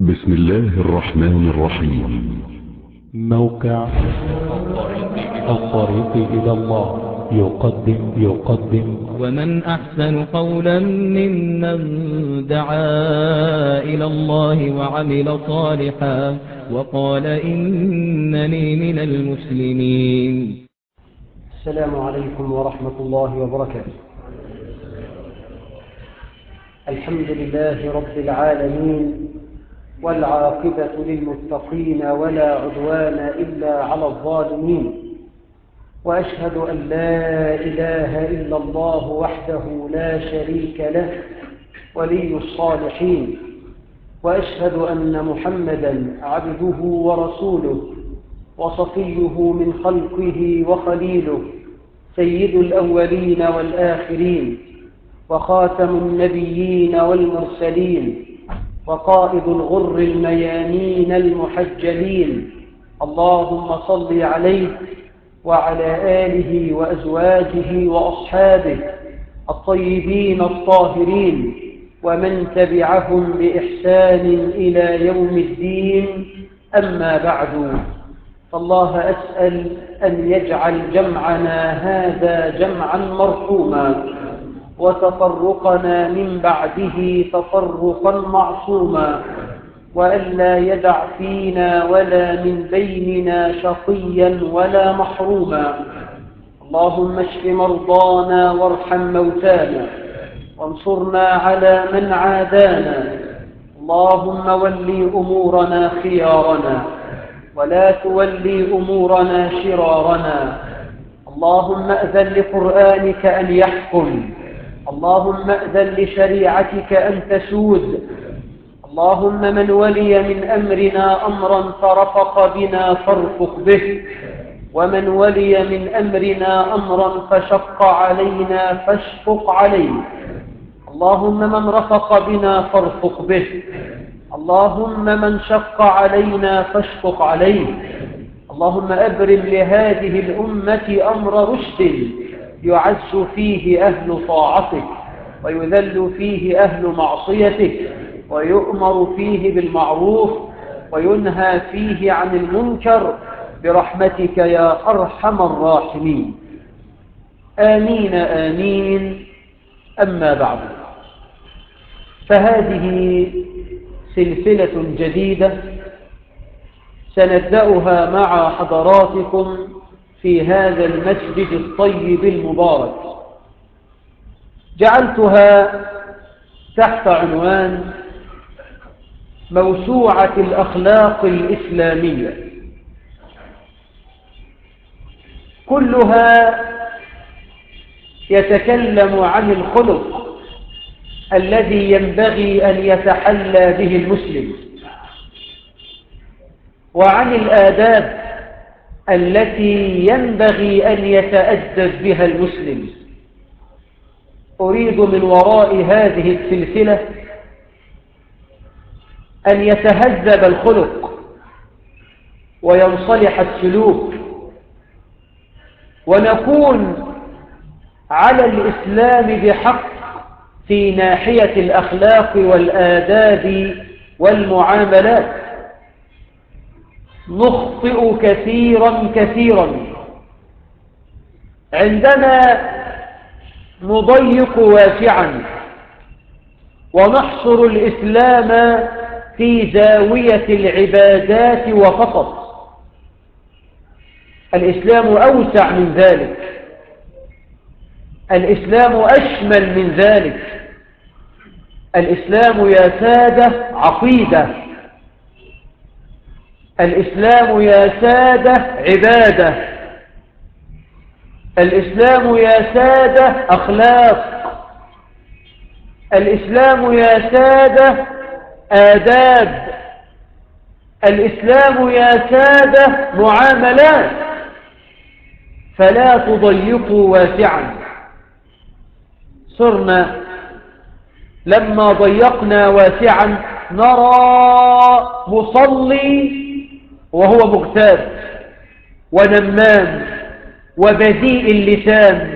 بسم الله الرحمن الرحيم موقع الطريق إلى الله يقدم يقدم ومن أحسن قولا ممن دعا إلى الله وعمل صالحا وقال إنني من المسلمين السلام عليكم ورحمة الله وبركاته الحمد لله رب العالمين والعاقبة للمتقين ولا عدوان إلا على الظالمين وأشهد أن لا إله إلا الله وحده لا شريك له ولي الصالحين وأشهد أن محمدا عبده ورسوله وصفيه من خلقه وخليله سيد الأولين والآخرين وخاتم النبيين والمرسلين وقائد الغر الميامين المحجلين اللهم صل عليه وعلى آله وأزواجه وأصحابه الطيبين الطاهرين ومن تبعهم بإحسان إلى يوم الدين أما بعد فالله أسأل أن يجعل جمعنا هذا جمعا مرحوما وتفرقنا من بعده تفرقا معصوما وألا يدع فينا ولا من بيننا شقيا ولا محروما اللهم اشف مرضانا وارحم موتانا وانصرنا على من عادانا اللهم ولي أمورنا خيارنا ولا تولي أمورنا شرارنا اللهم أذن لقرآنك أن يحكم اللهم أذن لشريعتك أن تسود اللهم من ولي من أمرنا أمرا فرفق بنا فارفق به ومن ولي من أمرنا أمرا فشق علينا فاشفق عليه اللهم من رفق بنا فارفق به اللهم من شق علينا فاشفق عليه اللهم أبرم لهذه الأمة أمر رشد يعز فيه أهل طاعتك ويذل فيه أهل معصيتك ويؤمر فيه بالمعروف وينهى فيه عن المنكر برحمتك يا أرحم الراحمين آمين آمين أما بعد فهذه سلسلة جديدة سنبدأها مع حضراتكم في هذا المسجد الطيب المبارك جعلتها تحت عنوان موسوعة الأخلاق الإسلامية كلها يتكلم عن الخلق الذي ينبغي أن يتحلى به المسلم وعن الآداب التي ينبغي أن يتأدب بها المسلم أريد من وراء هذه السلسلة أن يتهذب الخلق وينصلح السلوك ونكون على الإسلام بحق في ناحية الأخلاق والآداب والمعاملات نخطئ كثيرا كثيرا عندما نضيق واسعا ونحصر الإسلام في زاوية العبادات وفقط الإسلام أوسع من ذلك الإسلام أشمل من ذلك الإسلام يا سادة عقيدة الإسلام يا سادة عبادة الإسلام يا سادة أخلاق الإسلام يا سادة آداب الإسلام يا سادة معاملات فلا تضيقوا واسعا صرنا لما ضيقنا واسعا نرى مصلي وهو مغتاب ونمام وبذيء اللسان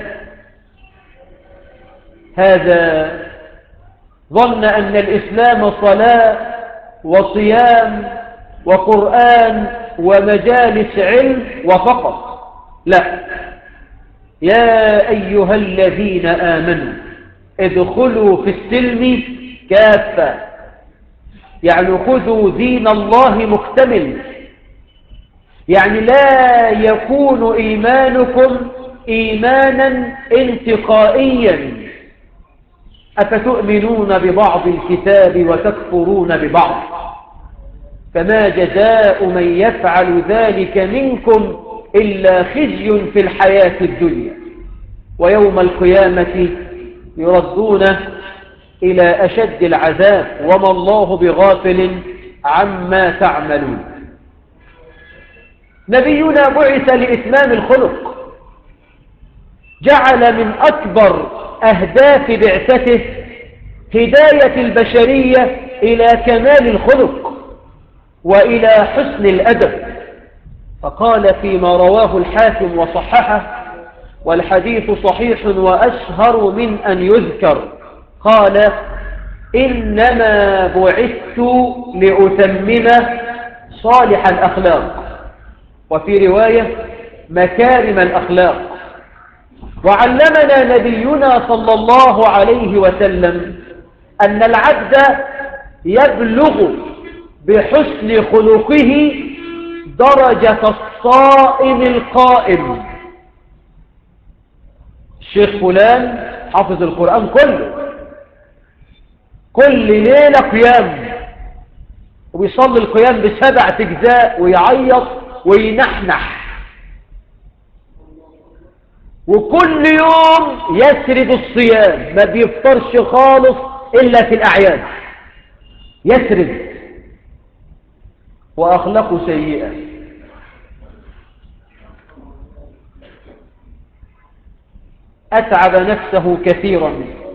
هذا ظن أن الإسلام صلاة وصيام وقرآن ومجالس علم وفقط لا يا أيها الذين آمنوا ادخلوا في السلم كافة يعني خذوا دين الله مكتمل يعني لا يكون إيمانكم إيمانا انتقائيا أفتؤمنون ببعض الكتاب وتكفرون ببعض فما جزاء من يفعل ذلك منكم إلا خزي في الحياة الدنيا ويوم القيامة يردون إلى أشد العذاب وما الله بغافل عما تعملون نبينا بعث لإتمام الخلق جعل من أكبر أهداف بعثته هداية البشرية إلى كمال الخلق وإلى حسن الأدب فقال فيما رواه الحاكم وصححه والحديث صحيح وأشهر من أن يذكر قال إنما بعثت لأتمم صالح الأخلاق وفي رواية مكارم الأخلاق وعلمنا نبينا صلى الله عليه وسلم أن العبد يبلغ بحسن خلقه درجة الصائم القائم الشيخ فلان حافظ القرآن كله كل ليلة قيام وبيصلي القيام بسبع تجزاء ويعيط وينحنح وكل يوم يسرد الصيام ما بيفطرش خالص إلا في الأعياد يسرد وأخلاقه سيئة أتعب نفسه كثيرا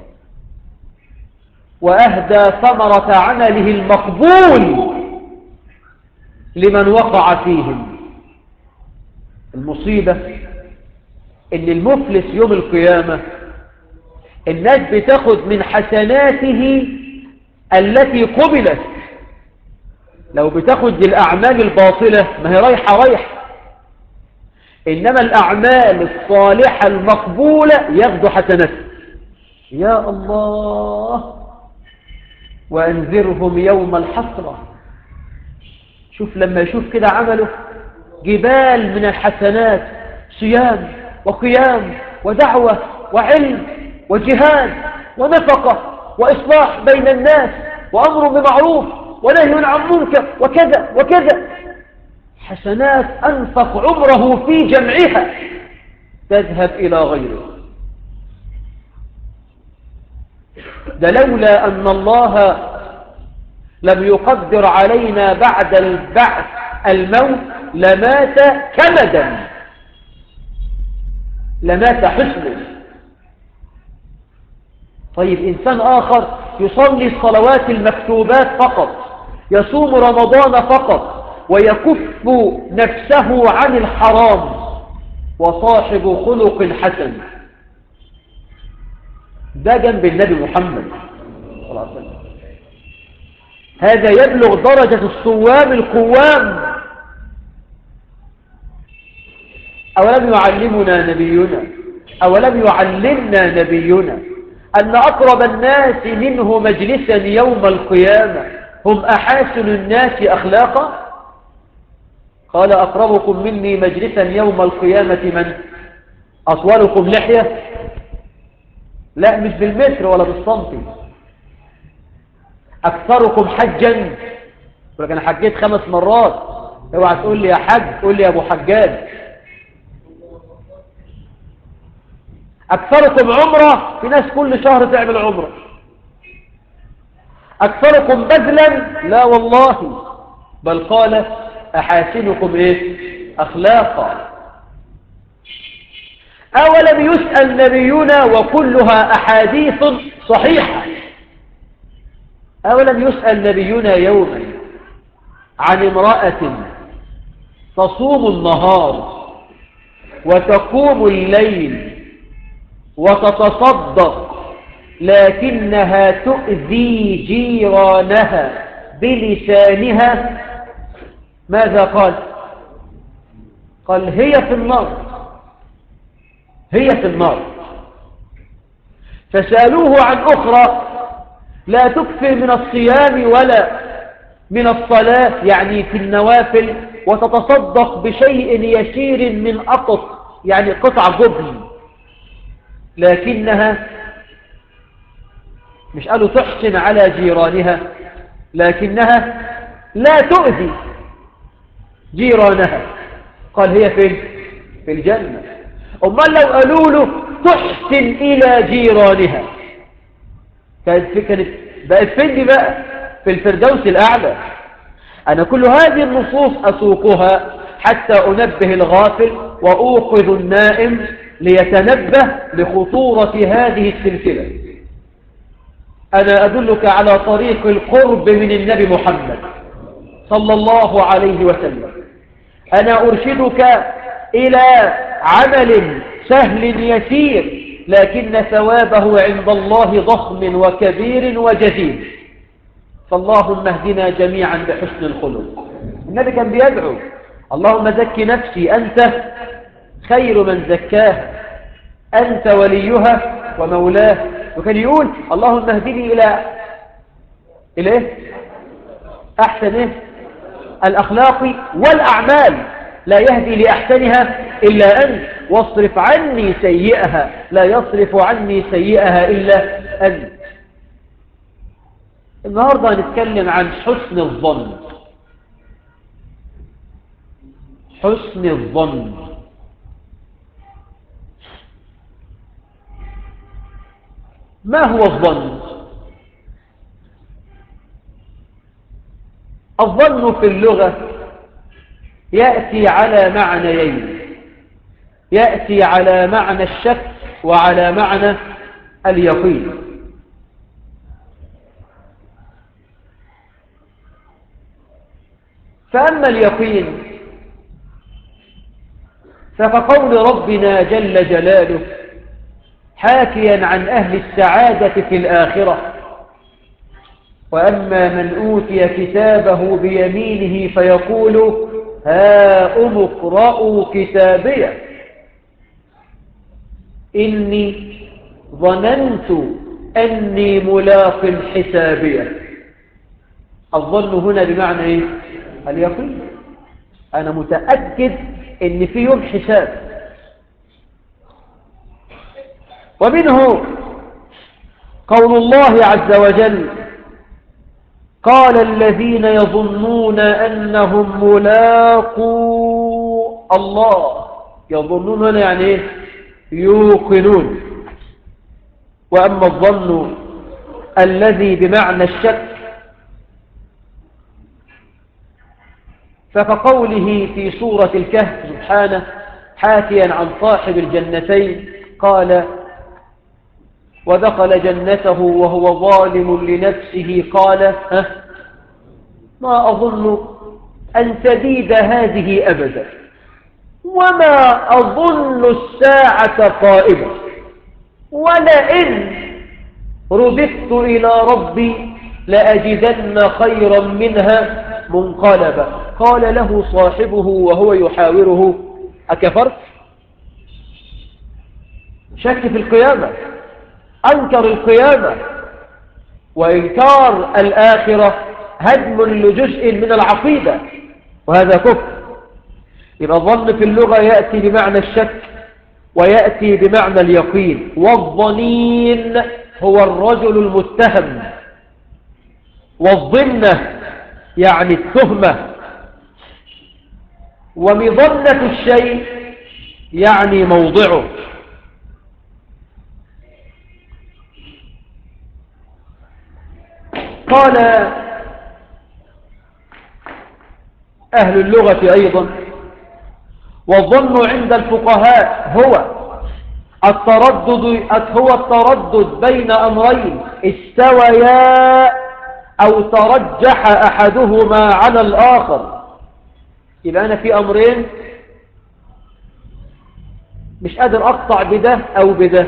وأهدى ثمرة عمله المقبول لمن وقع فيهم المصيبة ان المفلس يوم القيامة الناس بتاخد من حسناته التي قبلت لو بتاخد الأعمال الباطلة ما هي رايحة رايحة إنما الأعمال الصالحة المقبولة ياخدوا حسناته يا الله وأنذرهم يوم الحسرة شوف لما يشوف كده عمله جبال من الحسنات صيام وقيام ودعوة وعلم وجهاد ونفقة وإصلاح بين الناس وأمر بمعروف ونهي عن منكر وكذا وكذا حسنات أنفق عمره في جمعها تذهب إلى غيره ده لولا أن الله لم يقدر علينا بعد البعث الموت لمات كمدا لمات حسنا طيب إنسان آخر يصلي الصلوات المكتوبات فقط يصوم رمضان فقط ويكف نفسه عن الحرام وصاحب خلق حسن ده جنب النبي محمد صلى الله عليه وسلم هذا يبلغ درجة الصوام القوام أولم يعلمنا نبينا أولم يعلمنا نبينا أن أقرب الناس منه مجلسا يوم القيامة هم أحاسن الناس أخلاقا قال أقربكم مني مجلسا يوم القيامة من أطولكم لحية لا مش بالمتر ولا بالسنتي أكثركم حجا لك أنا حجيت خمس مرات اوعى تقول لي يا حج قول لي يا أبو حجاج أكثركم عمرة في ناس كل شهر تعمل عمرة أكثركم بذلا لا والله بل قال أحاسنكم إيه أخلاقا أولم يسأل نبينا وكلها أحاديث صحيحة أولم يسأل نبينا يوما عن امرأة تصوم النهار وتقوم الليل وتتصدق لكنها تؤذي جيرانها بلسانها ماذا قال قال هي في النار هي في النار فسألوه عن أخرى لا تكثر من الصيام ولا من الصلاة يعني في النوافل وتتصدق بشيء يسير من أقط يعني قطع جبن لكنها مش قالوا تحسن على جيرانها لكنها لا تؤذي جيرانها قال هي فين في الجنة أمال لو قالوا له تحسن إلى جيرانها كانت كانت بقت فين دي بقى في الفردوس الأعلى أنا كل هذه النصوص أسوقها حتى أنبه الغافل وأوقظ النائم ليتنبه لخطورة هذه السلسلة أنا أدلك على طريق القرب من النبي محمد صلى الله عليه وسلم أنا أرشدك إلى عمل سهل يسير لكن ثوابه عند الله ضخم وكبير وجزيل فاللهم اهدنا جميعا بحسن الخلق النبي كان بيدعو اللهم زك نفسي أنت خير من زكاها أنت وليها ومولاه وكان يقول اللهم اهدني إلى إلى إيه؟ أحسن إيه؟ الأخلاق والأعمال لا يهدي لأحسنها إلا أنت واصرف عني سيئها لا يصرف عني سيئها إلا أنت النهاردة هنتكلم عن حسن الظن حسن الظن ما هو الظن الظن في اللغة يأتي على معنيين يأتي على معنى الشك وعلى معنى اليقين فأما اليقين فكقول ربنا جل جلاله حاكيا عن أهل السعادة في الآخرة وأما من أوتي كتابه بيمينه فيقول هاؤم اقرأوا كتابيه إني ظننت أني ملاق حسابيه الظن هنا بمعنى إيه؟ اليقين أنا متأكد أن في يوم حساب ومنه قول الله عز وجل قال الذين يظنون أنهم ملاقوا الله يظنون هنا يعني إيه؟ يوقنون وأما الظن الذي بمعنى الشك فكقوله في سورة الكهف سبحانه حاكيا عن صاحب الجنتين قال ودخل جنته وهو ظالم لنفسه قال ها ما أظن أن تزيد هذه أبدا وما أظن الساعة قائمة ولئن رددت إلى ربي لأجدن خيرا منها منقلبا قال له صاحبه وهو يحاوره أكفرت شك في القيامة أنكر القيامة وإنكار الآخرة هدم لجزء من العقيدة وهذا كفر يبقى الظن في اللغة يأتي بمعنى الشك ويأتي بمعنى اليقين والظنين هو الرجل المتهم والظنة يعني التهمة ومظنة الشيء يعني موضعه قال أهل اللغة أيضا والظن عند الفقهاء هو التردد هو التردد بين أمرين استويا أو ترجح أحدهما على الآخر يبقى أنا في أمرين مش قادر أقطع بده أو بده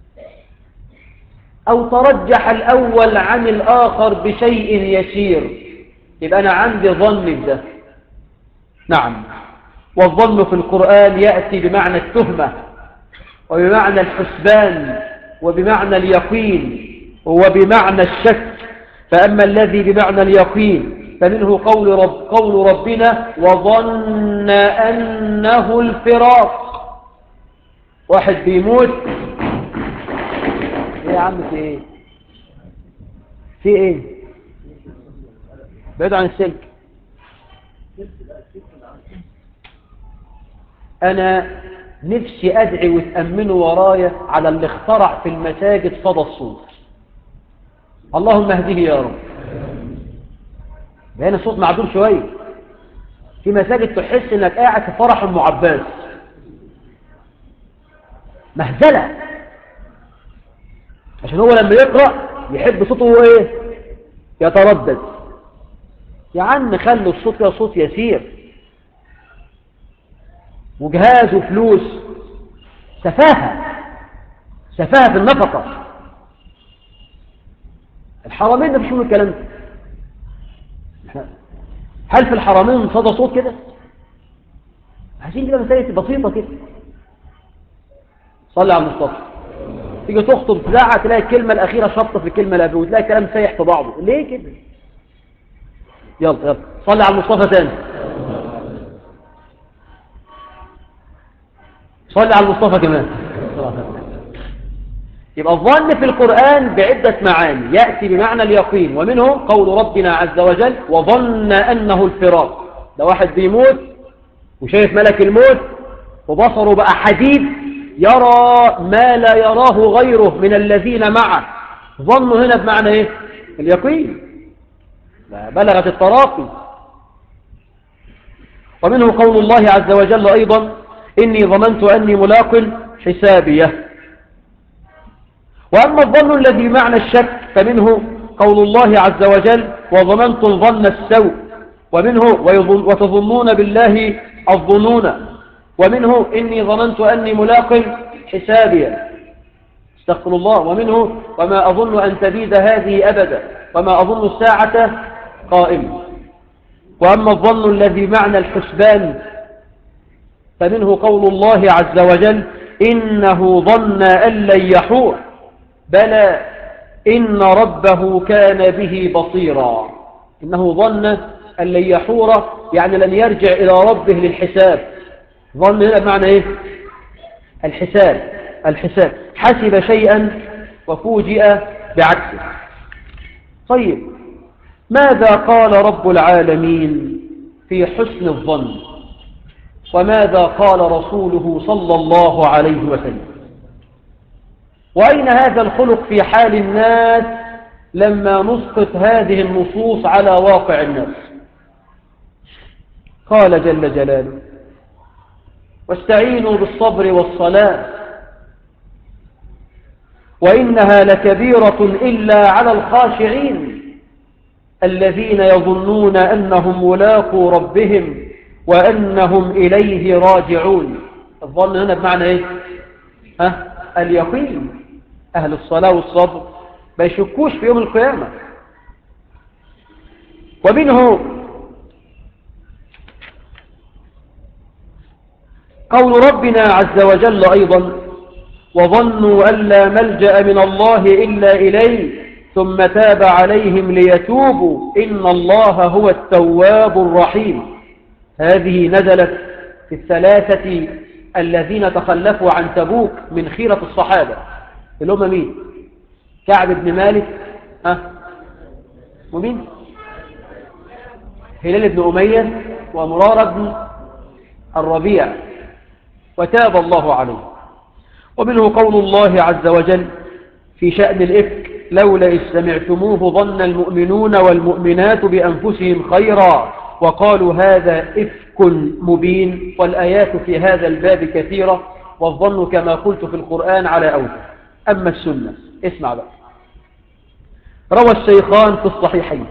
أو ترجح الأول عن الآخر بشيء يسير يبقى أنا عندي ظن بده نعم والظن في القرآن يأتي بمعنى التهمة وبمعنى الحسبان وبمعنى اليقين وبمعنى الشك فأما الذي بمعنى اليقين فمنه قول, رب قول ربنا وظن أنه الفراق واحد بيموت ايه يا عم في ايه في ايه بعيد عن السلك انا نفسي ادعي وتأمنوا ورايا على اللي اخترع في المساجد صدى الصوت اللهم اهديه يا رب هنا الصوت معدول شوية في مساجد تحس انك قاعد في فرح ام عباس مهزلة عشان هو لما يقرأ يحب صوته هو ايه يتردد يا عم خلوا الصوت يا صوت يسير وجهاز وفلوس سفاهة سفاهة في النفقة الحرمين ده بيشوفوا الكلام ده هل في الحرمين صدى صوت كده عايزين كده مسائل بسيطة كده صلي على المصطفى تيجي تخطب تزعق تلاقي الكلمة الأخيرة شطة في الكلمة اللي قبل وتلاقي الكلام سايح في بعضه ليه كده يلا يلا صلي على المصطفى تاني صلي على المصطفى كمان يبقى الظن في القرآن بعدة معاني يأتي بمعنى اليقين ومنه قول ربنا عز وجل وظن أنه الفراق ده واحد بيموت وشايف ملك الموت وبصره بقى حديد يرى ما لا يراه غيره من الذين معه ظنه هنا بمعنى ايه اليقين بلغت التراقي ومنه قول الله عز وجل أيضا إني ظننت أني ملاق حسابيه وأما الظن الذي معنى الشك فمنه قول الله عز وجل وظننتم ظن السوء ومنه وتظنون بالله الظنون ومنه إني ظننت أني ملاق حسابيا استغفر الله ومنه وما أظن أن تبيد هذه أبدا وما أظن الساعة قائمة وأما الظن الذي معنى الحسبان فمنه قول الله عز وجل إنه ظن أن لن يحور بلى إن ربه كان به بصيرا إنه ظن أن لن يحور يعني لن يرجع إلى ربه للحساب ظن هنا بمعنى إيه الحساب الحساب حسب شيئا وفوجئ بعكسه طيب ماذا قال رب العالمين في حسن الظن وماذا قال رسوله صلى الله عليه وسلم وأين هذا الخلق في حال الناس لما نسقط هذه النصوص على واقع الناس قال جل جلاله واستعينوا بالصبر والصلاة وإنها لكبيرة إلا على الخاشعين الذين يظنون أنهم ملاقوا ربهم وأنهم إليه راجعون الظن هنا بمعنى إيه ها؟ اليقين أهل الصلاة والصبر ما يشكوش في يوم القيامة ومنه قول ربنا عز وجل أيضا وظنوا أن لا ملجأ من الله إلا إليه ثم تاب عليهم ليتوبوا إن الله هو التواب الرحيم هذه نزلت في الثلاثة الذين تخلفوا عن تبوك من خيرة الصحابة اللي هم مين كعب بن مالك ها ومين هلال بن أمية ومرارة بن الربيع وتاب الله عليه ومنه قول الله عز وجل في شأن الإفك لولا إذ سمعتموه ظن المؤمنون والمؤمنات بأنفسهم خيرا وقالوا هذا إفك مبين والآيات في هذا الباب كثيرة والظن كما قلت في القرآن على أوجه أما السنة اسمع بقى روى الشيخان في الصحيحين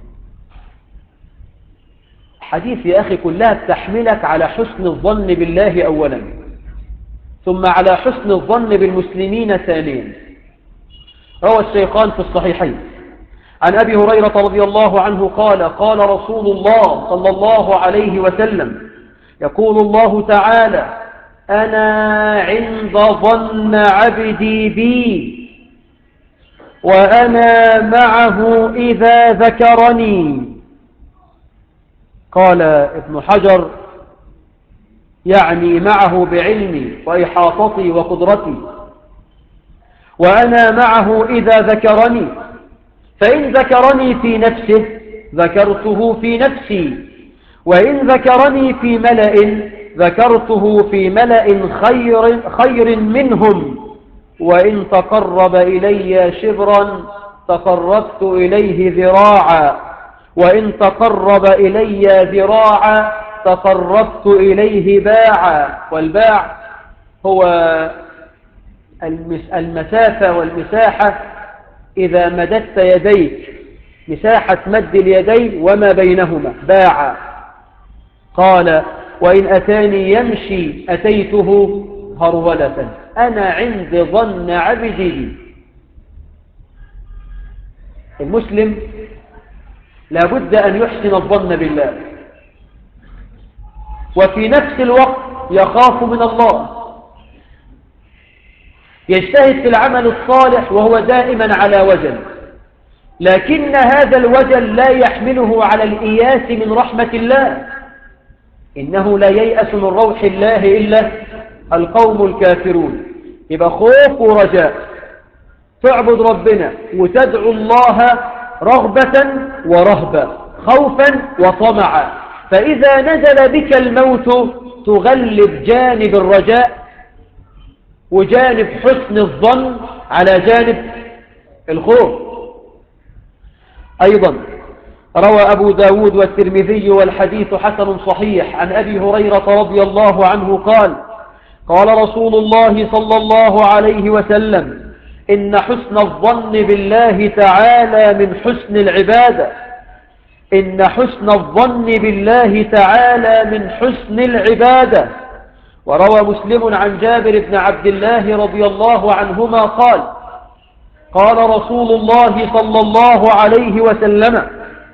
حديث يا أخي كلها بتحملك على حسن الظن بالله أولا ثم على حسن الظن بالمسلمين ثانيا روى الشيخان في الصحيحين عن أبي هريرة رضي الله عنه قال قال رسول الله صلى الله عليه وسلم يقول الله تعالى أنا عند ظن عبدي بي وأنا معه إذا ذكرني قال ابن حجر يعني معه بعلمي وإحاطتي وقدرتي وأنا معه إذا ذكرني فإن ذكرني في نفسه ذكرته في نفسي وإن ذكرني في ملأ ذكرته في ملأ خير, خير منهم وإن تقرب إلي شبرا تقربت إليه ذراعا وإن تقرب إلي ذراعا تقربت إليه باعا والباع هو المسافة والمساحة إذا مددت يديك مساحة مد اليدين وما بينهما باعا قال وإن أتاني يمشي أتيته هرولة أنا عند ظن عبدي المسلم لابد أن يحسن الظن بالله وفي نفس الوقت يخاف من الله يجتهد في العمل الصالح وهو دائما على وجل لكن هذا الوجل لا يحمله على الإياس من رحمة الله إنه لا ييأس من روح الله إلا القوم الكافرون يبقى خوف ورجاء تعبد ربنا وتدعو الله رغبة ورهبة خوفا وطمعا فإذا نزل بك الموت تغلب جانب الرجاء وجانب حسن الظن على جانب الخوف أيضا روى أبو داود والترمذي والحديث حسن صحيح عن أبي هريرة رضي الله عنه قال قال رسول الله صلى الله عليه وسلم إن حسن الظن بالله تعالى من حسن العبادة إن حسن الظن بالله تعالى من حسن العبادة وروى مسلم عن جابر بن عبد الله رضي الله عنهما قال قال رسول الله صلى الله عليه وسلم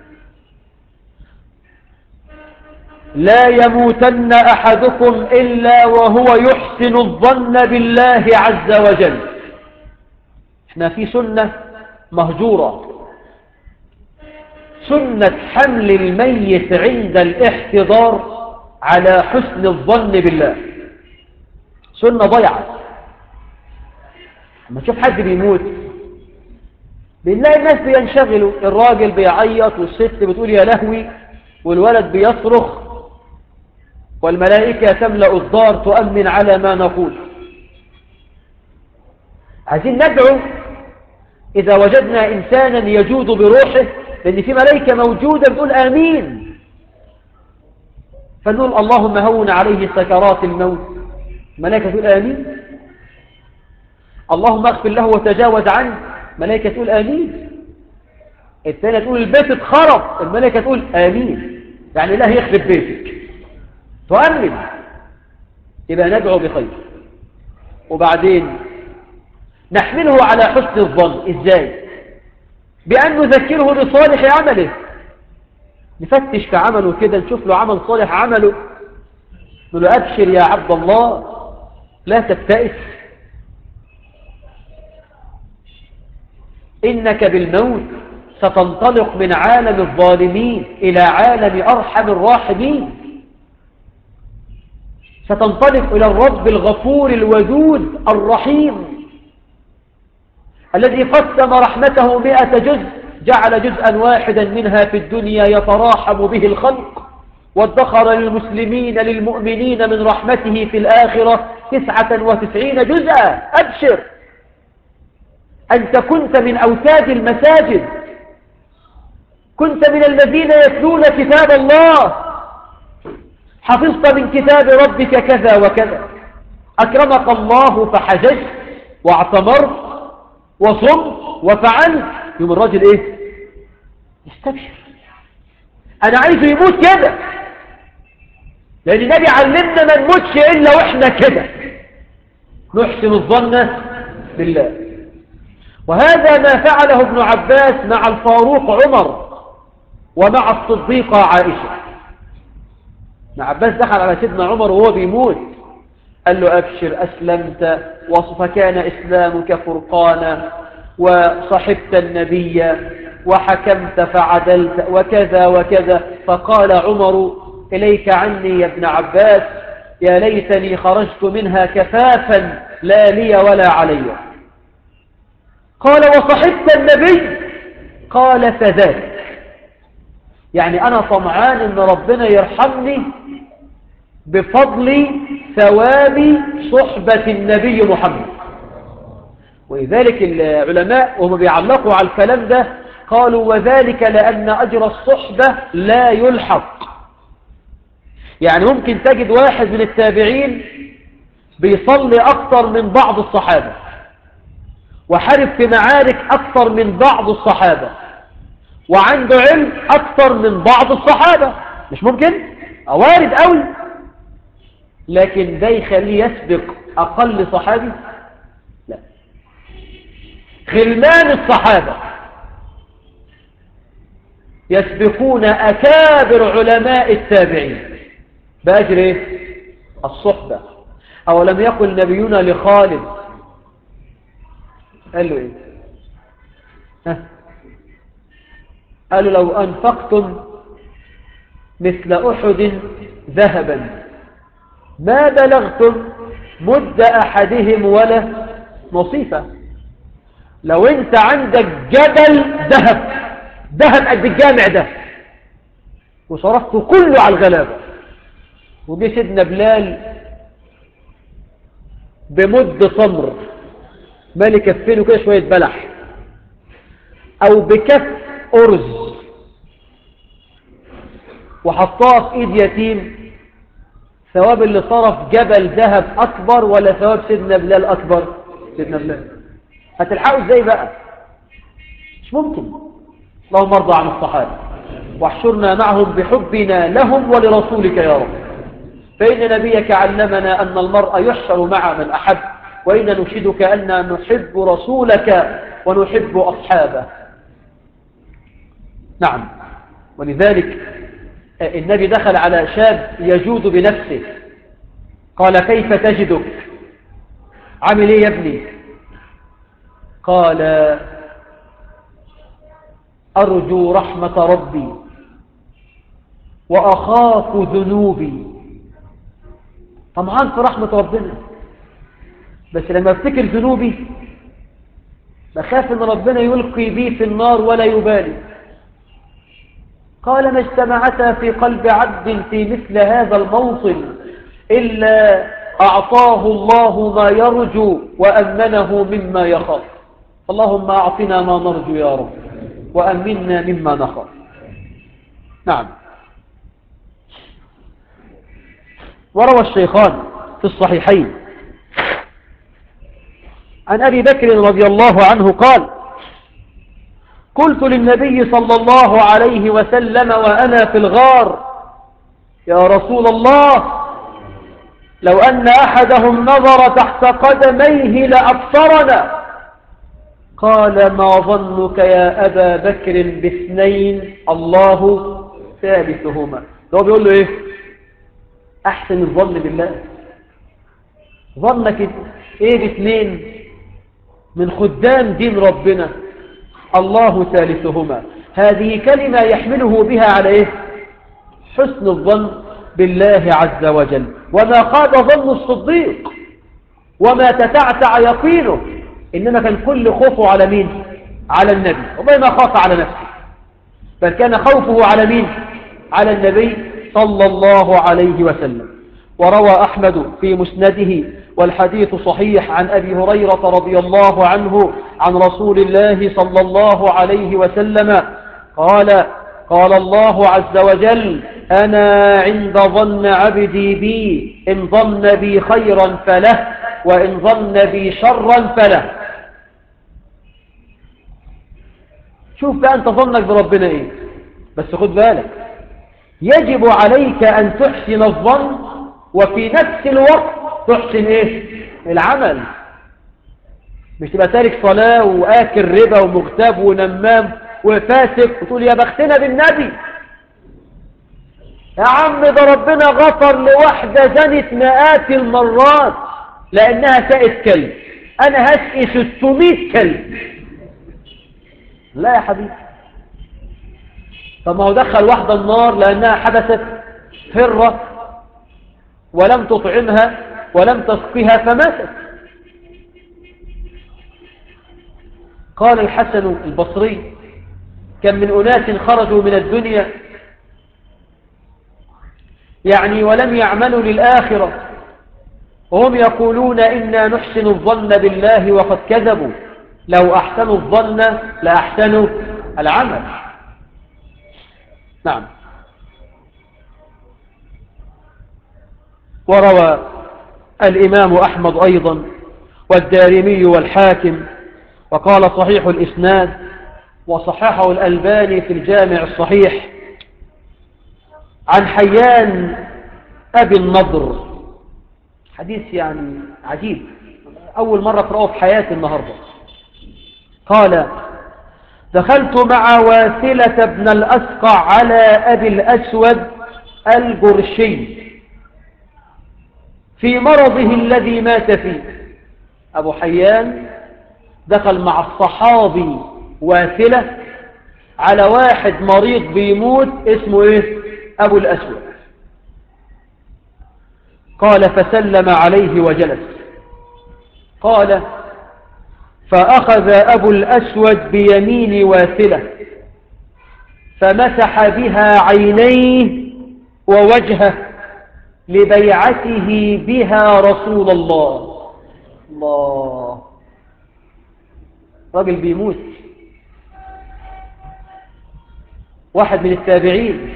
لا يموتن أحدكم إلا وهو يحسن الظن بالله عز وجل احنا في سنة مهجورة سنة حمل الميت عند الاحتضار على حسن الظن بالله سنة ضيعة لما تشوف حد بيموت بنلاقي الناس بينشغلوا الراجل بيعيط والست بتقول يا لهوي والولد بيصرخ والملائكة تملأ الدار تؤمن على ما نقول عايزين ندعو إذا وجدنا إنسانا يجود بروحه لأن في ملائكة موجودة بتقول آمين فنقول اللهم هون عليه سكرات الموت ملائكة تقول آمين اللهم اغفر له وتجاوز عنه ملائكة تقول آمين الثانية تقول البيت اتخرب الملائكة تقول آمين يعني الله يخرب بيتك تؤمن يبقى ندعو بخير وبعدين نحمله على حسن الظن ازاي بأن نذكره بصالح عمله نفتش في عمله كده نشوف له عمل صالح عمله نقول له أبشر يا عبد الله لا تبتئس إنك بالموت ستنطلق من عالم الظالمين إلى عالم أرحم الراحمين ستنطلق إلى الرب الغفور الودود الرحيم الذي قسم رحمته مئة جزء جعل جزءا واحدا منها في الدنيا يتراحم به الخلق وادخر للمسلمين للمؤمنين من رحمته في الآخرة تسعة وتسعين جزءا أبشر أنت كنت من أوتاد المساجد كنت من الذين يتلون كتاب الله حفظت من كتاب ربك كذا وكذا أكرمك الله فحججت واعتمرت وصمت وفعلت يوم الراجل ايه يستبشر انا عايزه يموت كده لان النبي علمنا ما نموتش الا واحنا كده نحسن الظن بالله وهذا ما فعله ابن عباس مع الفاروق عمر ومع الصديقة عائشة ابن عباس دخل على سيدنا عمر وهو بيموت قال له أبشر أسلمت فكان إسلامك فرقانا وصحبت النبي وحكمت فعدلت وكذا وكذا فقال عمر إليك عني يا ابن عباس يا ليتني خرجت منها كفافا لا لي ولا علي قال وصحبت النبي قال فذاك يعني أنا طمعان أن ربنا يرحمني بفضل ثواب صحبة النبي محمد ولذلك العلماء وهم بيعلقوا على الكلام ده قالوا وذلك لأن أجر الصحبة لا يلحق يعني ممكن تجد واحد من التابعين بيصلي أكثر من بعض الصحابة وحارب في معارك أكثر من بعض الصحابة وعنده علم أكثر من بعض الصحابة مش ممكن؟ وارد قوي لكن ده يخليه يسبق أقل صحابي لا غلمان الصحابة يسبقون أكابر علماء التابعين بأجر إيه؟ الصحبة أو لم يقل نبينا لخالد قال له إيه ها؟ قالوا لو أنفقتم مثل أحد ذهبا ما بلغتم مد أحدهم ولا نصيفة لو انت عندك جبل ذهب ذهب قد الجامع ده وصرفته كله على الغلابة وجي سيدنا بلال بمد تمر مالي كفينه كده شوية بلح او بكف ارز وحطها في ايد يتيم ثواب اللي صرف جبل ذهب اكبر ولا ثواب سيدنا بلال اكبر سيدنا بلال هتلحقوا ازاي بقى مش ممكن اللهم ارضى عن الصحابه واحشرنا معهم بحبنا لهم ولرسولك يا رب فإن نبيك علمنا أن المرء يحشر مع من أحب وإن نشهدك أن نحب رسولك ونحب أصحابه نعم ولذلك النبي دخل على شاب يجود بنفسه قال كيف تجدك عمل ايه يا ابني قال أرجو رحمة ربي وأخاف ذنوبي طمعان في رحمة ربنا بس لما افتكر ذنوبي بخاف ان ربنا يلقي بي في النار ولا يبالي قال ما اجتمعتا في قلب عبد في مثل هذا الموطن إلا أعطاه الله ما يرجو وأمنه مما يخاف اللهم أعطنا ما نرجو يا رب وأمنا مما نخاف نعم وروى الشيخان في الصحيحين عن أبي بكر رضي الله عنه قال قلت للنبي صلى الله عليه وسلم وأنا في الغار يا رسول الله لو أن أحدهم نظر تحت قدميه لأبصرنا قال ما ظنك يا أبا بكر باثنين الله ثالثهما هو بيقول له إيه أحسن الظن بالله ظنك إيه باثنين من خدام دين ربنا الله ثالثهما هذه كلمة يحمله بها على إيه حسن الظن بالله عز وجل وما خاب ظن الصديق وما تتعتع يقينه إنما كان كل خوفه على مين على النبي وما ما خاف على نفسه بل كان خوفه على مين على النبي صلى الله عليه وسلم وروى أحمد في مسنده والحديث صحيح عن أبي هريرة رضي الله عنه عن رسول الله صلى الله عليه وسلم قال قال الله عز وجل أنا عند ظن عبدي بي إن ظن بي خيرا فله وإن ظن بي شرا فله شوف بقى أنت ظنك بربنا إيه بس خد بالك يجب عليك أن تحسن الظن وفي نفس الوقت تحسن إيه العمل مش تبقى تارك صلاة وآكل ربا ومغتاب ونمام وفاسق وتقول يا بختنا بالنبي يا عم ده ربنا غفر لواحدة زنت مئات المرات لأنها سائت كلب أنا هسقي 600 كلب لا يا حبيبي طب ما هو دخل واحدة النار لأنها حدثت هرة ولم تطعمها ولم تسقها فماتت قال الحسن البصري كم من أناس خرجوا من الدنيا يعني ولم يعملوا للآخرة وهم يقولون إنا نحسن الظن بالله وقد كذبوا لو أحسنوا الظن لأحسنوا العمل نعم وروى الإمام أحمد أيضا والدارمي والحاكم وقال صحيح الإسناد وصححه الألباني في الجامع الصحيح عن حيان أبي النضر حديث يعني عجيب أول مرة أقرأه في حياتي النهاردة قال دخلت مع واسلة بن الأسقع على أبي الأسود الجرشي في مرضه الذي مات فيه أبو حيان دخل مع الصحابي واسلة على واحد مريض بيموت اسمه ايه أبو الأسود قال فسلم عليه وجلس قال فأخذ أبو الأسود بيمين واسلة فمسح بها عينيه ووجهه لبيعته بها رسول الله الله راجل بيموت واحد من التابعين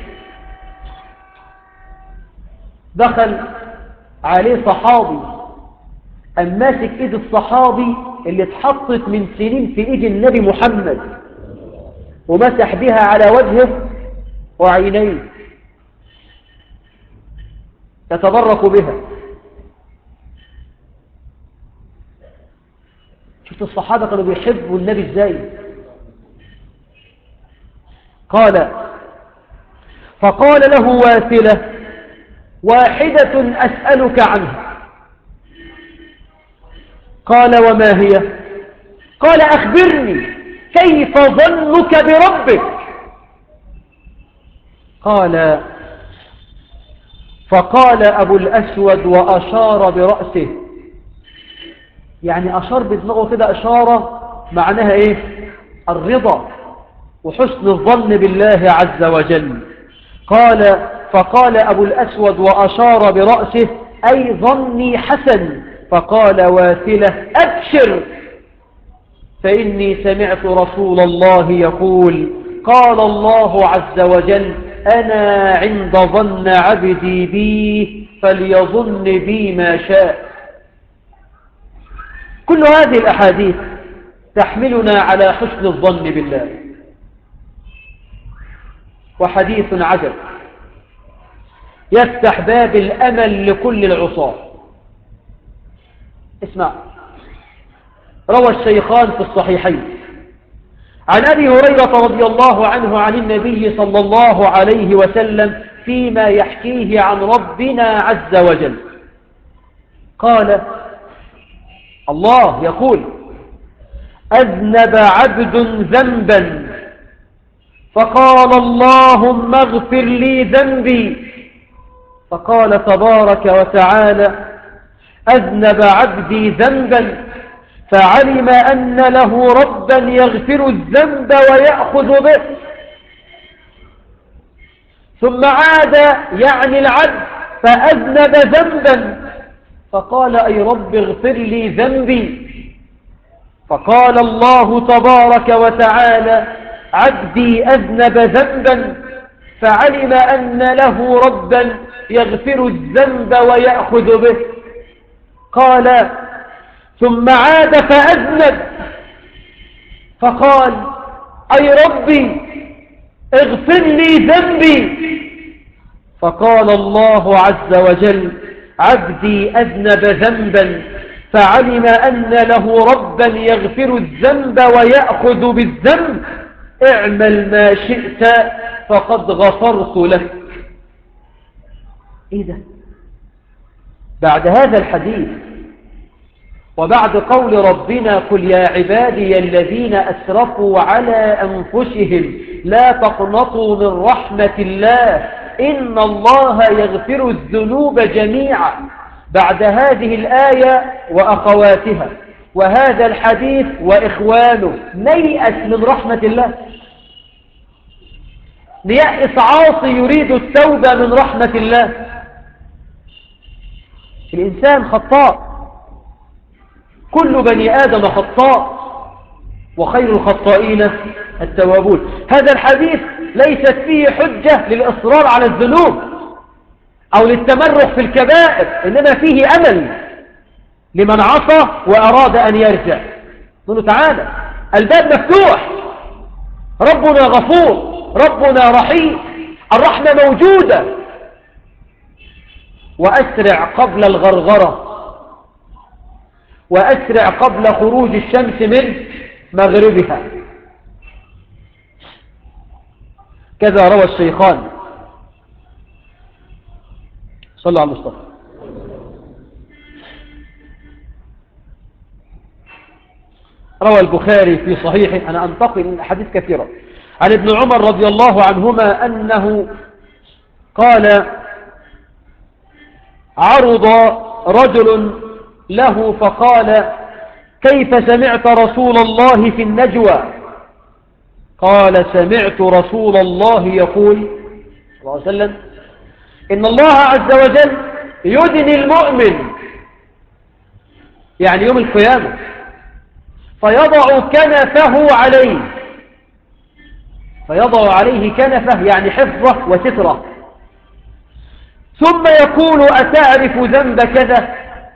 دخل عليه صحابي أم ماسك إيد الصحابي اللي اتحطت من سنين في إيد النبي محمد ومسح بها على وجهه وعينيه يتبرك بها شفت الصحابة كانوا بيحبوا النبي ازاي قال فقال له واسلة واحدة أسألك عنها قال وما هي قال أخبرني كيف ظنك بربك قال فقال أبو الأسود وأشار برأسه يعني أشار بدماغه كده إشارة معناها إيه الرضا وحسن الظن بالله عز وجل قال فقال أبو الأسود وأشار برأسه أي ظني حسن فقال واثلة أبشر فإني سمعت رسول الله يقول قال الله عز وجل أنا عند ظن عبدي بي فليظن بي ما شاء كل هذه الأحاديث تحملنا على حسن الظن بالله وحديث عجب يفتح باب الأمل لكل العصاة اسمع روى الشيخان في الصحيحين عن أبي هريرة رضي الله عنه عن النبي صلى الله عليه وسلم فيما يحكيه عن ربنا عز وجل قال الله يقول أذنب عبد ذنبا فقال اللهم اغفر لي ذنبي فقال تبارك وتعالى أذنب عبدي ذنبا فعلم أن له ربا يغفر الذنب ويأخذ به ثم عاد يعني العبد فأذنب ذنبا فقال أي رب اغفر لي ذنبي فقال الله تبارك وتعالى عبدي أذنب ذنبا فعلم أن له ربا يغفر الذنب ويأخذ به قال ثم عاد فأذنب فقال أي ربي اغفر لي ذنبي فقال الله عز وجل عبدي أذنب ذنبا فعلم أن له ربا يغفر الذنب ويأخذ بالذنب اعمل ما شئت فقد غفرت لك ايه ده بعد هذا الحديث وبعد قول ربنا قل يا عبادي الذين أسرفوا على أنفسهم لا تقنطوا من رحمة الله إن الله يغفر الذنوب جميعا بعد هذه الآية وأخواتها وهذا الحديث وإخوانه نيأس من رحمة الله ليأس عاصي يريد التوبة من رحمة الله الإنسان خطاء كل بني آدم خطاء وخير الخطائين التوابون هذا الحديث ليست فيه حجة للإصرار على الذنوب أو للتمرح في الكبائر إنما فيه أمل لمن عصى وأراد أن يرجع نقول تعالى الباب مفتوح ربنا غفور ربنا رحيم الرحمة موجودة وأسرع قبل الغرغرة وأسرع قبل خروج الشمس من مغربها كذا روى الشيخان صلى على المصطفى روى البخاري في صحيحه أنا أنتقل من أحاديث كثيرة عن ابن عمر رضي الله عنهما أنه قال عرض رجل له فقال كيف سمعت رسول الله في النجوى قال سمعت رسول الله يقول صلى الله عليه وسلم إن الله عز وجل يدني المؤمن يعني يوم القيامة فيضع كنفه عليه فيضع عليه كنفه يعني حفظه وستره ثم يقول أتعرف ذنب كذا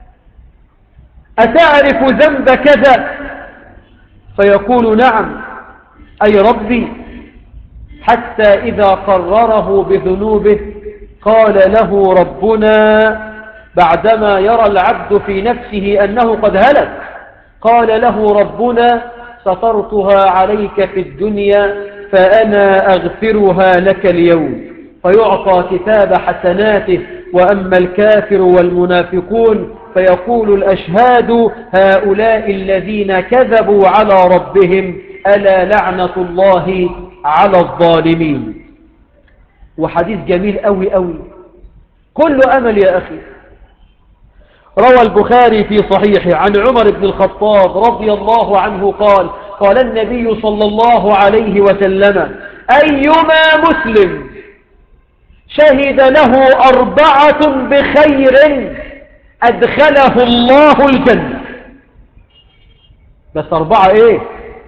أتعرف ذنب كذا فيقول نعم أي ربي حتى إذا قرره بذنوبه قال له ربنا بعدما يرى العبد في نفسه أنه قد هلك قال له ربنا سترتها عليك في الدنيا فأنا أغفرها لك اليوم فيعطى كتاب حسناته وأما الكافر والمنافقون فيقول الأشهاد هؤلاء الذين كذبوا على ربهم ألا لعنة الله على الظالمين وحديث جميل أوي أوي كل أمل يا أخي روى البخاري في صحيحه عن عمر بن الخطاب رضي الله عنه قال قال النبي صلى الله عليه وسلم أيما مسلم شهد له أربعة بخير أدخله الله الجنة بس أربعة إيه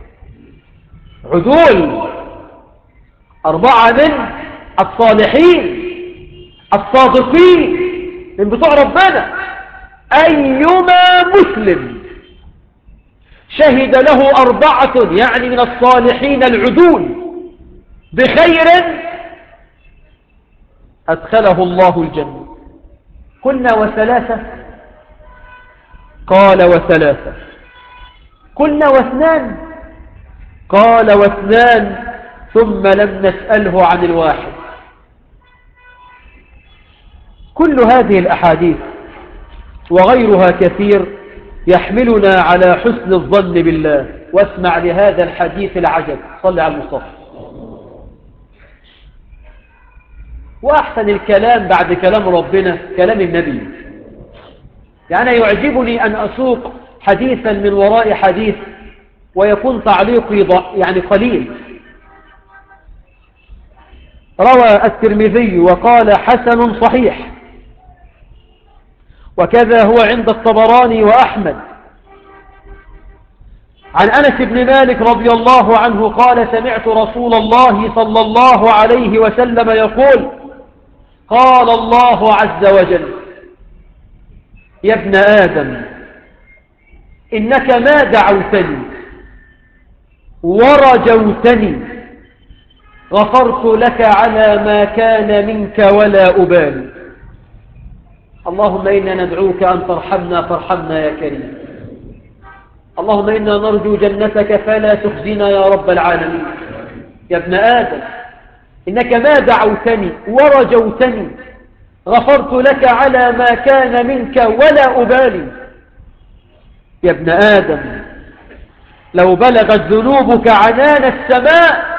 عدول أربعة من الصالحين الصادقين من بتوع ربنا أيما مسلم شهد له أربعة يعني من الصالحين العدول بخير أدخله الله الجنة كنا وثلاثة قال وثلاثة كنا واثنان قال واثنان ثم لم نسأله عن الواحد كل هذه الأحاديث وغيرها كثير يحملنا على حسن الظن بالله واسمع لهذا الحديث العجب صل على المصطفى وأحسن الكلام بعد كلام ربنا كلام النبي يعني يعجبني أن أسوق حديثا من وراء حديث ويكون تعليقي يعني قليل روى الترمذي وقال حسن صحيح وكذا هو عند الطبراني وأحمد عن أنس بن مالك رضي الله عنه قال سمعت رسول الله صلى الله عليه وسلم يقول قال الله عز وجل يا ابن آدم إنك ما دعوتني ورجوتني غفرت لك على ما كان منك ولا أبالي اللهم إنا ندعوك أن ترحمنا فارحمنا يا كريم اللهم إنا نرجو جنتك فلا تخزنا يا رب العالمين يا ابن آدم إنك ما دعوتني ورجوتني غفرت لك على ما كان منك ولا أبالي يا ابن آدم لو بلغت ذنوبك عنان السماء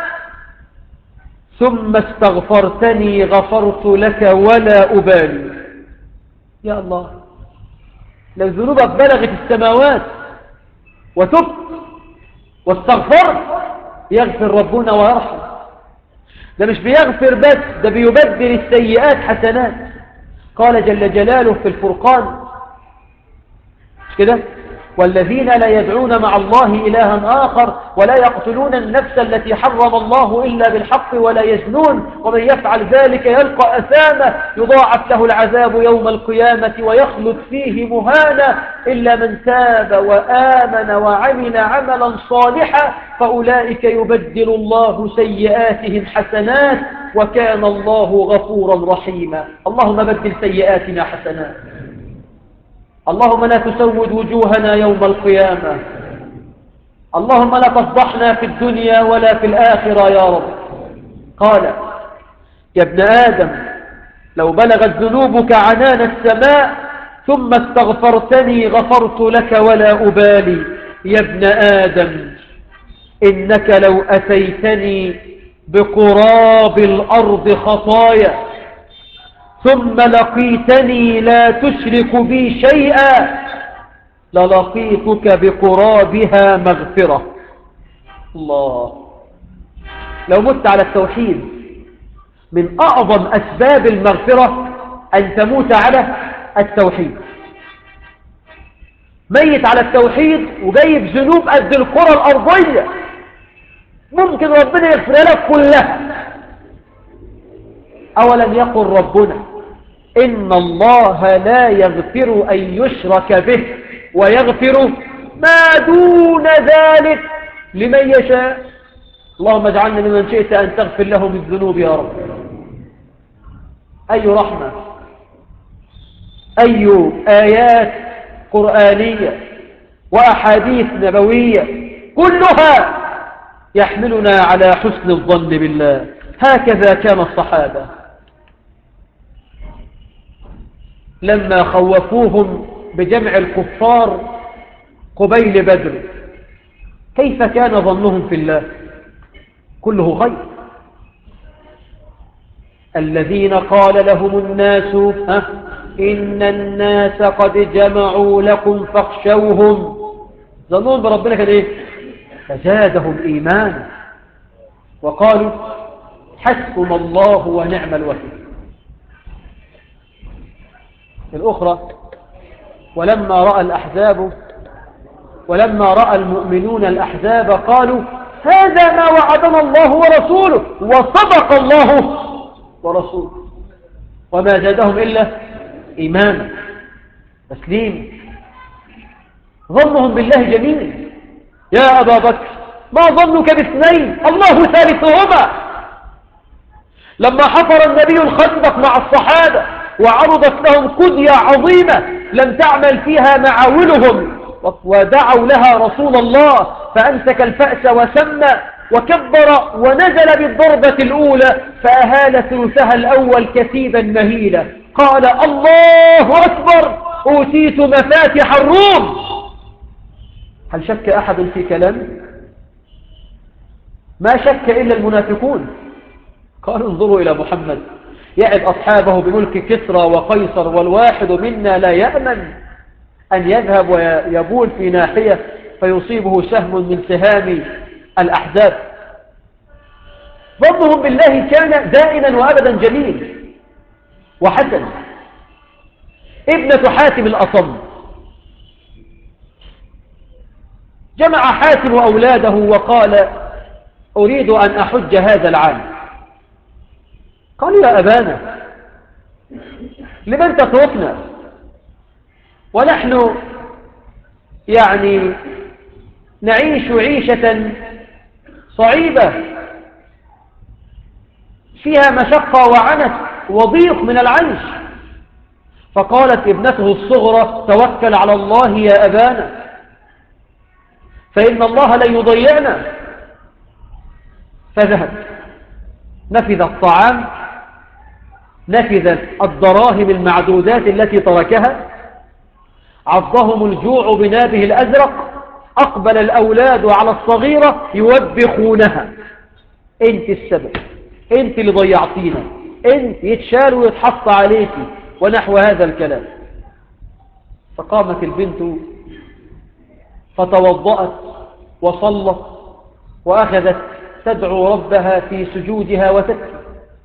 ثم استغفرتني غفرت لك ولا أبالي يا الله لو ذنوبك بلغت السماوات وتبت واستغفرت يغفر ربنا ويرحم ده مش بيغفر بس ده بيبدل السيئات حسنات قال جل جلاله في الفرقان مش كده والذين لا يدعون مع الله إلها آخر ولا يقتلون النفس التي حرم الله إلا بالحق ولا يزنون ومن يفعل ذلك يلقى أثامة يضاعف له العذاب يوم القيامة ويخلد فيه مهانا إلا من تاب وآمن وعمل عملا صالحا فأولئك يبدل الله سيئاتهم حسنات وكان الله غفورا رحيما اللهم بدل سيئاتنا حسنات اللهم لا تسود وجوهنا يوم القيامة اللهم لا تفضحنا في الدنيا ولا في الآخرة يا رب قال يا ابن آدم لو بلغت ذنوبك عنان السماء ثم استغفرتني غفرت لك ولا أبالي يا ابن آدم إنك لو أتيتني بقراب الأرض خطايا ثم لقيتني لا تشرك بي شيئا للقيتك بقرابها مغفرة الله لو مت على التوحيد من أعظم أسباب المغفرة أن تموت على التوحيد ميت على التوحيد وجايب ذنوب قد الكرة الأرضية ممكن ربنا يغفر لك كلها أولم يقل ربنا إن الله لا يغفر أن يشرك به ويغفر ما دون ذلك لمن يشاء اللهم اجعلنا لمن شئت أن تغفر له بالذنوب يا رب أي رحمة أي آيات قرآنية وأحاديث نبوية كلها يحملنا على حسن الظن بالله هكذا كان الصحابة لما خوفوهم بجمع الكفار قبيل بدر كيف كان ظنهم في الله كله خير الذين قال لهم الناس ها إن الناس قد جمعوا لكم فاخشوهم ظنون بربنا كان إيه فزادهم إيمانا وقالوا حسبنا الله ونعم الوكيل الأخرى ولما رأى الأحزاب ولما رأى المؤمنون الأحزاب قالوا هذا ما وعدنا الله ورسوله وصدق الله ورسوله وما زادهم إلا إيمانا تسليم ظنهم بالله جميل يا أبا بكر ما ظنك باثنين الله ثالثهما لما حفر النبي الخندق مع الصحابة وعرضت لهم كدية عظيمة لم تعمل فيها معاولهم ودعوا لها رسول الله فأمسك الفأس وسمى وكبر ونزل بالضربة الأولى فأهال ثلثها الأول كثيبا مهيلا قال الله أكبر أوتيت مفاتح الروم هل شك أحد في كلام ما شك إلا المنافقون قالوا انظروا إلى محمد يعد أصحابه بملك كسرى وقيصر والواحد منا لا يأمن أن يذهب ويبول في ناحية فيصيبه سهم من سهام الأحزاب ظنهم بالله كان دائما وأبدا جميل وحسن ابنة حاتم الأصم جمع حاتم أولاده وقال أريد أن أحج هذا العام قالوا يا أبانا لمن تتركنا ونحن يعني نعيش عيشة صعيبة فيها مشقة وعنت وضيق من العيش فقالت ابنته الصغرى توكل على الله يا أبانا فإن الله لن يضيعنا فذهب نفذ الطعام نفذ الدراهم المعدودات التي تركها عضهم الجوع بنابه الأزرق أقبل الأولاد على الصغيرة يوبخونها أنت السبب أنت اللي ضيعتينا أنت يتشال ويتحط عليك ونحو هذا الكلام فقامت البنت فتوضأت وصلت وأخذت تدعو ربها في سجودها وتبكي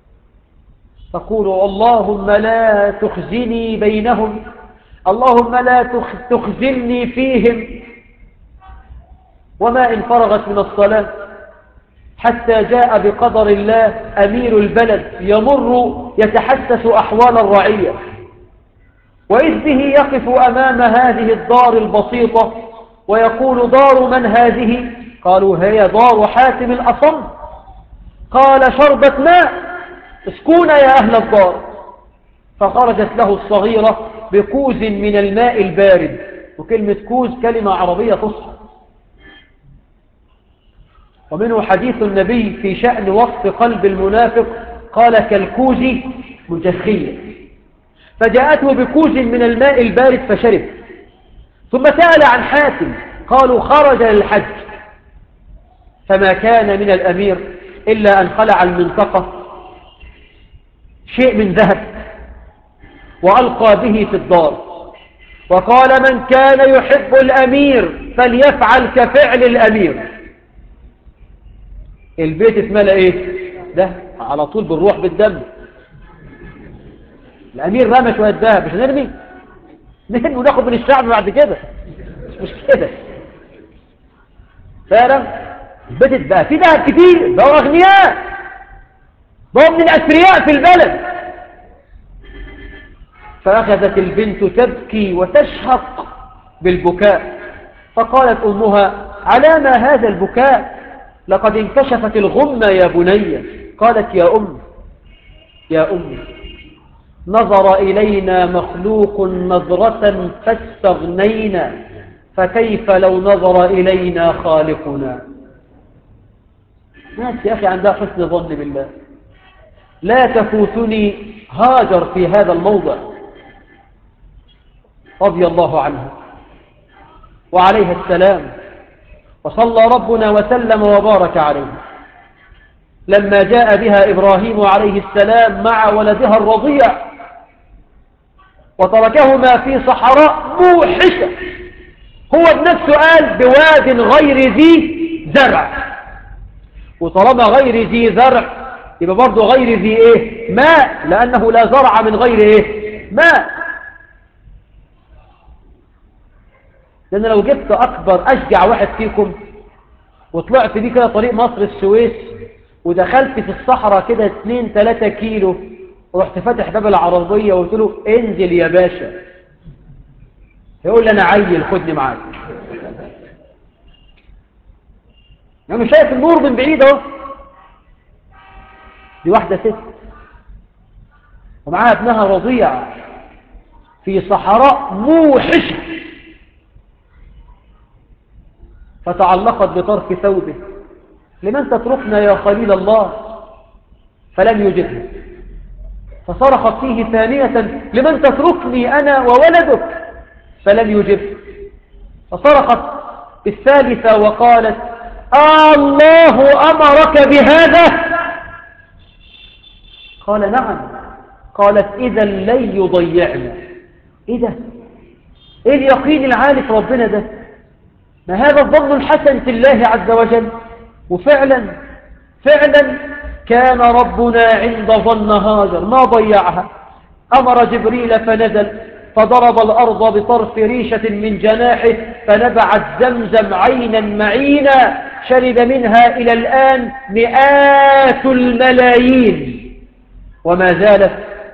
تقول اللهم لا تخزني بينهم اللهم لا تخزلني فيهم وما إن فرغت من الصلاة حتى جاء بقدر الله أمير البلد يمر يتحسس أحوال الرعية وإذ به يقف أمام هذه الدار البسيطة ويقول دار من هذه قالوا هي دار حاتم الأصم قال شربة ماء اسكون يا أهل الدار فخرجت له الصغيرة بكوز من الماء البارد وكلمة كوز كلمة عربية تصحى ومنه حديث النبي في شأن وصف قلب المنافق قال كالكوز مجخية فجاءته بكوز من الماء البارد فشرب ثم سأل عن حاتم قالوا خرج للحج فما كان من الأمير إلا أن خلع المنطقة شيء من ذهب وألقى به في الدار وقال من كان يحب الأمير فليفعل كفعل الأمير البيت اتملى ايه ده على طول بنروح بالدم الامير رمى شويه دهب مش هنرمي نرمي وناخد من الشعب بعد كده مش كده فعلا البيت بقى في دهب كتير ده اغنياء ده من الاثرياء في البلد فاخذت البنت تبكي وتشهق بالبكاء فقالت امها على ما هذا البكاء لقد انكشفت الغمة يا بني قالت يا أم يا أم نظر إلينا مخلوق نظرة فاستغنينا فكيف لو نظر إلينا خالقنا ناس يا أخي عندها حسن ظن بالله لا تفوتني هاجر في هذا الموضع رضي الله عنه وعليها السلام وصلى ربنا وسلم وبارك عليه لما جاء بها إبراهيم عليه السلام مع ولدها الرضيع وتركهما في صحراء موحشة هو بنفسه قال بواد غير ذي زرع وطالما غير ذي زرع يبقى برضه غير ذي ايه ماء لأنه لا زرع من غير ايه ماء لأن لو جبت أكبر أشجع واحد فيكم وطلعت بيه كده طريق مصر السويس ودخلت في الصحراء كده 2 3 كيلو ورحت فاتح باب العربية وقلت له انزل يا باشا يقول لي أنا عيل خدني معاك أنا مش شايف النور من بعيد اهو دي واحدة ست ومعاها ابنها رضيع في صحراء موحشة فتعلقت بطرف ثوبه لمن تتركنا يا خليل الله فلم يجبه فصرخت فيه ثانية لمن تتركني أنا وولدك فلم يجب فصرخت الثالثة وقالت آه الله أمرك بهذا قال نعم قالت إذا لن يضيعنا إيه ده إيه اليقين العالي في ربنا ده ما هذا الظن الحسن في الله عز وجل وفعلا فعلا كان ربنا عند ظن هاجر ما ضيعها أمر جبريل فنزل فضرب الأرض بطرف ريشة من جناحه فنبعت زمزم عينا معينا شرب منها إلى الآن مئات الملايين وما زالت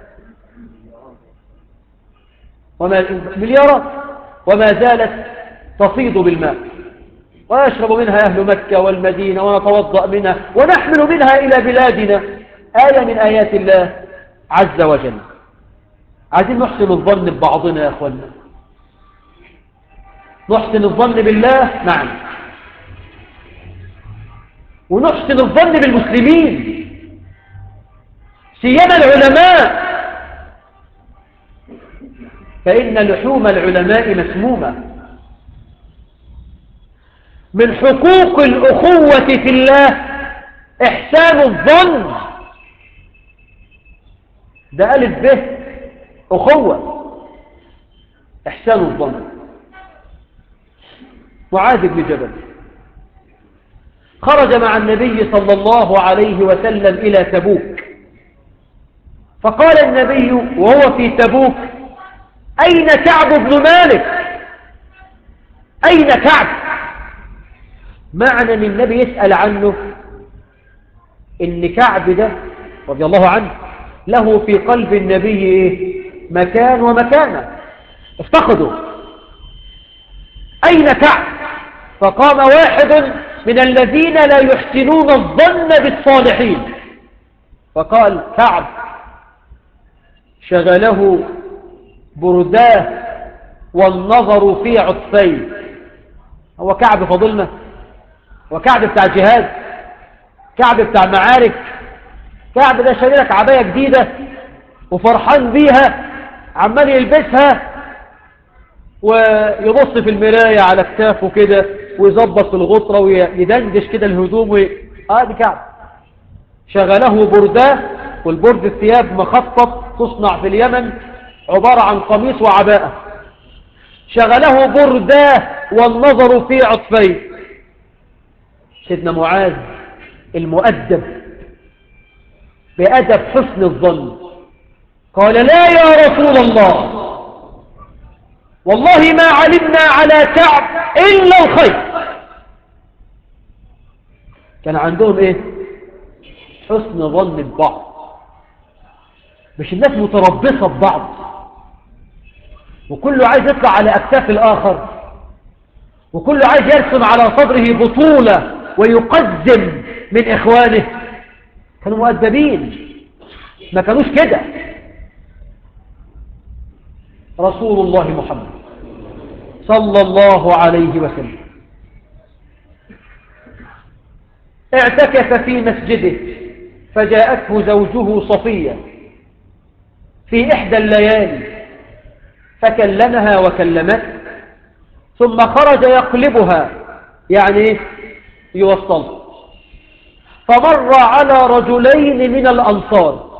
وما مليارات وما زالت تفيض بالماء ويشرب منها أهل مكة والمدينة ونتوضأ منها ونحمل منها إلى بلادنا آية من آيات الله عز وجل عايزين نحسن الظن ببعضنا يا أخوانا نحسن الظن بالله نعم ونحسن الظن بالمسلمين سيما العلماء فإن لحوم العلماء مسمومة من حقوق الأخوة في الله إحسان الظن ده ألف به أخوة إحسان الظن معاذ بن جبل خرج مع النبي صلى الله عليه وسلم إلى تبوك فقال النبي وهو في تبوك أين كعب بن مالك أين كعب معنى أن النبي يسأل عنه إن كعب ده رضي الله عنه له في قلب النبي إيه؟ مكان ومكانة افتقدوا أين كعب فقام واحد من الذين لا يحسنون الظن بالصالحين فقال كعب شغله برداه والنظر في عطفيه هو كعب فضلنا وكعب بتاع جهاد كعب بتاع معارك كعب ده شريلك عباية جديدة وفرحان بيها عمال يلبسها ويبص في المراية على كتافه كده ويظبط في الغطرة ويدندش كده الهدوم وي... اه دي كعب شغله برداه والبرد الثياب مخطط تصنع في اليمن عبارة عن قميص وعباءة شغله برداه والنظر في عطفيه سيدنا معاذ المؤدب بأدب حسن الظن قال لا يا رسول الله والله ما علمنا على كعب إلا الخير كان عندهم إيه حسن ظن ببعض مش الناس متربصة ببعض وكله عايز يطلع على أكتاف الآخر وكله عايز يرسم على صدره بطولة ويقدم من إخوانه كانوا مؤدبين ما كانوش كده رسول الله محمد صلى الله عليه وسلم اعتكف في مسجده فجاءته زوجه صفية في إحدى الليالي فكلمها وكلمته ثم خرج يقلبها يعني يوصل فمر على رجلين من الأنصار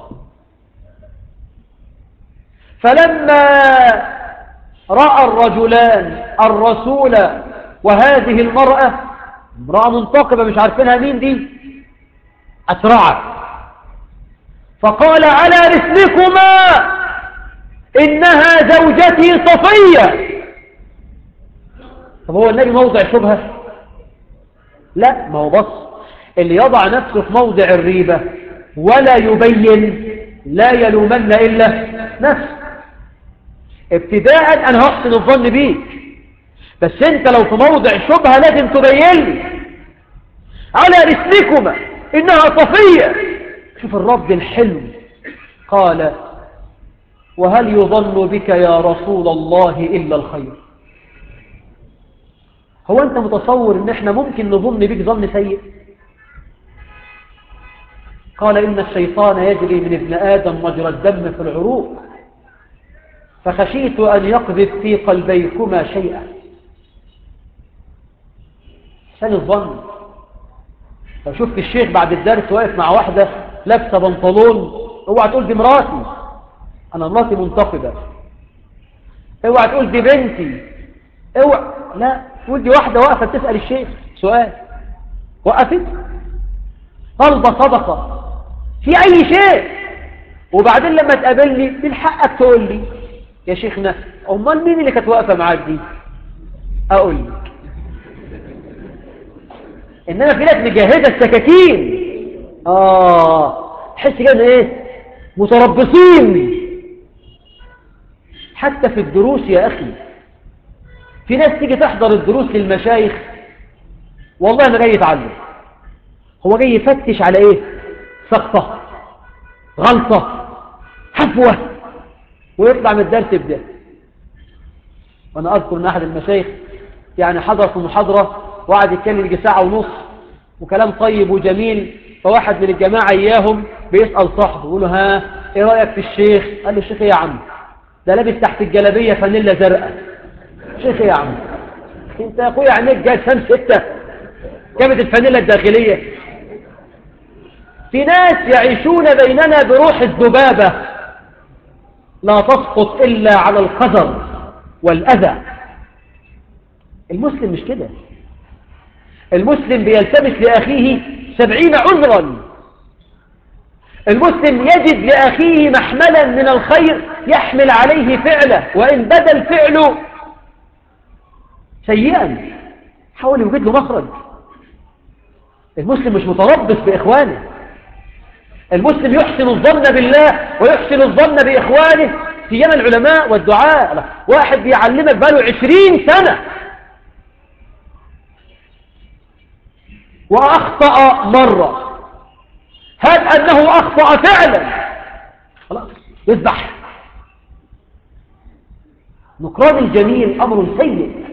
فلما رأى الرجلان الرسول وهذه المرأة امرأة منتقبة مش عارفينها مين دي أسرع فقال على رسلكما إنها زوجتي صفية طب هو النبي موضع شبهة لا ما هو بص اللي يضع نفسه في موضع الريبة ولا يبين لا يلومن إلا نفسه ابتداء أنا هحسن الظن بيك بس انت لو في موضع شبهة لازم تبين لي على رسلكما إنها صفية شوف الرد الحلو قال وهل يظن بك يا رسول الله إلا الخير هو أنت متصور إن إحنا ممكن نظن بك ظن سيء قال إن الشيطان يجري من ابن آدم مجرى الدم في العروق فخشيت أن يقذف في قلبيكما شيئا حسن الظن لو شفت الشيخ بعد الدرس واقف مع واحدة لابسة بنطلون اوعى تقول دي مراتي انا مراتي منتقدة اوعى تقول دي بنتي اوعى لا تقول دي واحدة واقفة تسأل الشيخ سؤال وقفت طلبة صدقة في اي شيء وبعدين لما تقابلني من حقك تقول لي يا شيخنا امال مين اللي كانت واقفة معاك دي اقول لك انما في ناس مجهزه السكاكين اه تحس كده ايه متربصين حتى في الدروس يا اخي في ناس تيجي تحضر الدروس للمشايخ والله انا جاي اتعلم هو جاي يفتش على ايه سقطه غلطه حفوه ويطلع من الدرس بده وانا اذكر ان احد المشايخ يعني حضر في محاضره وقعد يتكلم يجي ساعة ونص وكلام طيب وجميل فواحد من الجماعة إياهم بيسأل صاحبه يقول له ها إيه رأيك في الشيخ قال له الشيخ إيه يا عم ده لابس تحت الجلابية فانيلا زرقاء شيخ إيه يا عم انت يا اخويا عينيك جاي شمس ستة جابت الفانيلا الداخلية في ناس يعيشون بيننا بروح الذبابة لا تسقط إلا على القدر والأذى المسلم مش كده المسلم بيلتمس لأخيه سبعين عذرا المسلم يجد لأخيه محملا من الخير يحمل عليه فعله وإن بدا الفعل سيئا حاول يوجد له مخرج المسلم مش متربص بإخوانه المسلم يحسن الظن بالله ويحسن الظن بإخوانه سيما العلماء والدعاء واحد بيعلمك بقاله عشرين سنة وأخطأ مرة هل أنه أخطأ فعلا خلاص يذبح نكران الجميل أمر سيء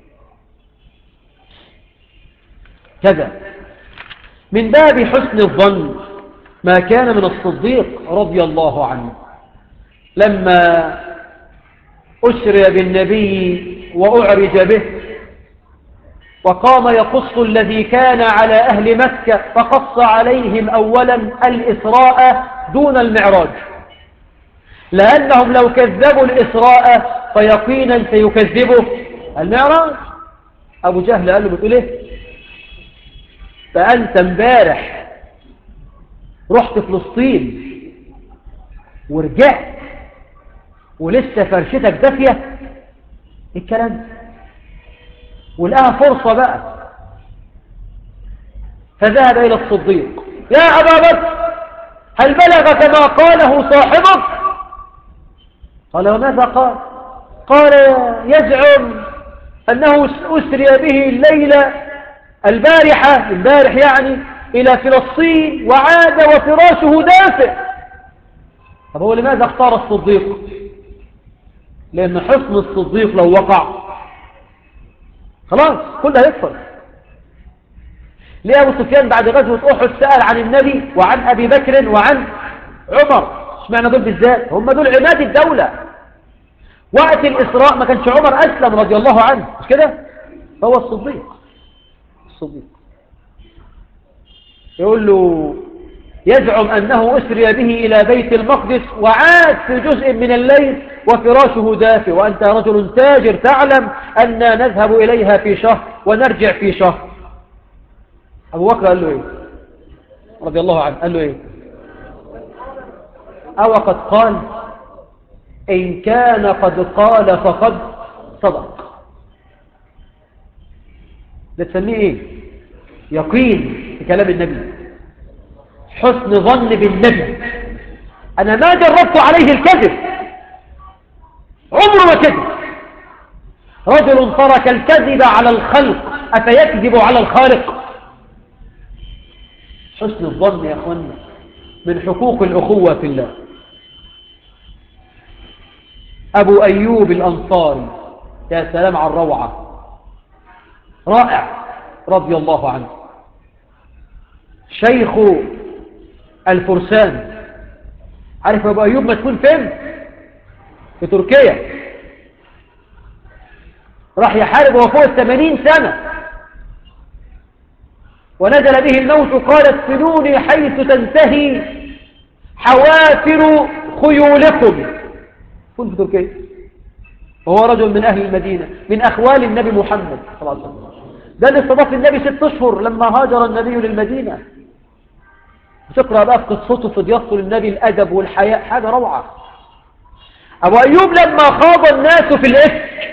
كذا من باب حسن الظن ما كان من الصديق رضي الله عنه لما أسري بالنبي وأعرج به وقام يقص الذي كان على أهل مكة فقص عليهم أولا الإسراء دون المعراج لأنهم لو كذبوا الإسراء فيقينا سيكذبوا المعراج أبو جهل قال له بتقول إيه فأنت امبارح رحت فلسطين ورجعت ولسه فرشتك دافية الكلام ولقاها فرصة بقى فذهب إلى الصديق يا أبا بكر هل بلغك ما قاله صاحبك قال وماذا قال قال يزعم أنه أسري به الليلة البارحة البارح يعني إلى فلسطين وعاد وفراشه دافئ طب هو لماذا اختار الصديق لأن حسن الصديق لو وقع خلاص كله هيكفر ليه أبو سفيان بعد غزوة أحد سأل عن النبي وعن أبي بكر وعن عمر اشمعنى دول بالذات هم دول عماد الدولة وقت الإسراء ما كانش عمر أسلم رضي الله عنه مش كده هو الصديق الصديق يقول له يزعم أنه أسري به إلى بيت المقدس وعاد في جزء من الليل وفراشه دافئ وأنت رجل تاجر تعلم أننا نذهب إليها في شهر ونرجع في شهر أبو بكر قال له إيه رضي الله عنه قال له إيه أو قد قال إن كان قد قال فقد صدق ده تسميه إيه يقين في كلام النبي حسن ظن بالنبي أنا ما جربت عليه الكذب عمره ما كذب رجل ترك الكذب على الخلق أفيكذب على الخالق حسن الظن يا أخوانا من حقوق الأخوة في الله أبو أيوب الأنصاري يا سلام على الروعة رائع رضي الله عنه شيخ الفرسان عارف أبو أيوب مسكون فين في تركيا راح يحارب وهو فوق الثمانين سنة ونزل به الموت قال ادفنوني حيث تنتهي حوافر خيولكم كنت في تركيا وهو رجل من أهل المدينة من أخوال النبي محمد صلى الله عليه وسلم ده اللي استضاف النبي ست أشهر لما هاجر النبي للمدينة تقرأ بقى في قصته في ضيافته للنبي الأدب والحياء حاجة روعة أبو أيوب لما خاض الناس في الإفك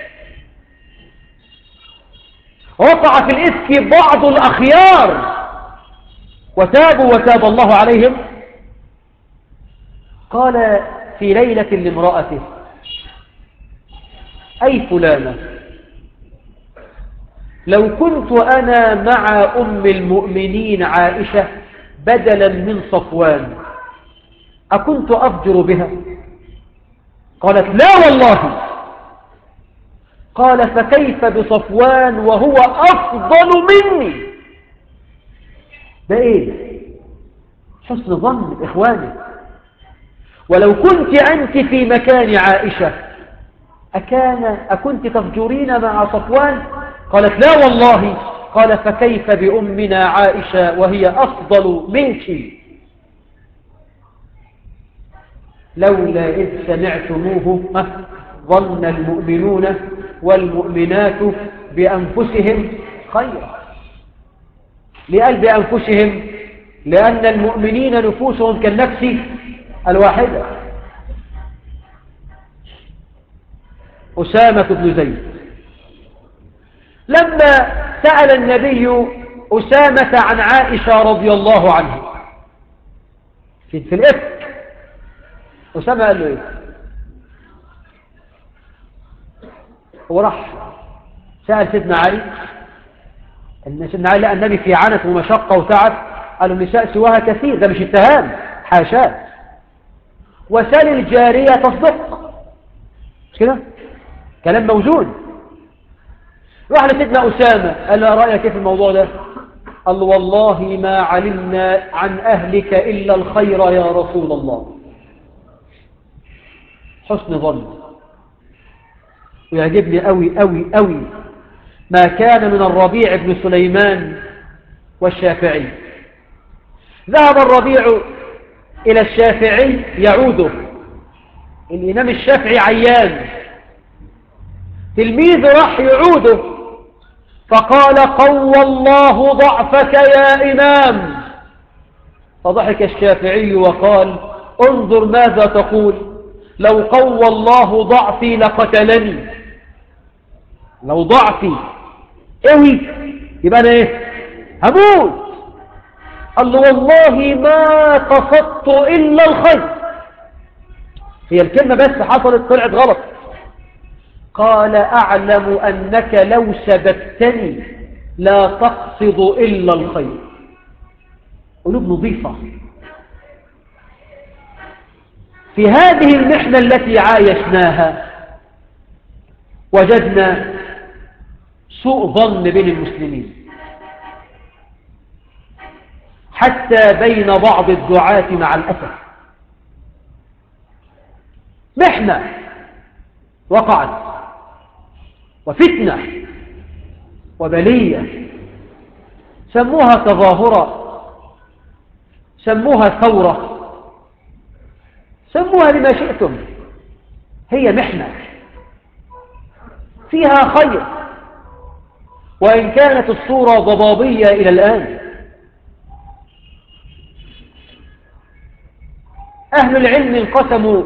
وقع في الإفك بعض الأخيار وتابوا وتاب الله عليهم قال في ليلة لامرأته أي فلانة لو كنت أنا مع أم المؤمنين عائشة بدلا من صفوان أكنت أفجر بها قالت لا والله قال فكيف بصفوان وهو أفضل مني ده ايه حسن ظن إخواني ولو كنت أنت في مكان عائشة أكان أكنت تفجرين مع صفوان قالت لا والله قال فكيف بأمنا عائشة وهي أفضل منك لولا إذ سمعتموه ظن المؤمنون والمؤمنات بأنفسهم خيرا لقال بأنفسهم لأن المؤمنين نفوسهم كالنفس الواحدة أسامة بن زيد لما سأل النبي أسامة عن عائشة رضي الله عنها في, في الإفك أسامة قال له إيه وراح سأل سيدنا علي أن سيدنا علي لقى النبي في عنت ومشقة وتعب قال النساء سواها كثير ده مش اتهام حاشاه وسال الجارية تصدق مش كده كلام موجود راح لسيدنا أسامة قال له رأيك كيف الموضوع ده قال له والله ما علمنا عن أهلك إلا الخير يا رسول الله حسن ظن ويعجبني قوي قوي قوي ما كان من الربيع بن سليمان والشافعي ذهب الربيع إلى الشافعي يعوده الإمام الشافعي عيان تلميذ راح يعوده فقال قوى الله ضعفك يا إمام فضحك الشافعي وقال انظر ماذا تقول لو قوى الله ضعفي لقتلني لو ضعفي اوي يبقى انا ايه هموت قال له والله ما قصدت الا الخير هي الكلمة بس حصلت طلعت غلط قال أعلم أنك لو سببتني لا تقصد إلا الخير قلوب نظيفة في هذه المحنة التي عايشناها وجدنا سوء ظن بين المسلمين حتى بين بعض الدعاة مع الأسف محنة وقعت وفتنة وبلية سموها تظاهرة سموها ثورة سموها بما شئتم هي محنة فيها خير وإن كانت الصورة ضبابية إلى الآن أهل العلم انقسموا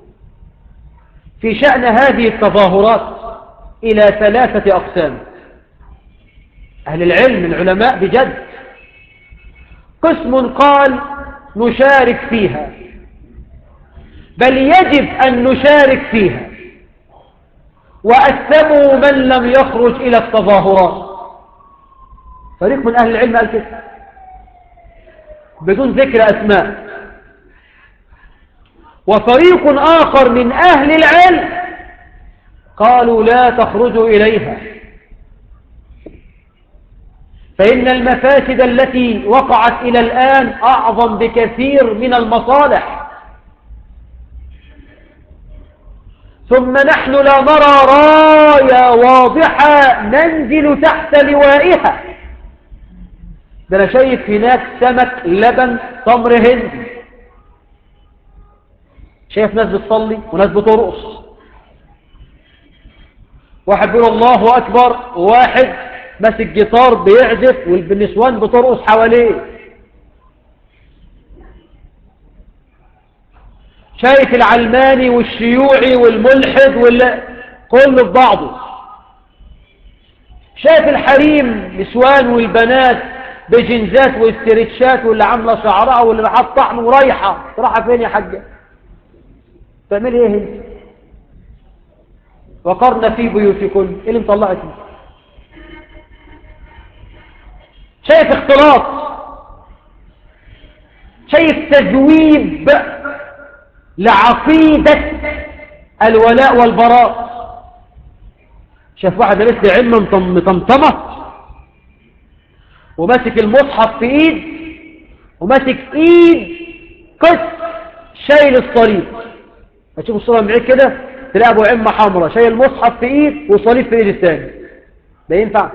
في شأن هذه التظاهرات إلى ثلاثة أقسام أهل العلم العلماء بجد قسم قال نشارك فيها بل يجب أن نشارك فيها وأثموا من لم يخرج إلى التظاهرات فريق من أهل العلم قال كده بدون ذكر أسماء وفريق آخر من أهل العلم قالوا لا تخرجوا إليها فإن المفاسد التي وقعت إلى الآن أعظم بكثير من المصالح ثم نحن لا نرى راية واضحة ننزل تحت لوائها ده أنا شايف هناك سمك لبن تمر هندي شايف ناس بتصلي وناس بترقص واحد بيقول الله أكبر وواحد ماسك جيتار بيعزف والنسوان بترقص حواليه شايف العلماني والشيوعي والملحد وال... كله في بعضه شايف الحريم نسوان والبنات بجنزات واسترتشات واللي عامله شعرها واللي حاطه طعم ورايحه رايحه فين يا حاجه تعملي ايه انت وقرن في بيوتكن ايه اللي مطلعك شايف اختلاط شايف تزويب لعقيدة الولاء والبراء شاف واحد لابس لي عمة مطمطمة وماسك المصحف في ايد وماسك ايد قس شايل الصليب هتشوف الصورة من بعيد كده تلاقي ابو عمة حمراء شايل مصحف في ايد وصليب في ايد الثاني ده ينفع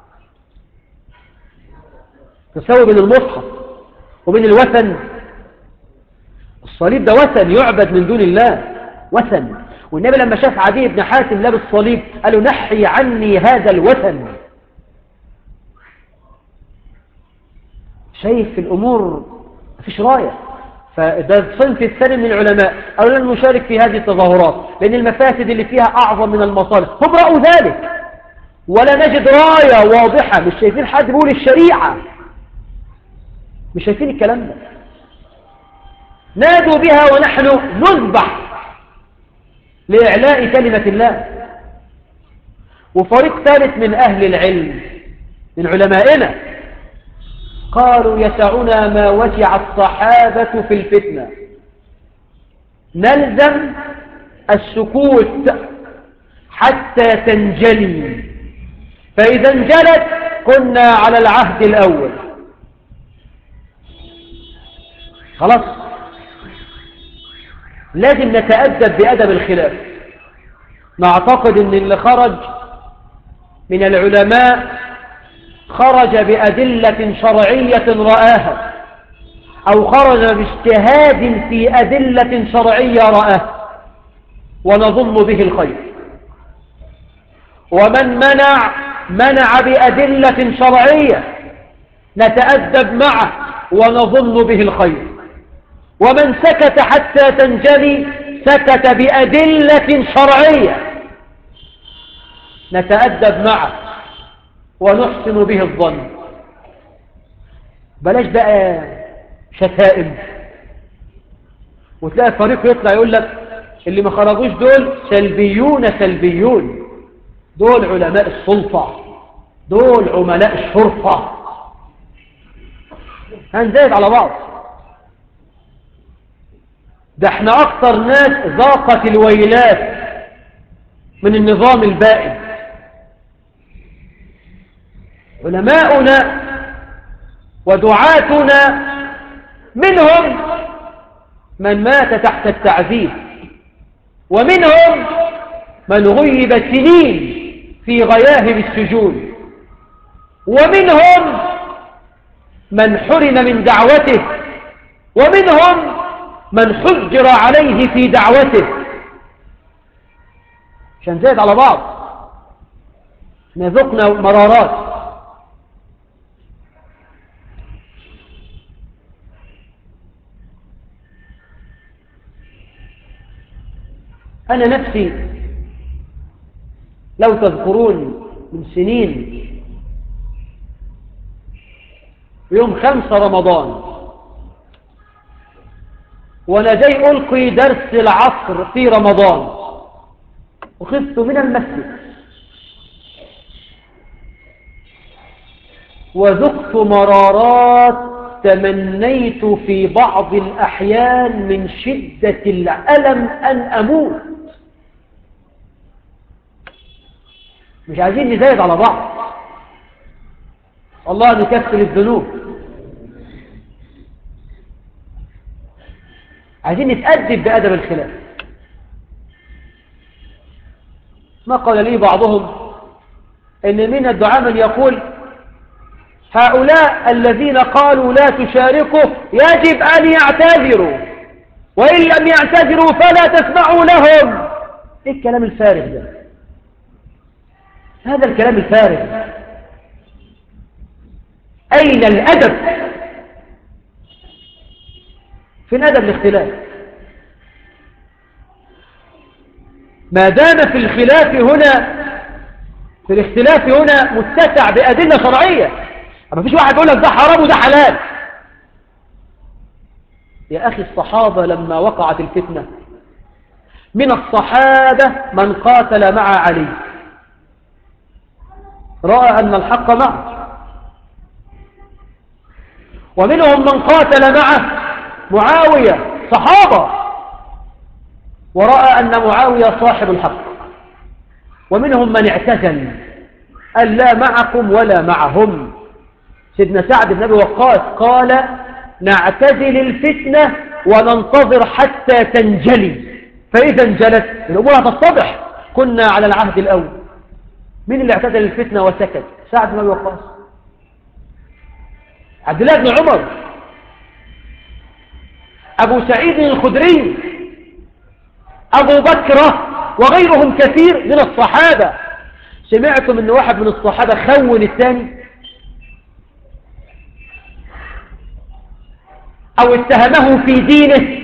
تساوي بين المصحف وبين الوثن الصليب ده وثن يعبد من دون الله وثن والنبي لما شاف عدي بن حاتم لابس صليب قال له نحي عني هذا الوثن شايف في الأمور مفيش راية فده الصنف الثاني من العلماء قالوا لن نشارك في هذه التظاهرات لأن المفاسد اللي فيها أعظم من المصالح هم رأوا ذلك ولا نجد راية واضحة مش شايفين حد بيقول الشريعة مش شايفين الكلام ده نادوا بها ونحن نذبح لإعلاء كلمة الله وفريق ثالث من أهل العلم من علمائنا قالوا يسعنا ما وسع الصحابة في الفتنة نلزم السكوت حتى تنجلي فإذا انجلت كنا على العهد الأول خلاص لازم نتأدب بأدب الخلاف نعتقد أن اللي خرج من العلماء خرج بأدلة شرعية رآها أو خرج باجتهاد في أدلة شرعية رآها ونظن به الخير ومن منع منع بأدلة شرعية نتأدب معه ونظن به الخير ومن سكت حتى تنجلي سكت بأدلة شرعية نتأدب معه ونحسن به الظن بلاش بقى شتائم وتلاقي فريق يطلع يقول لك اللي ما خرجوش دول سلبيون سلبيون دول علماء السلطة دول عملاء الشرطة هنزايد على بعض ده احنا اكتر ناس ذاقت الويلات من النظام البائد علماؤنا ودعاتنا منهم من مات تحت التعذيب ومنهم من غيب سنين في غياهب السجون ومنهم من حرم من دعوته ومنهم من حجر عليه في دعوته عشان زاد على بعض نذقنا مرارات أنا نفسي لو تذكرون من سنين يوم خمسة رمضان وأنا جاي ألقي درس العصر في رمضان وخفت من المسجد وذقت مرارات تمنيت في بعض الأحيان من شدة الألم أن أموت مش عايزين نزايد على بعض الله نكفر الذنوب عايزين نتأدب بأدب الخلاف ما قال لي بعضهم ان من الدعاء من يقول هؤلاء الذين قالوا لا تشاركوا يجب أن يعتذروا وإن لم يعتذروا فلا تسمعوا لهم ايه الكلام الفارغ ده هذا الكلام الفارغ أين الأدب فين أدب الاختلاف ما دام في الخلاف هنا في الاختلاف هنا متسع بأدلة شرعية أما فيش واحد يقول لك ده حرام وده حلال يا أخي الصحابة لما وقعت الفتنة من الصحابة من قاتل مع علي رأى أن الحق معه ومنهم من قاتل معه معاوية صحابة ورأى أن معاوية صاحب الحق ومنهم من اعتزل قال لا معكم ولا معهم سيدنا سعد بن أبي وقاص قال نعتزل الفتنة وننتظر حتى تنجلي فإذا انجلت الأمور هتتضح كنا على العهد الأول مين اللي اعتزل الفتنة وسكت سعد بن أبي وقاص عبد الله بن عمر أبو سعيد الخدري أبو بكر وغيرهم كثير من الصحابة سمعتم أن واحد من الصحابة خون الثاني أو اتهمه في دينه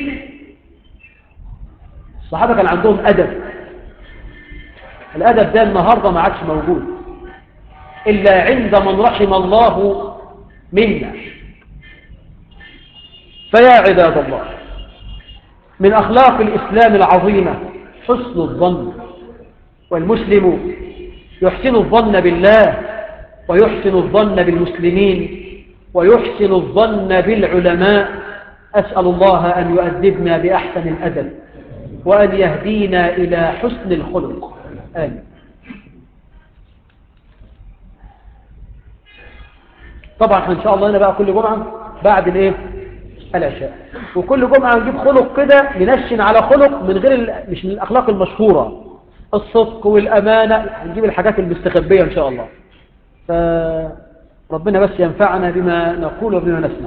الصحابة كان عندهم أدب الأدب ده النهاردة ما عادش موجود إلا عند من رحم الله منا فيا عباد الله من أخلاق الإسلام العظيمة حسن الظن والمسلم يحسن الظن بالله ويحسن الظن بالمسلمين ويحسن الظن بالعلماء أسأل الله أن يؤدبنا بأحسن الأدب وأن يهدينا إلى حسن الخلق آمين طبعا إن شاء الله أنا بقى كل جمعة بعد الإيه العشاء وكل جمعة نجيب خلق كده ننشن على خلق من غير ال... مش من الأخلاق المشهورة الصدق والأمانة هنجيب الحاجات المستخبية إن شاء الله فربنا بس ينفعنا بما نقول وبما نسمع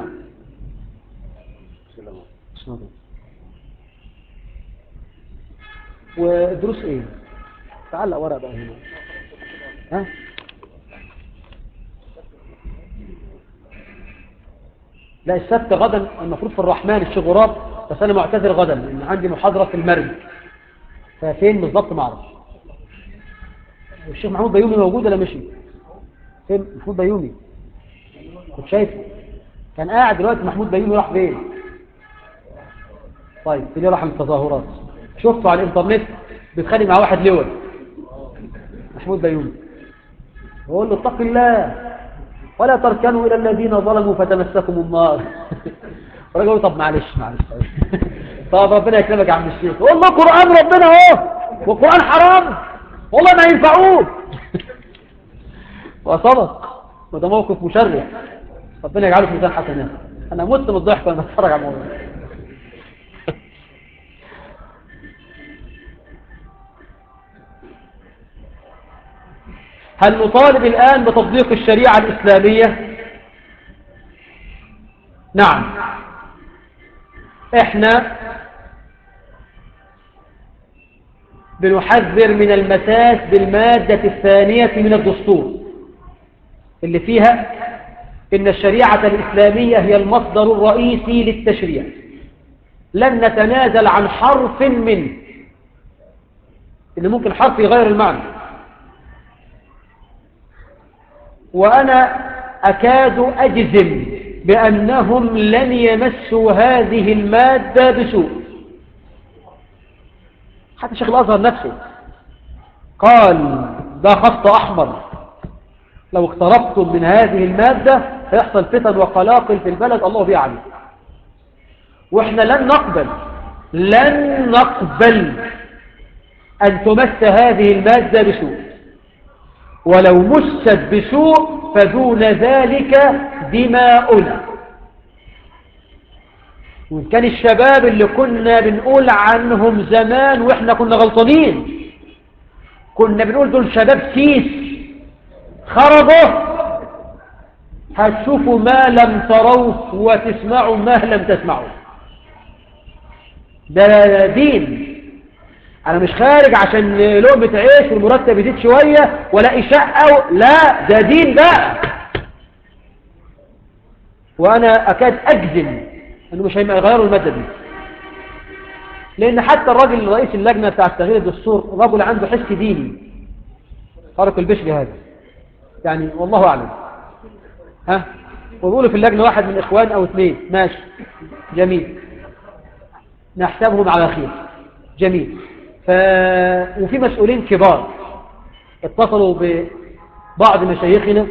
بسم الله ودروس ايه تعلق ورق بقى هنا ها لا السبت غدا المفروض في الرحمن الشيخ غراب بس انا معتذر غدا لان عندي محاضرة في المرج ففين بالضبط ما اعرفش الشيخ محمود بيومي موجود ولا مشي فين محمود بيومي كنت شايفه كان قاعد دلوقتي محمود بيومي راح فين طيب فين راح التظاهرات شفته على الانترنت بيتخانق مع واحد لول محمود بيومي بقول له اتق الله ولا تركنوا الى الذين ظلموا فتمسكم النار الراجل يقول طب معلش معلش طب ربنا يكرمك يا عم الشيخ والله قران ربنا اهو والقران حرام والله ما ينفعوه وصدق وده موقف مشرف ربنا يجعله في ميزان حسنات انا مت من الضحك وانا بتفرج على الموضوع هل نطالب الآن بتطبيق الشريعة الإسلامية نعم احنا بنحذر من المساس بالمادة الثانية من الدستور اللي فيها إن الشريعة الإسلامية هي المصدر الرئيسي للتشريع لن نتنازل عن حرف منه اللي ممكن حرف يغير المعنى وأنا أكاد أجزم بأنهم لن يمسوا هذه المادة بسوء حتى شيخ الأزهر نفسه قال ده خط أحمر لو اقتربتم من هذه المادة هيحصل فتن وقلاقل في البلد الله بيعلم واحنا لن نقبل لن نقبل أن تمس هذه المادة بسوء ولو مست بسوء فدون ذلك دماؤنا وإن كان الشباب اللي كنا بنقول عنهم زمان وإحنا كنا غلطانين كنا بنقول دول شباب سيس خرجوا هتشوفوا ما لم تروه وتسمعوا ما لم تسمعوا ده دين انا مش خارج عشان لقمة عيش والمرتب يزيد شوية ولا شقة لا ده دين بقى وانا اكاد اجزم انه مش هيغيروا المادة دي لان حتى الراجل رئيس اللجنة بتاع تغيير الدستور رجل عنده حس ديني طارق البشري هذا يعني والله اعلم ها ويقولوا في اللجنة واحد من اخوان او اثنين ماشي جميل نحسبهم على خير جميل ف... وفي مسؤولين كبار اتصلوا ببعض مشايخنا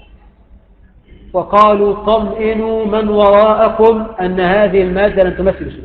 وقالوا طمئنوا من وراءكم أن هذه المادة لن تمثل بسوء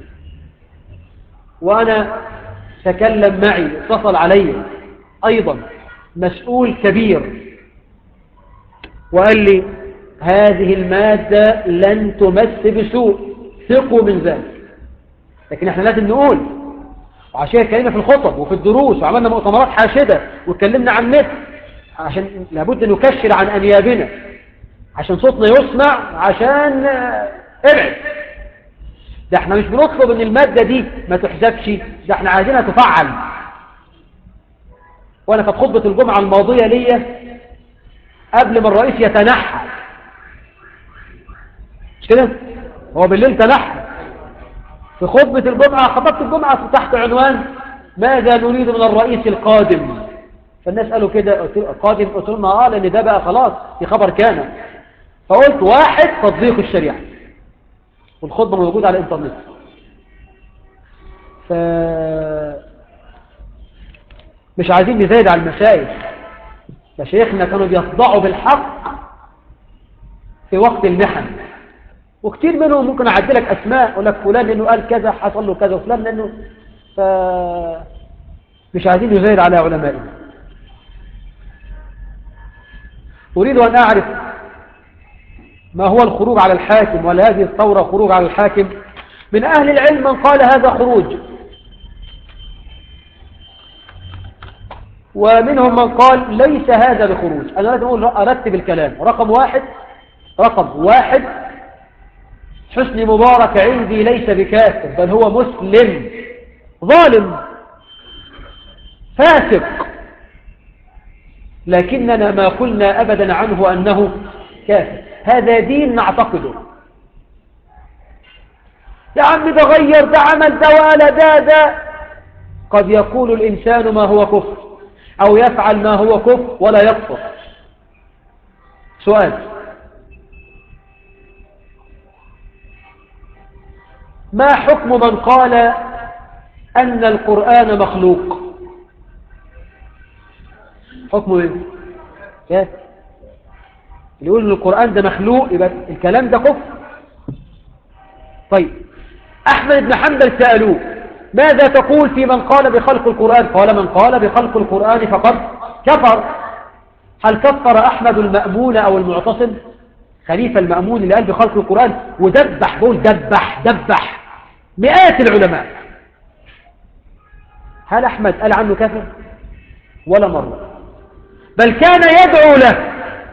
وأنا تكلم معي اتصل علي أيضا مسؤول كبير وقال لي هذه المادة لن تمس بسوء ثقوا من ذلك لكن احنا لازم نقول وعشان اتكلمنا في الخطب وفي الدروس وعملنا مؤتمرات حاشدة واتكلمنا عن النت عشان لابد نكشر عن أنيابنا عشان صوتنا يسمع عشان آه، ابعد ده احنا مش بنطلب ان المادة دي ما تحذفش ده احنا عايزينها تفعل وانا كانت خطبة الجمعة الماضية ليا قبل ما الرئيس يتنحى مش كده هو بالليل تنحى في خطبة الجمعة خطبت الجمعة تحت عنوان ماذا نريد من الرئيس القادم فالناس قالوا كده قلت له- قادم قلت لهم اه لان ده بقى خلاص في خبر كان فقلت واحد تطبيق الشريعة والخطبة موجودة على الانترنت ف مش عايزين نزايد على المشايخ مشايخنا كانوا بيخضعوا بالحق في وقت المحن وكتير منهم ممكن اعدلك اسماء اقول لك فلان لانه قال كذا حصل له كذا وفلان لانه ف مش عايزين نزايد على علمائنا اريد ان اعرف ما هو الخروج على الحاكم ولا هذه الثوره خروج على الحاكم من اهل العلم من قال هذا خروج ومنهم من قال ليس هذا بخروج انا لازم اقول ارتب الكلام رقم واحد رقم واحد حسني مبارك عندي ليس بكافر بل هو مسلم ظالم فاسق لكننا ما قلنا أبدا عنه أنه كافر هذا دين نعتقده يا عم ده غير ده عمل ده ولا ده ده قد يقول الإنسان ما هو كفر أو يفعل ما هو كفر ولا يكفر سؤال ما حكم من قال أن القرآن مخلوق حكمه ايه كيف اللي يقول ان القرآن ده مخلوق يبقى الكلام ده كفر طيب أحمد بن حنبل سألوه ماذا تقول في من قال بخلق القرآن قال من قال بخلق القرآن فقد كفر هل كفر أحمد المأمون أو المعتصم خليفة المأمون اللي قال بخلق القرآن ودبح بقول دبح دبح مئات العلماء هل أحمد قال عنه كافر ولا مرة بل كان يدعو له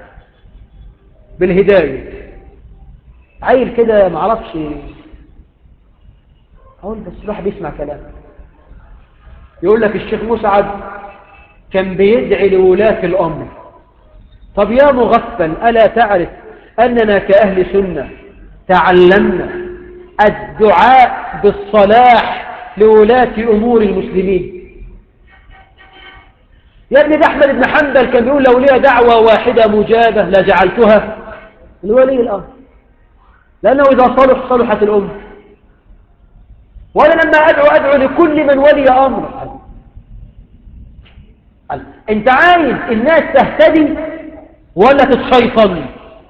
بالهداية عيل كده معرفش أقول بس الواحد بيسمع كلام يقول لك الشيخ مسعد كان بيدعي لولاة الأمر طب يا مغفل ألا تعرف أننا كأهل سنة تعلمنا الدعاء بالصلاح لولاة أمور المسلمين يا ابني ده أحمد بن حنبل كان بيقول لو لي دعوة واحدة مجابة لجعلتها لولي الأمر لأنه إذا صلح صلحت الأمة وأنا لما أدعو أدعو لكل من ولي أمر أنت عايز الناس تهتدي ولا تتشيطن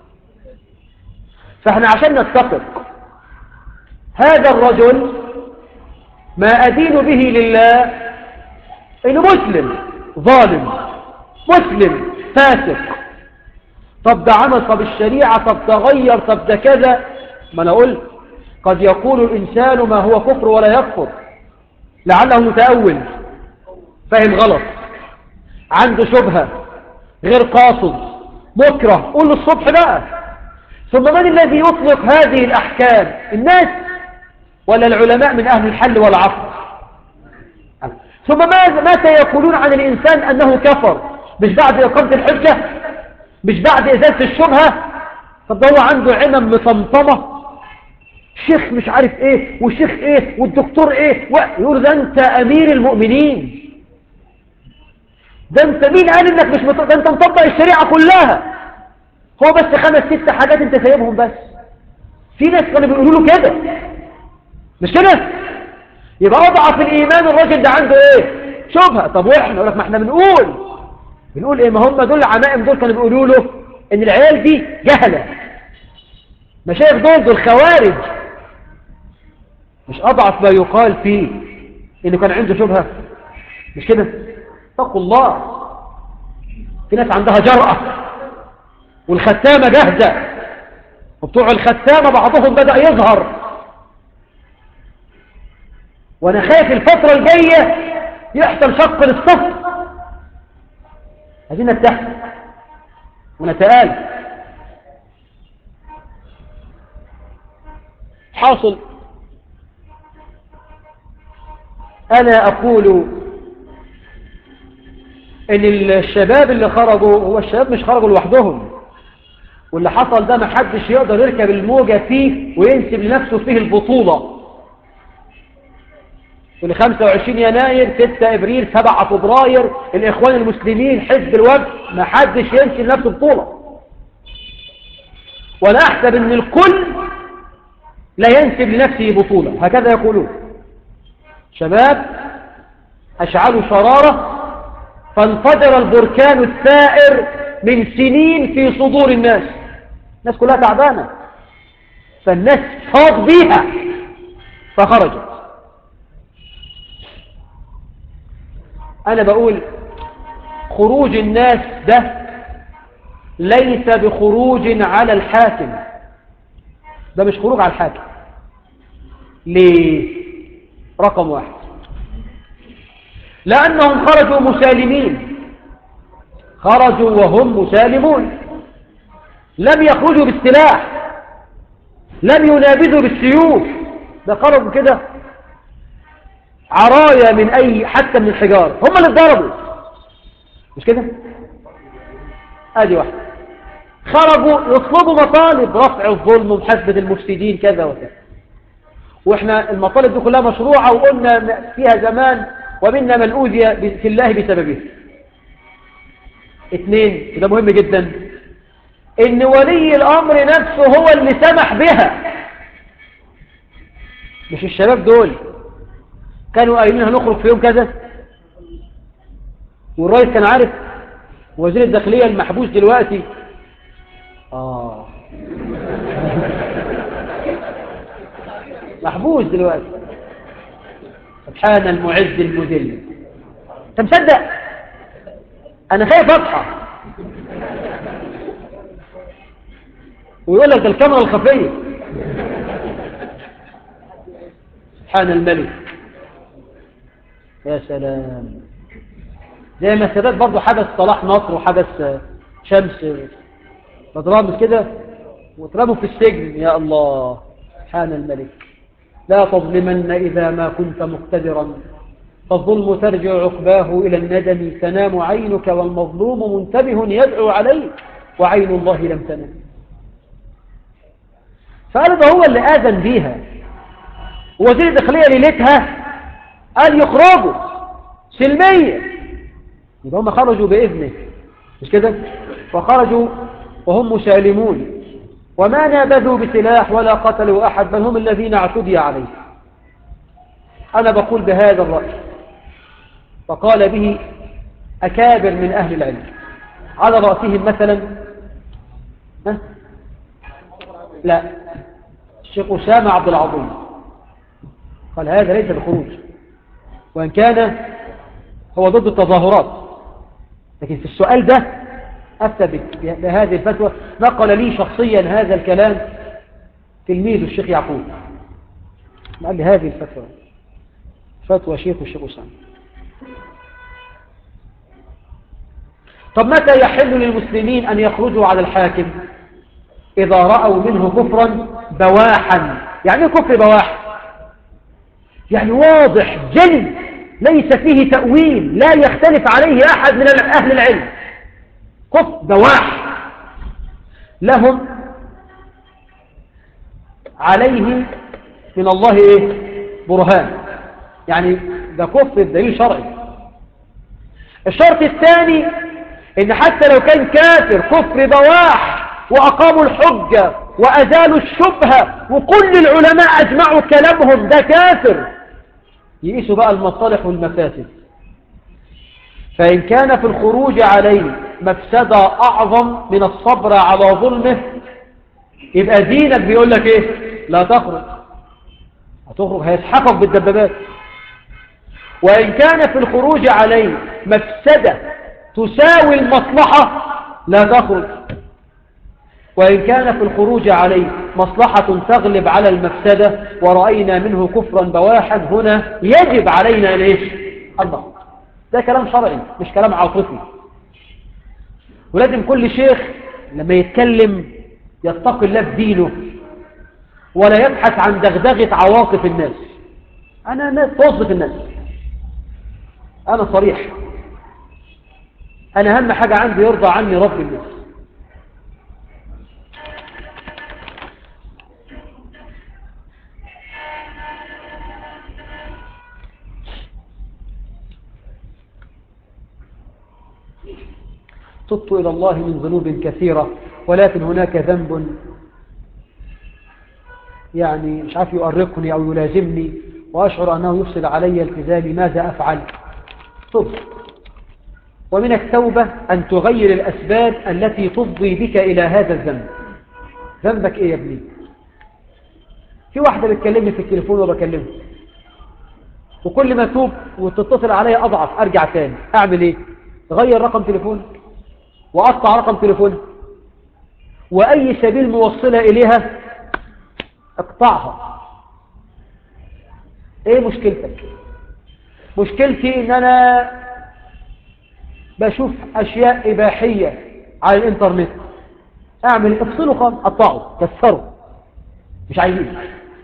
فاحنا عشان نتفق هذا الرجل ما أدين به لله إنه مسلم ظالم مسلم فاسق طب ده عمل طب الشريعة طب تغير طب ده كذا ما أنا قلت قد يقول الإنسان ما هو كفر ولا يكفر لعله متأول فهم غلط عنده شبهة غير قاصد مكره قول له الصبح بقى ثم من الذي يطلق هذه الأحكام الناس ولا العلماء من أهل الحل والعقل ثم ماذا يقولون عن الإنسان أنه كفر مش بعد إقامة الحجة مش بعد إزالة الشبهة طب ده هو عنده عمم مطمطمة شيخ مش عارف ايه وشيخ ايه والدكتور ايه يقول ده انت امير المؤمنين ده انت مين قال انك مش مط... ده انت مطبق الشريعة كلها هو بس خمس ست حاجات انت سايبهم بس في ناس كانوا بيقولوا له كده مش كده يبقى اضعف الايمان الراجل ده عنده ايه شبهه طب واحنا يقول لك ما احنا بنقول بنقول ايه ما هم دول العمائم دول كانوا بيقولوا له ان العيال دي جهله مشايخ دول دول خوارج مش اضعف ما يقال فيه انه كان عنده شبهه مش كده اتقوا الله في ناس عندها جرأة والختامة جاهزة وبتوع الختامة بعضهم بدأ يظهر وانا خايف الفترة الجاية يحصل شق للصف عايزين نتحد ونتآلف حاصل أنا أقول إن الشباب اللي خرجوا هو الشباب مش خرجوا لوحدهم واللي حصل ده محدش يقدر يركب الموجة فيه وينسب لنفسه فيه البطولة في 25 يناير 6 ابريل 7 فبراير الاخوان المسلمين حزب الوفد ما حدش ينسي لنفسه بطولة وانا احسب ان الكل لا ينسب لنفسه بطولة هكذا يقولون شباب اشعلوا شرارة فانفجر البركان الثائر من سنين في صدور الناس الناس كلها تعبانة فالناس فاض بيها فخرجت أنا بقول خروج الناس ده ليس بخروج على الحاكم ده مش خروج على الحاكم ليه رقم واحد لأنهم خرجوا مسالمين خرجوا وهم مسالمون لم يخرجوا بالسلاح لم ينابذوا بالسيوف ده خرجوا كده عرايا من أي حتى من الحجار هم اللي اتضربوا مش كده ادي واحدة خرجوا يطلبوا مطالب رفع الظلم ومحاسبة المفسدين كذا وكذا واحنا المطالب دي كلها مشروعة وقلنا فيها زمان ومنا من أوذي في الله بسببه اثنين وده مهم جدا ان ولي الامر نفسه هو اللي سمح بها مش الشباب دول كانوا قايلين هنخرج في يوم كذا والرئيس كان عارف وزير الداخلية المحبوس دلوقتي آه محبوس دلوقتي سبحان المعز المذل انت مصدق انا خايف اصحى ويقول لك ده الكاميرا الخفيه سبحان الملك يا سلام زي ما السادات برضه حدث صلاح نصر وحدث شمس بضرامس كده واترموا في السجن يا الله سبحان الملك لا تظلمن إذا ما كنت مقتدرا فالظلم ترجع عقباه إلى الندم تنام عينك والمظلوم منتبه يدعو عليك وعين الله لم تنم فقال هو اللي آذن بيها وزير الداخلية ليلتها قال يخرجوا سلمية يبقى هم خرجوا بإذنه مش كده وخرجوا وهم مسالمون وما نابذوا بسلاح ولا قتلوا أحد بل هم الذين اعتدي عليه أنا بقول بهذا الرأي فقال به أكابر من أهل العلم على رأسهم مثلا ها؟ لا الشيخ أسامة عبد العظيم قال هذا ليس بخروج وإن كان هو ضد التظاهرات لكن في السؤال ده أثبت بهذه الفتوى نقل لي شخصيا هذا الكلام تلميذ الشيخ يعقوب قال لي هذه الفتوى فتوى شيخ الشيخ أسامة طب متى يحل للمسلمين أن يخرجوا على الحاكم إذا رأوا منه كفرا بواحا يعني كفر بواح يعني واضح جل ليس فيه تأويل لا يختلف عليه أحد من أهل العلم كفر بواح لهم عليه من الله إيه؟ برهان يعني ده كفر الدليل شرعي الشرط الثاني ان حتى لو كان كافر كفر بواح واقاموا الحجة وازالوا الشبهة وكل العلماء اجمعوا كلامهم ده كافر يقيسوا بقى المصالح والمفاسد فإن كان في الخروج عليه مفسدة أعظم من الصبر على ظلمه يبقى دينك بيقول لك إيه لا تخرج هتخرج هيسحقك بالدبابات وإن كان في الخروج عليه مفسدة تساوي المصلحة لا تخرج وإن كان في الخروج عليه مصلحة تغلب على المفسدة ورأينا منه كفرا بواحا هنا يجب علينا ليش الله ده كلام شرعي مش كلام عاطفي ولازم كل شيخ لما يتكلم يتقي الله في دينه ولا يبحث عن دغدغة عواطف الناس أنا ناس توظف الناس أنا صريح أنا أهم حاجة عندي يرضى عني رب الناس تبت إلى الله من ذنوب كثيرة ولكن هناك ذنب يعني مش عارف يؤرقني أو يلازمني وأشعر أنه يفسد علي التزامي ماذا أفعل طب ومن التوبة أن تغير الأسباب التي تفضي بك إلى هذا الذنب ذنبك إيه يا ابني في واحدة بتكلمني في التليفون وبكلمها وكل ما توب وتتصل علي أضعف أرجع تاني أعمل إيه غير رقم تليفون وأقطع رقم تليفون وأي سبيل موصلة إليها اقطعها ايه مشكلتك مشكلتي ان انا بشوف اشياء اباحية على الانترنت اعمل افصله خالص قطعه كسره مش عايزين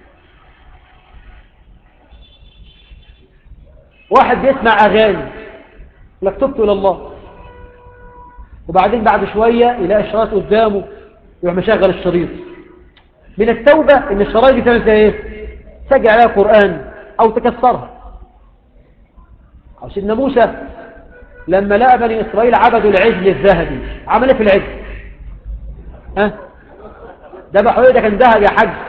واحد بيسمع اغاني لك تبت الى الله وبعدين بعد شوية يلاقي الشرايط قدامه يروح مشغل الشريط من التوبة ان الشرايط دي تعمل فيها ايه تجي عليها قرآن او تكسرها او سيدنا موسى لما لقى بني اسرائيل عبدوا العجل الذهبي عمل ايه في العجل ها ذبحوا ايه ده كان ذهب يا حاج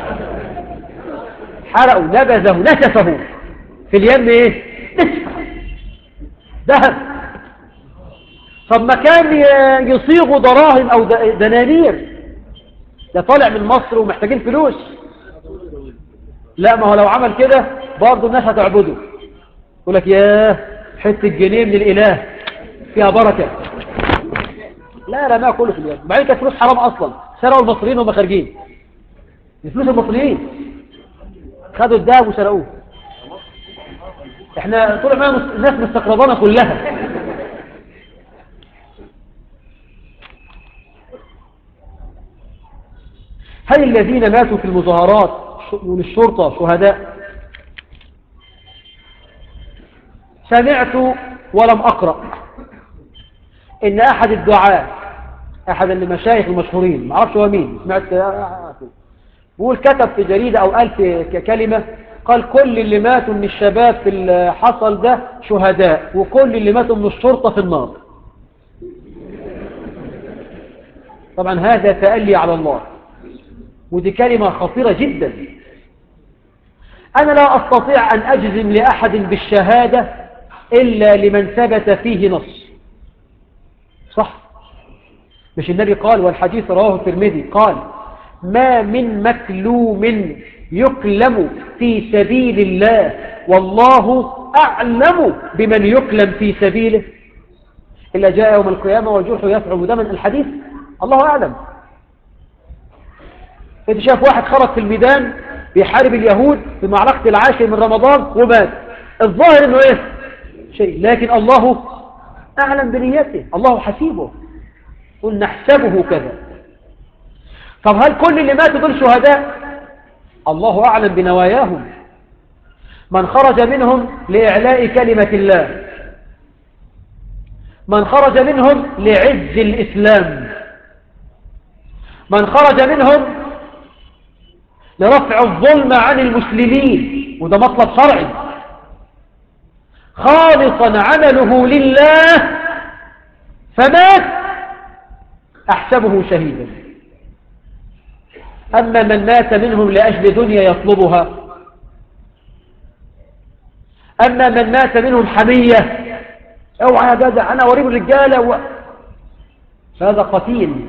حرقوا نبذه نسفه في اليم ايه نسفه ذهب طب ما كان يصيغوا دراهم او دنانير ده طالع من مصر ومحتاجين فلوس لا ما هو لو عمل كده برضه الناس هتعبده يقول لك ياه حته جنيه من الاله فيها بركه لا لا ما كله في اليوم بعدين كانت فلوس حرام اصلا سرقوا المصريين وهم خارجين الفلوس المصريين خدوا الدهب وسرقوه احنا طول ما الناس مستقرضانا كلها هل الذين ماتوا في المظاهرات من الشرطة شهداء سمعت ولم أقرأ إن أحد الدعاء أحد المشايخ المشهورين ما أعرفش هو مين سمعت بقول كتب في جريدة أو قال في كلمة قال كل اللي ماتوا من الشباب في اللي حصل ده شهداء وكل اللي ماتوا من الشرطة في النار طبعا هذا تألي على الله ودي كلمة خطيرة جدا أنا لا أستطيع أن أجزم لأحد بالشهادة إلا لمن ثبت فيه نص صح مش النبي قال والحديث رواه الترمذي قال ما من مكلوم يكلم في سبيل الله والله أعلم بمن يكلم في سبيله إلا جاء يوم القيامة والجرح يفعل دما الحديث الله أعلم انت شايف واحد خرج في الميدان بيحارب اليهود في معركة العاشر من رمضان ومات الظاهر انه ايه شيء لكن الله اعلم بنيته الله حسيبه قل نحسبه كذا طب هل كل اللي ماتوا دول شهداء الله اعلم بنواياهم من خرج منهم لإعلاء كلمة الله من خرج منهم لعز الإسلام من خرج منهم لرفع الظلم عن المسلمين وده مطلب شرعي خالصا عمله لله فمات أحسبه شهيدا أما من مات منهم لأجل دنيا يطلبها أما من مات منهم حمية اوعى يا جدع أنا أوريب الرجالة و... فهذا قتيل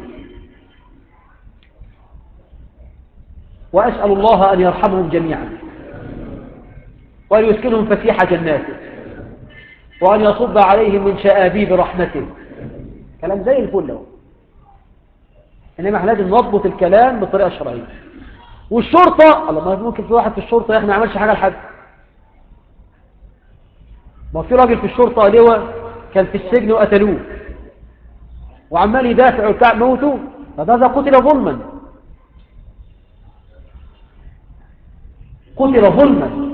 وأسأل الله أن يرحمهم جميعا وأن يسكنهم فسيح جناته وأن يصب عليهم من شآبيب رحمته كلام زي الفل هو إنما احنا لازم نضبط الكلام بطريقة شرعية والشرطة الله ما ممكن في واحد في الشرطة يا أخي ما عملش حاجة لحد ما في راجل في الشرطة لواء كان في السجن وقتلوه وعمال يدافع وبتاع موته فهذا قتل ظلما قتل ظلما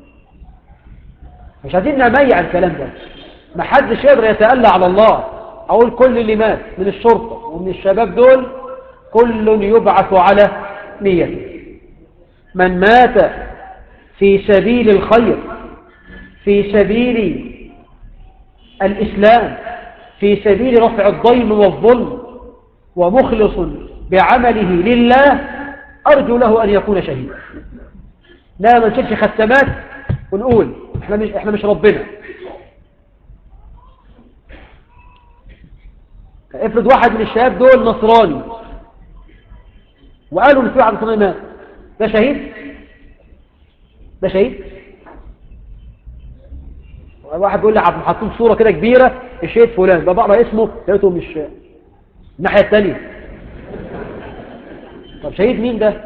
مش عايزين نميع الكلام ده ما حدش يقدر يتألى على الله أقول كل اللي مات من الشرطة ومن الشباب دول كل يبعث على نيته من مات في سبيل الخير في سبيل الإسلام في سبيل رفع الضيم والظلم ومخلص بعمله لله أرجو له أن يكون شهيدا لا ما نشيلش ختمات ونقول احنا مش, احنا مش ربنا افرض واحد من الشباب دول نصراني وقالوا ان في واحد نصراني مات ده شهيد ده شهيد واحد بيقول لي عبد حاطين صوره كده كبيره الشهيد فلان ده بقرا اسمه لقيته مش الناحيه الثانيه طب شهيد مين ده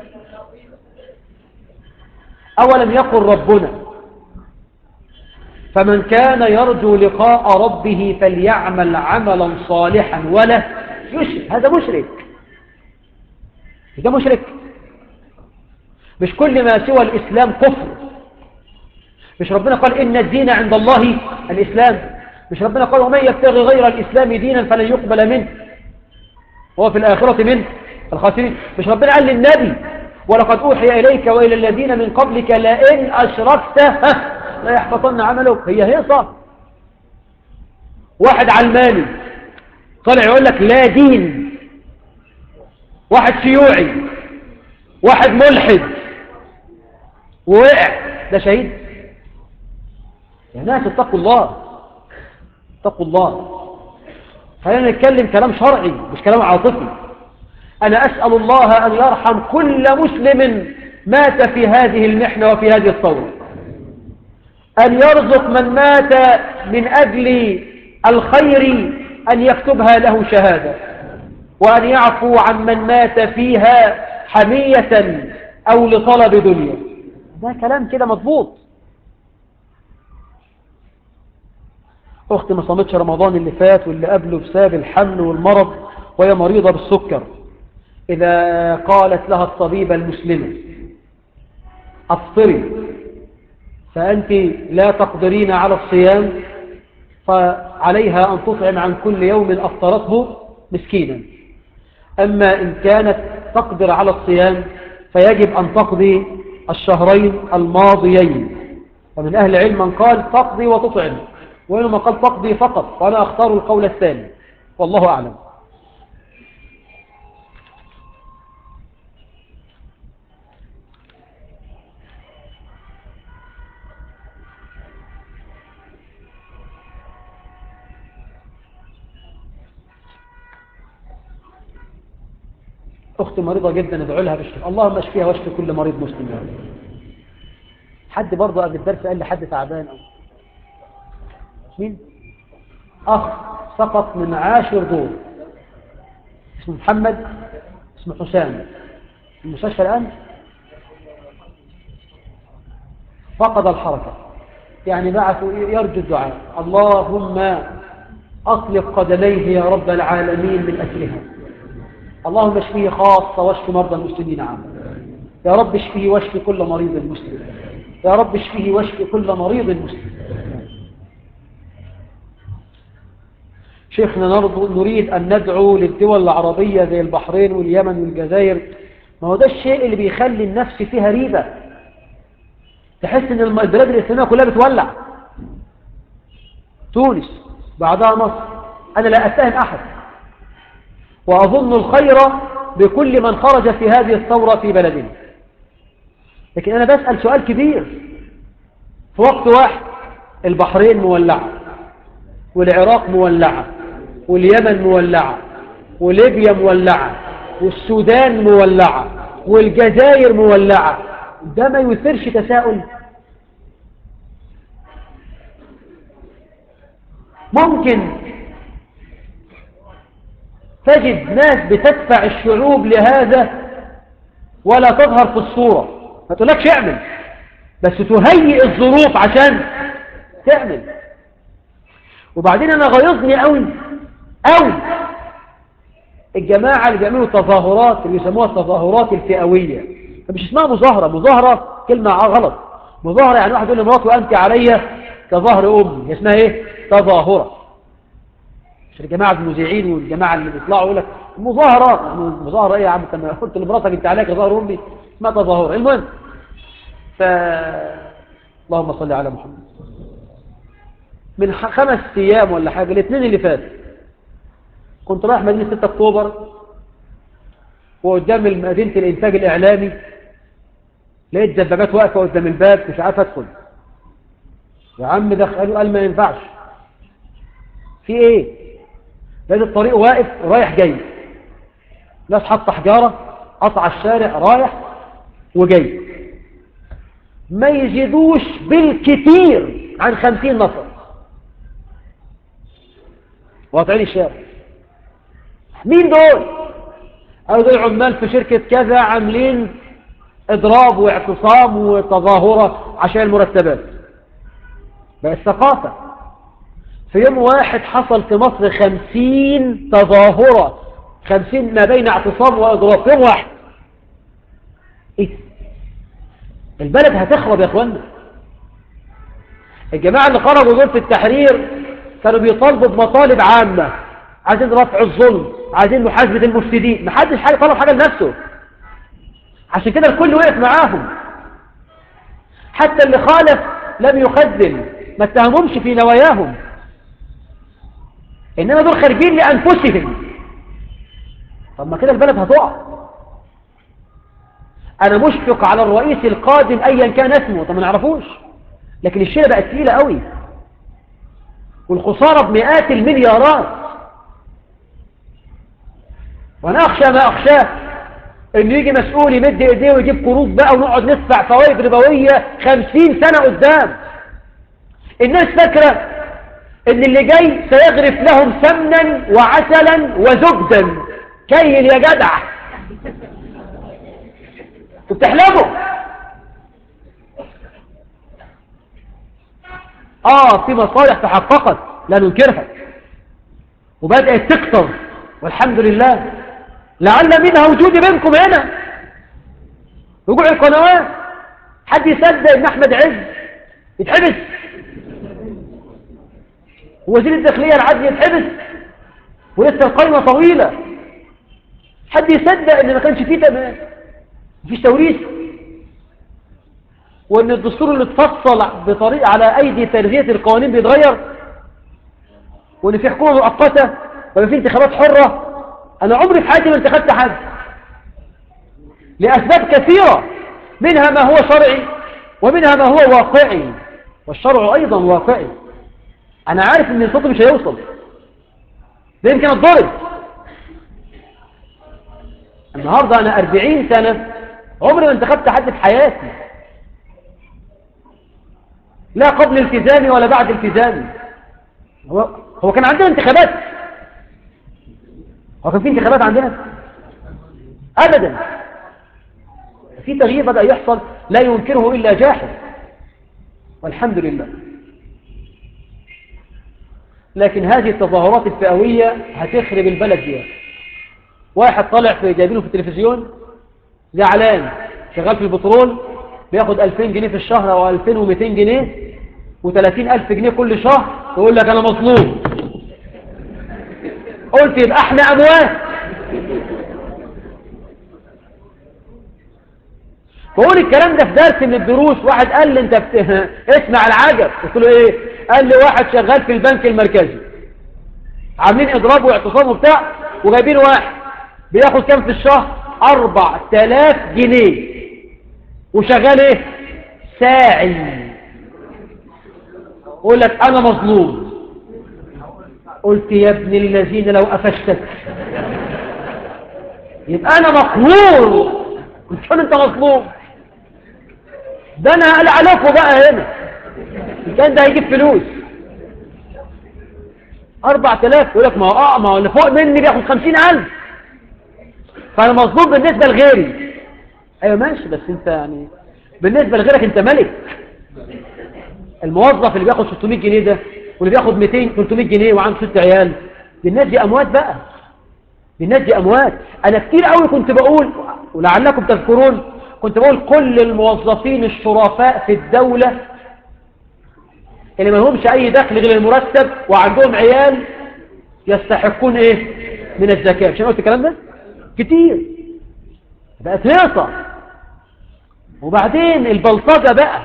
أولم يقل ربنا فمن كان يرجو لقاء ربه فليعمل عملا صالحا ولا يشرك هذا مشرك ده مشرك مش كل ما سوى الإسلام كفر مش ربنا قال إن الدين عند الله الإسلام مش ربنا قال ومن يبتغي غير الإسلام دينا فلن يقبل منه هو في الآخرة منه الخاسرين مش ربنا قال للنبي ولقد أوحي إليك وإلى الذين من قبلك لئن أشركت لا يحبطن عملك هي هيصة واحد علماني طلع يقول لك لا دين واحد شيوعي واحد ملحد ووقع ده شهيد يا ناس اتقوا الله اتقوا الله خلينا نتكلم كلام شرعي مش كلام عاطفي أنا أسأل الله أن يرحم كل مسلم مات في هذه المحنة وفي هذه الثورة أن يرزق من مات من أجل الخير أن يكتبها له شهادة وأن يعفو عن من مات فيها حمية أو لطلب دنيا ده كلام كده مضبوط أختي ما صامتش رمضان اللي فات واللي قبله بسبب الحمل والمرض وهي مريضة بالسكر إذا قالت لها الطبيبة المسلمة أفطري فأنت لا تقدرين على الصيام فعليها أن تطعم عن كل يوم أفطرته مسكينا أما إن كانت تقدر على الصيام فيجب أن تقضي الشهرين الماضيين ومن أهل العلم من قال تقضي وتطعم وإنما قال تقضي فقط وأنا أختار القول الثاني والله أعلم أختي مريضة جدا ادعو لها بالشفاء اللهم اشفيها واشفي كل مريض مسلم يا رب حد برضه قبل الدرس قال لي حد تعبان أو مين أخ سقط من عاشر دور اسمه محمد اسمه حسام في المستشفى الآن فقد الحركة يعني بعثوا يرجو الدعاء اللهم أطلق قدميه يا رب العالمين من أجلها اللهم اشفيه خاصة واشف مرضى المسلمين عامة يا رب اشفيه واشف كل مريض مسلم يا رب اشفيه واشف كل مريض مسلم شيخنا نريد أن ندعو للدول العربية زي البحرين واليمن والجزائر ما هو ده الشيء اللي بيخلي النفس فيها ريبة تحس ان البلاد الإسلامية كلها بتولع تونس بعدها مصر أنا لا أتهم أحد وأظن الخير بكل من خرج في هذه الثورة في بلدنا لكن أنا بسأل سؤال كبير في وقت واحد البحرين مولعة والعراق مولعة واليمن مولعة وليبيا مولعة والسودان مولعة والجزائر مولعة ده ما يثيرش تساؤل ممكن تجد ناس بتدفع الشعوب لهذا ولا تظهر في الصورة ما تقولكش اعمل بس تهيئ الظروف عشان تعمل وبعدين انا غيظني قوي قوي الجماعة اللي بيعملوا تظاهرات اللي بيسموها التظاهرات الفئوية فمش اسمها مظاهرة مظاهرة كلمة غلط مظاهرة يعني واحد يقول لمراته أنت علي كظهر أمي اسمها إيه تظاهرة مش الجماعة المذيعين والجماعة اللي بيطلعوا يقول لك مظاهرة يعني مظاهرة إيه يا عم أنت قلت لمراتك أنت علي كظهر أمي اسمها تظاهرة المهم ف اللهم صل على محمد من خمس أيام ولا حاجة الاثنين اللي فات كنت رايح مدينة 6 أكتوبر وقدام مدينة الإنتاج الإعلامي لقيت دبابات واقفة قدام الباب مش عارف أدخل يا عم دخلوا قال ما ينفعش في إيه لقيت الطريق واقف رايح جاي ناس حاطة حجارة قطع الشارع رايح وجاي ما يزيدوش بالكتير عن خمسين نفر واقعين الشارع مين دول قالوا دول عمال في شركة كذا عاملين اضراب واعتصام وتظاهرة عشان المرتبات بقى الثقافة في يوم واحد حصل في مصر خمسين تظاهرة خمسين ما بين اعتصام واضراب في يوم واحد ايه البلد هتخرب يا اخوانا الجماعة اللي خرجوا دول في التحرير كانوا بيطالبوا بمطالب عامة عايزين رفع الظلم عايزين محاسبة المفسدين محدش حاجة طلب حاجة لنفسه عشان كده الكل وقف معاهم حتى اللي خالف لم يخذل ما اتهمهمش في نواياهم انما دول خارجين لانفسهم طب ما كده البلد هتقع انا مشفق على الرئيس القادم ايا كان اسمه طب ما نعرفوش لكن الشيله بقت تقيله قوي والخساره بمئات المليارات وانا اخشى ما اخشاه ان يجي مسؤول يمد ايديه ويجيب قروض بقى ونقعد ندفع فوائد ربويه خمسين سنه قدام الناس فاكره ان اللي جاي سيغرف لهم سمنا وعسلا وزبدا كيل يا جدع بتحلموا اه في مصالح تحققت لا ننكرها وبدأت تكتر والحمد لله لعل منها وجودي منكم هنا رجوع القنوات حد يصدق ان احمد عز يتحبس ووزير الداخلية العدل يتحبس ولسه القائمة طويلة حد يصدق ان ما كانش فيه تمام مفيش توريث وان الدستور اللي اتفصل بطريقة على ايدي تربية القوانين بيتغير وان في حكومة مؤقتة وان في انتخابات حرة انا عمري في حياتي ما انتخبت حد لاسباب كثيرة منها ما هو شرعي ومنها ما هو واقعي والشرع ايضا واقعي انا عارف ان الصوت مش هيوصل ده يمكن اتضرب النهاردة انا اربعين سنة عمري ما انتخبت حد في حياتي لا قبل التزامي ولا بعد التزامي هو, هو كان عندنا انتخابات هو كان في انتخابات عندنا ابدا في تغيير بدأ يحصل لا ينكره إلا جاحد والحمد لله لكن هذه التظاهرات الفئوية هتخرب البلد دي واحد طالع في جايبينه في التلفزيون زعلان شغال في البترول بياخد 2000 جنيه في الشهر او 2200 جنيه و30 ألف جنيه كل شهر يقول لك أنا مظلوم قلت يبقى احنا أموات بقول الكلام ده في درس من الدروس واحد قال لي انت بت... اسمع العجب قلت له ايه قال لي واحد شغال في البنك المركزي عاملين اضراب واعتصام وبتاع وجايبين واحد بياخد كام في الشهر 4000 جنيه وشغال ايه ساعي يقول لك انا مظلوم قلت يا ابن الذين لو قفشتك يبقى انا مقهور مش انت مظلوم ده انا هقلع عليكم بقى هنا كان ده هيجيب فلوس 4000 يقول لك ما هو اه ما هو اللي فوق مني بياخد 50000 فانا مظلوم بالنسبه لغيري ايوه ماشي بس انت يعني بالنسبه لغيرك انت ملك الموظف اللي بياخد 600 جنيه ده واللي بياخد 200 300 جنيه وعنده ست عيال دي الناس دي اموات بقى دي الناس دي اموات انا كتير قوي كنت بقول ولعلكم تذكرون كنت بقول كل الموظفين الشرفاء في الدولة اللي ما لهمش اي دخل غير المرتب وعندهم عيال يستحقون ايه من الزكاة مش انا قلت الكلام ده كتير بقت هيصة وبعدين البلطجة بقى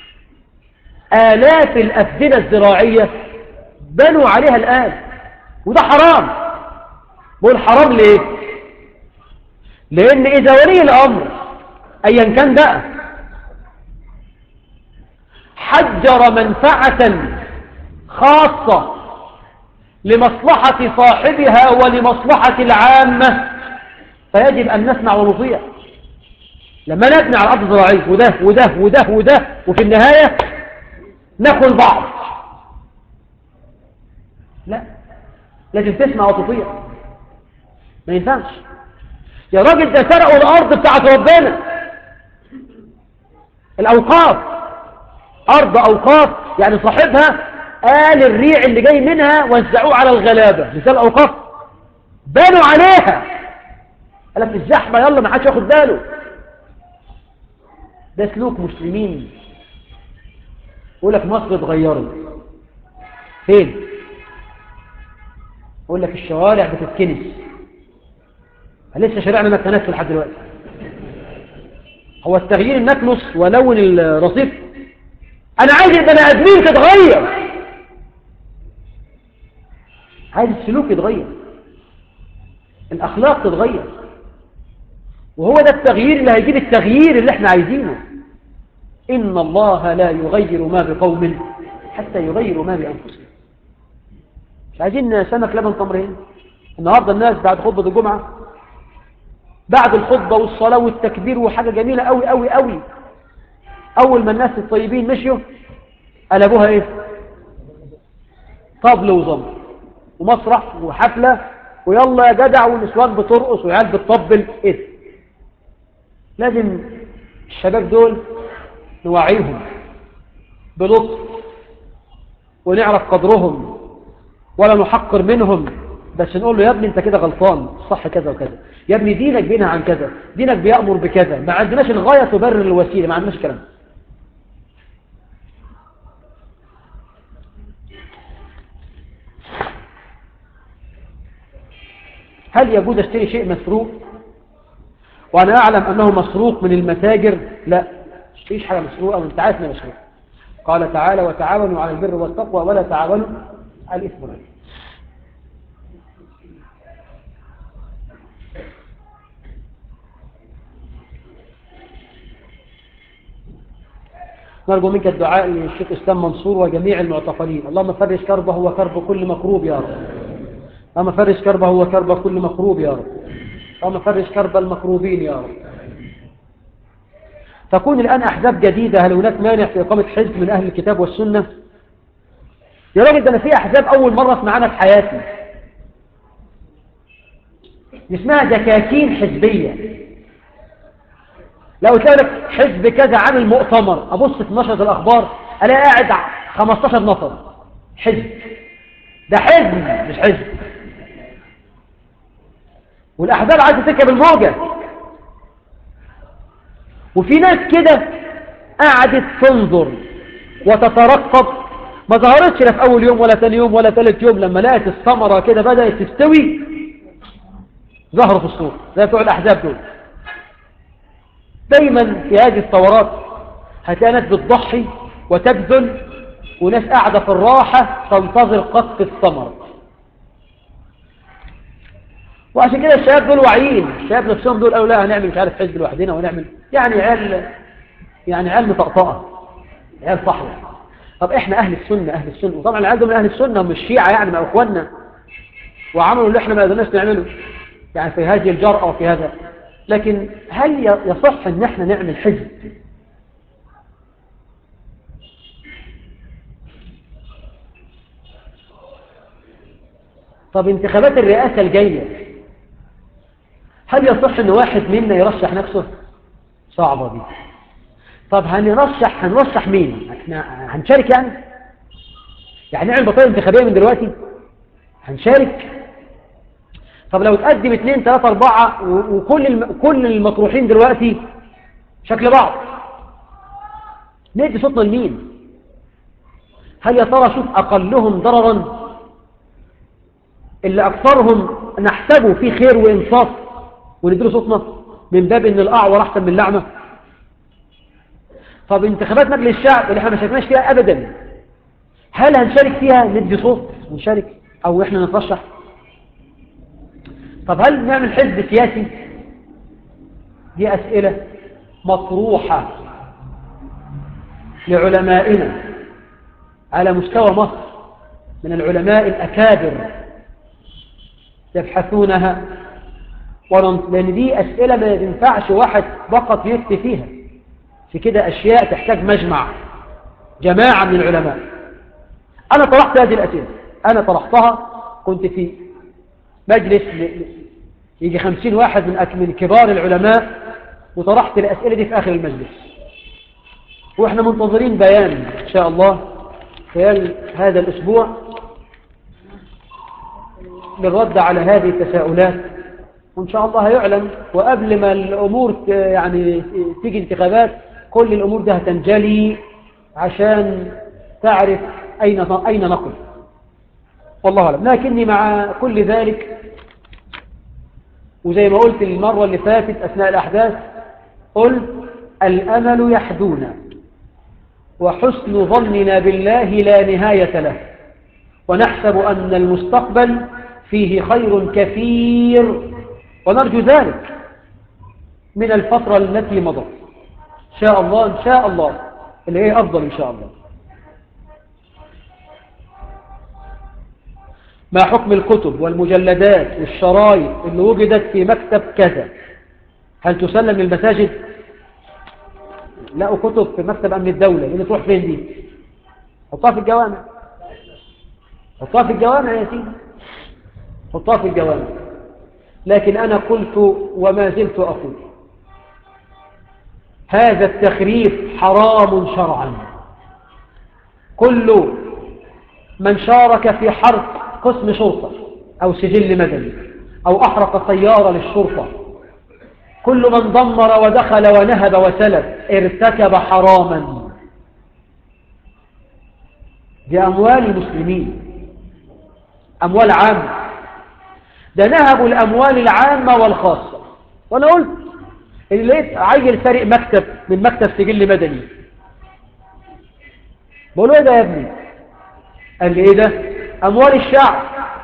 آلاف الأفدنة الزراعية بنوا عليها الآن وده حرام بقول حرام ليه لأن إذا ولي الأمر أيا كان بقى حجر منفعة خاصة لمصلحة صاحبها ولمصلحة العامة فيجب أن نسمع ونطيع لما نبني على الأرض الزراعية وده وده وده وده وفي النهاية ناكل بعض لا لازم تسمع وتطيع ما ينفعش يا راجل ده سرقوا الأرض بتاعت ربنا الأوقاف أرض أوقاف يعني صاحبها قال الريع اللي جاي منها وزعوه على الغلابة مثال أوقاف بنوا عليها قال لك الزحمة يلا ما حدش ياخد باله ده سلوك مسلمين يقول لك مصر اتغيرت فين يقول لك الشوارع بتتكنس لسه شارعنا ما اتكنسش لحد دلوقتي هو التغيير النكنس ولون الرصيف انا عايز البني ادمين تتغير عايز السلوك يتغير الاخلاق تتغير وهو ده التغيير اللي هيجيب التغيير اللي احنا عايزينه ان الله لا يغير ما بقوم حتى يغيروا ما بانفسهم مش عايزين سمك لبن تمرين النهارده الناس بعد خطبه الجمعه بعد الخطبه والصلاه والتكبير وحاجه جميله قوي قوي قوي اول ما الناس الطيبين مشيوا قلبوها ايه طبل وزمر ومسرح وحفله ويلا يا جدع والنسوان بترقص وعيال بتطبل ايه لازم الشباب دول نوعيهم بلطف ونعرف قدرهم ولا نحقر منهم بس نقول له يا ابني انت كده غلطان صح كذا وكذا يا ابني دينك بينهى عن كذا دينك بيأمر بكذا ما عندناش الغاية تبرر الوسيلة ما عندناش كلام هل يجوز اشتري شيء مسروق وانا اعلم انه مسروق من المتاجر لا اشتريش حاجة مسروقة وانت عارف انها مسروقة قال تعالى وتعاونوا على البر والتقوى ولا تعاونوا على الاثم والعدوان نرجو منك الدعاء للشيخ اسلام منصور وجميع المعتقلين اللهم فرج كربه وكرب كل مكروب يا رب اللهم فرج كربه وكرب كل مكروب يا رب اللهم فرج كرب المكروبين يا رب تكون الآن أحزاب جديدة هل هناك مانع في إقامة حزب من أهل الكتاب والسنة يا راجل ده أنا في أحزاب أول مرة اسمعنا في حياتي اسمها دكاكين حزبية لو لك حزب كذا عامل مؤتمر أبص في نشرة الأخبار ألاقي قاعد 15 نفر حزب ده حزب مش حزب والأحزاب عايزة تركب الموجة وفي ناس كده قعدت تنظر وتترقب ما ظهرتش لا في أول يوم ولا ثاني يوم ولا ثالث يوم لما لقت الثمرة كده بدأت تستوي ظهروا في الصور زي بتوع الأحزاب دول دايما في هذه الثورات هتلاقي ناس بتضحي وتبذل وناس قاعدة في الراحة تنتظر قصف الثمر وعشان كده الشباب دول واعيين الشباب نفسهم دول قالوا لا هنعمل مش عارف حزب لوحدنا ونعمل يعني عيال يعني عيال مطقطقه عيال صحوه طب احنا اهل السنه اهل السنه وطبعا العيال دول من اهل السنه مش شيعه يعني مع اخواننا وعملوا اللي احنا ما قدرناش نعمله يعني في هذه الجرأة وفي هذا لكن هل يصح ان احنا نعمل حزب طب انتخابات الرئاسة الجاية هل يصح ان واحد منا يرشح نفسه صعبة دي طب هنرشح هنرشح مين احنا هنشارك يعني يعني نعمل بطاقة انتخابية من دلوقتي هنشارك طب لو تقدم اثنين ثلاثة أربعة و- وكل الم... كل المطروحين دلوقتي شكل بعض ندي صوتنا لمين هل يا ترى شوف أقلهم ضررا اللي أكثرهم نحسبه فيه خير وإنصاف ونديله صوتنا من باب إن الأعور أحسن من اللعنة طب انتخابات مجلس الشعب اللي احنا ما شاركناش فيها أبدا هل هنشارك فيها ندي صوت ونشارك أو إحنا نترشح طب هل نعمل حزب سياسي دي أسئلة مطروحة لعلمائنا على مستوى مصر من العلماء الأكابر يبحثونها ونن- لأن دي أسئلة ما ينفعش واحد فقط يفتي فيها في كده أشياء تحتاج مجمع جماعة من العلماء أنا طرحت هذه الأسئلة أنا طرحتها كنت في مجلس ل- ل- يجي خمسين واحد من أك- من كبار العلماء وطرحت الأسئلة دي في آخر المجلس وإحنا منتظرين بيان إن شاء الله خلال هذا الأسبوع للرد على هذه التساؤلات وإن شاء الله هيعلن وقبل ما الأمور ت- يعني تيجي انتخابات كل الأمور ده هتنجلي عشان تعرف أين أين نقف والله أعلم لكني مع كل ذلك وزي ما قلت المرة اللي فاتت أثناء الأحداث قلت الأمل يحدونا وحسن ظننا بالله لا نهاية له ونحسب أن المستقبل فيه خير كثير ونرجو ذلك من الفترة التي مضت إن شاء الله إن شاء الله اللي هي أفضل إن شاء الله ما حكم الكتب والمجلدات والشرايط اللي وجدت في مكتب كذا هل تسلم للمساجد لقوا كتب في مكتب أمن الدولة اللي تروح فين دي حطها في الجوامع حطها في الجوامع يا سيدي حطها في الجوامع لكن أنا قلت وما زلت أقول هذا التخريف حرام شرعا كل من شارك في حرق قسم شرطة أو سجل مدني أو أحرق سيارة للشرطة كل من دمر ودخل ونهب وسلب ارتكب حراما دي أموال المسلمين أموال عامة ده نهبوا الأموال العامة والخاصة وأنا قلت اللي لقيت عيل سارق مكتب من مكتب سجل مدني بقول له ايه ده يا ابني قال لي ايه ده اموال الشعب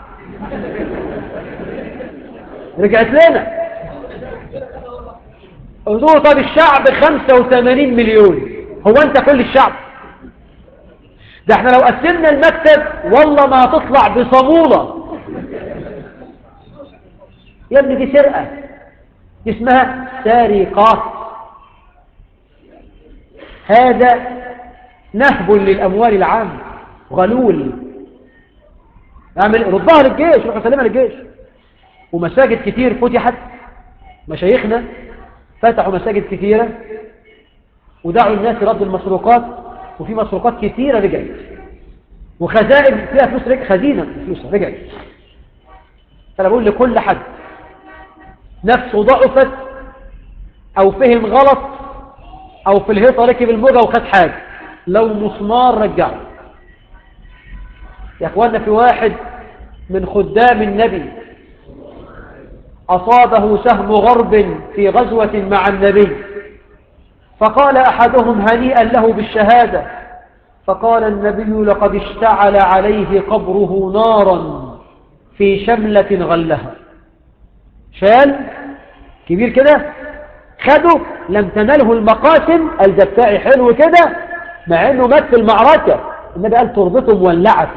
رجعت لنا قلت له طب الشعب 85 مليون هو انت كل الشعب ده احنا لو قسمنا المكتب والله ما هتطلع بصمولة يا ابني دي سرقة دي اسمها سرقة هذا نهب للأموال العامة غلول اعمل ردها للجيش روح سلمها للجيش ومساجد كتير فتحت مشايخنا فتحوا مساجد كثيرة ودعوا الناس يردوا المسروقات وفي مسروقات كثيرة رجعت وخزائن فيها فلوس رجع خزينة فلوس رجعت فأنا بقول لكل حد نفسه ضعفت أو فهم غلط أو في الهيطة ركب الموجة وخد حاجة لو مسمار رجعه يا أخوانا في واحد من خدام النبي أصابه سهم غرب في غزوة مع النبي فقال أحدهم هنيئا له بالشهادة فقال النبي لقد اشتعل عليه قبره نارا في شملة غلها شال كبير كده خده لم تنله المقاسم قال ده بتاعي حلو كده مع انه مات في المعركة النبي قال تربته مولعة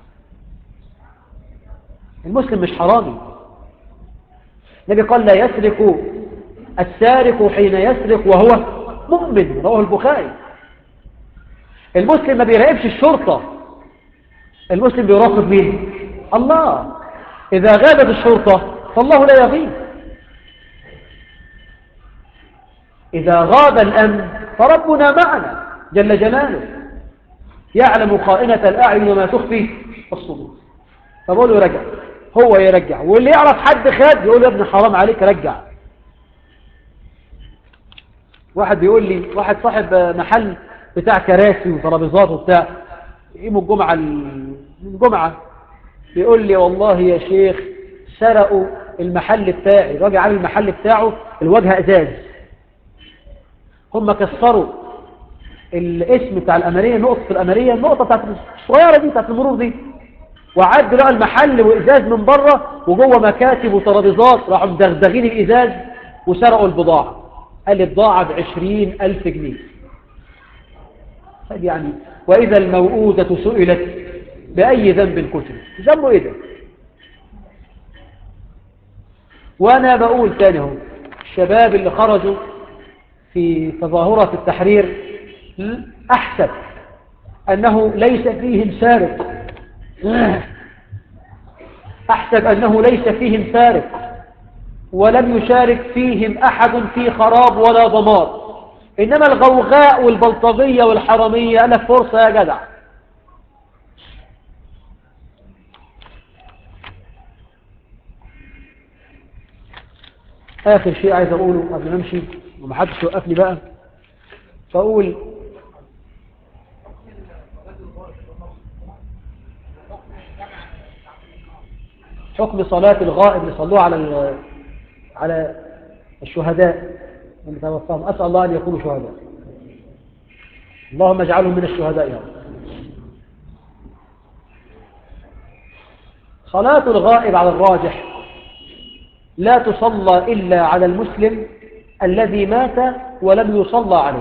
المسلم مش حرامي النبي قال لا يسرق السارق حين يسرق وهو مؤمن رواه البخاري المسلم ما بيراقبش الشرطة المسلم بيراقب مين الله إذا غابت الشرطة فالله لا يغيب إذا غاب الأمن فربنا معنا جل جلاله يعلم خائنة الأعين وما تخفي الصدور فبقول له يرجع هو يرجع واللي يعرف حد خاد يقول له يا ابن حرام عليك رجع واحد بيقول لي واحد صاحب محل بتاع كراسي وترابيزات وبتاع يوم الجمعة الجمعة بيقول لي والله يا شيخ سرقوا المحل بتاعي الراجل عامل المحل بتاعه الواجهة ازاز هم كسروا الاسم بتاع الأمرية نقطة الأمرية النقطة بتاعت الصغيرة دي بتاعت المرور دي وعدوا لقى المحل وإزاز من بره وجوه مكاتب وترابيزات راحوا مدغدغين الإزاز وسرقوا البضاعة قال البضاعة بعشرين ألف جنيه طيب يعني وإذا الموؤودة سئلت بأي ذنب قتل ذنبه إيه ده وأنا بقول تاني هو الشباب اللي خرجوا في تظاهرة التحرير أحسب أنه ليس فيهم سارق أحسب أنه ليس فيهم سارق ولم يشارك فيهم أحد في خراب ولا ضمار إنما الغوغاء والبلطجية والحرمية لك فرصة يا جدع آخر شيء عايز أقوله قبل ما أمشي ومحدش يوقفني بقى فأقول حكم صلاة الغائب اللي صلوه على على الشهداء اللي توفاهم أسأل الله أن يكونوا شهداء اللهم اجعلهم من الشهداء يا رب صلاة الغائب على الراجح لا تصلى إلا على المسلم الذي مات ولم يصلى عليه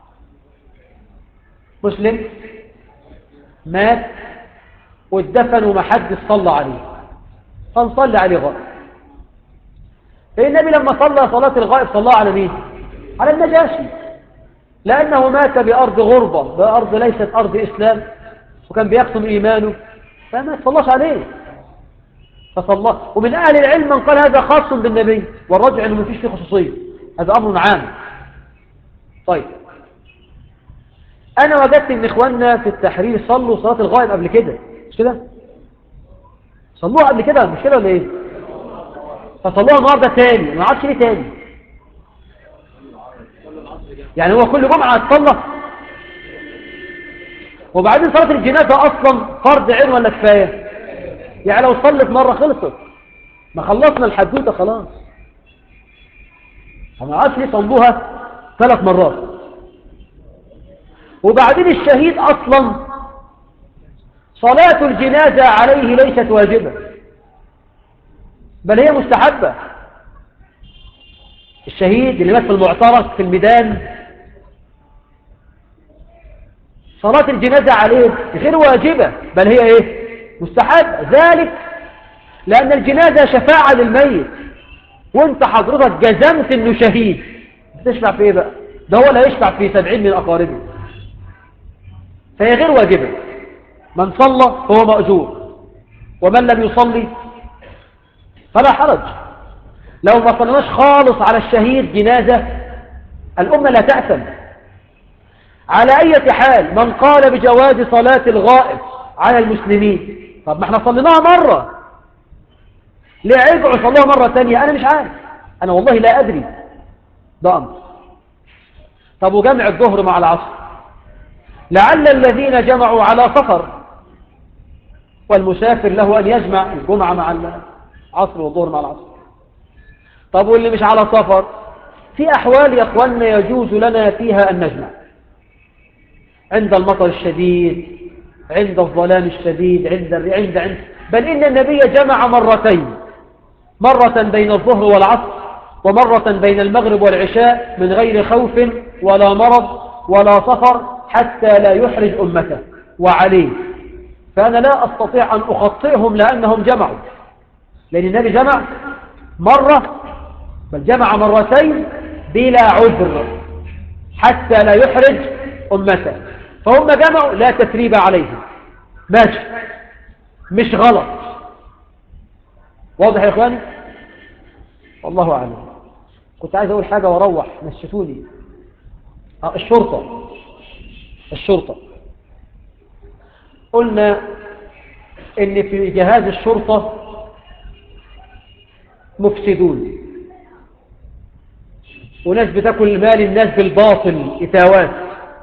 مسلم مات واتدفن ومحدش صلى عليه فنصلي عليه غائب فالنبي لما صلى صلاة الغائب صلى على مين على النجاشي لأنه مات بأرض غربة بأرض ليست أرض إسلام وكان بيقسم إيمانه فما صلاش عليه فصلى ومن أهل العلم من قال هذا خاص بالنبي والرجع أنه مفيش فيه خصوصية هذا أمر عام طيب أنا وجدت أن إخواننا في التحرير صلوا صلاة الغائب قبل كده مش كده صلوها قبل كده مش كده ولا ايه فصلوها النهارده تاني ما عادش ليه تاني يعني هو كل جمعه تصلى وبعدين صلاه الجنازه اصلا فرض عين ولا كفايه يعني لو صلت مره خلصت ما خلصنا الحدوته خلاص فما عادش ليه صلوها ثلاث مرات وبعدين الشهيد اصلا صلاة الجنازة عليه ليست واجبة بل هي مستحبة الشهيد اللي مات في المعترك في الميدان صلاة الجنازة عليه غير واجبة بل هي ايه مستحبة ذلك لأن الجنازة شفاعة للميت وانت حضرتك جزمت انه شهيد بتشفع في ايه بقى ده هو اللي هيشفع في سبعين من أقاربه فهي غير واجبة من صلى فهو مأجور ومن لم يصلي فلا حرج لو ما صلناش خالص على الشهيد جنازة الأمة لا تأثم على أي حال من قال بجواز صلاة الغائب على المسلمين طب ما احنا صليناها مرة ليه عيبوا صلوها مرة تانية أنا مش عارف أنا والله لا أدري ده أمر طب وجمع الظهر مع العصر لعل الذين جمعوا على سفر والمسافر له أن يجمع الجمعة مع العصر والظهر مع العصر طب واللي مش على سفر في أحوال يا أخواننا يجوز لنا فيها أن نجمع عند المطر الشديد عند الظلام الشديد عند عند عند بل إن النبي جمع مرتين مرة بين الظهر والعصر ومرة بين المغرب والعشاء من غير خوف ولا مرض ولا سفر حتى لا يحرج أمته وعليه فأنا لا أستطيع أن أخطئهم لأنهم جمعوا لأن النبي جمع مرة بل جمع مرتين بلا عذر حتى لا يحرج أمته فهم جمعوا لا تثريب عليهم ماشي مش غلط واضح يا إخواني والله أعلم كنت عايز أقول حاجة وأروح نشفوني آه الشرطة الشرطة قلنا إن في جهاز الشرطة مفسدون وناس بتاكل مال الناس بالباطل إتاوات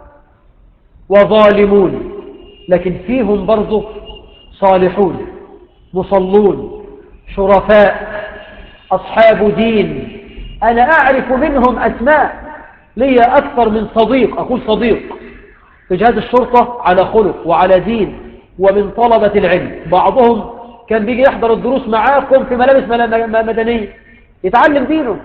وظالمون لكن فيهم برضه صالحون مصلون شرفاء أصحاب دين أنا أعرف منهم أسماء لي أكثر من صديق أقول صديق في جهاز الشرطة على خلق وعلى دين ومن طلبة العلم بعضهم كان بيجي يحضر الدروس معاكم في ملابس مل- مدنية يتعلم دينه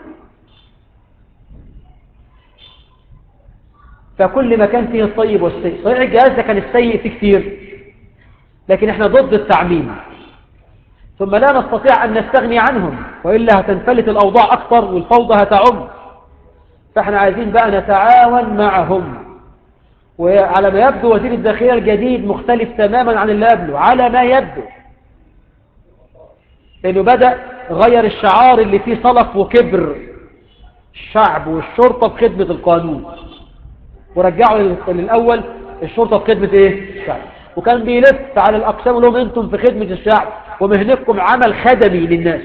فكل ما كان فيه الطيب والسيء صحيح الجهاز ده كان السيء فيه كتير لكن احنا ضد التعميم ثم لا نستطيع أن نستغني عنهم وإلا هتنفلت الأوضاع أكثر والفوضى هتعم فاحنا عايزين بقى نتعاون معهم وعلى ما يبدو وزير الداخلية الجديد مختلف تماما عن اللي قبله على ما يبدو لأنه بدأ غير الشعار اللي فيه صلف وكبر الشعب والشرطة بخدمة القانون ورجعوا لل- للأول الشرطة بخدمة ايه الشعب وكان بيلف على الأقسام لهم انتم في خدمة الشعب ومهنتكم عمل خدمي للناس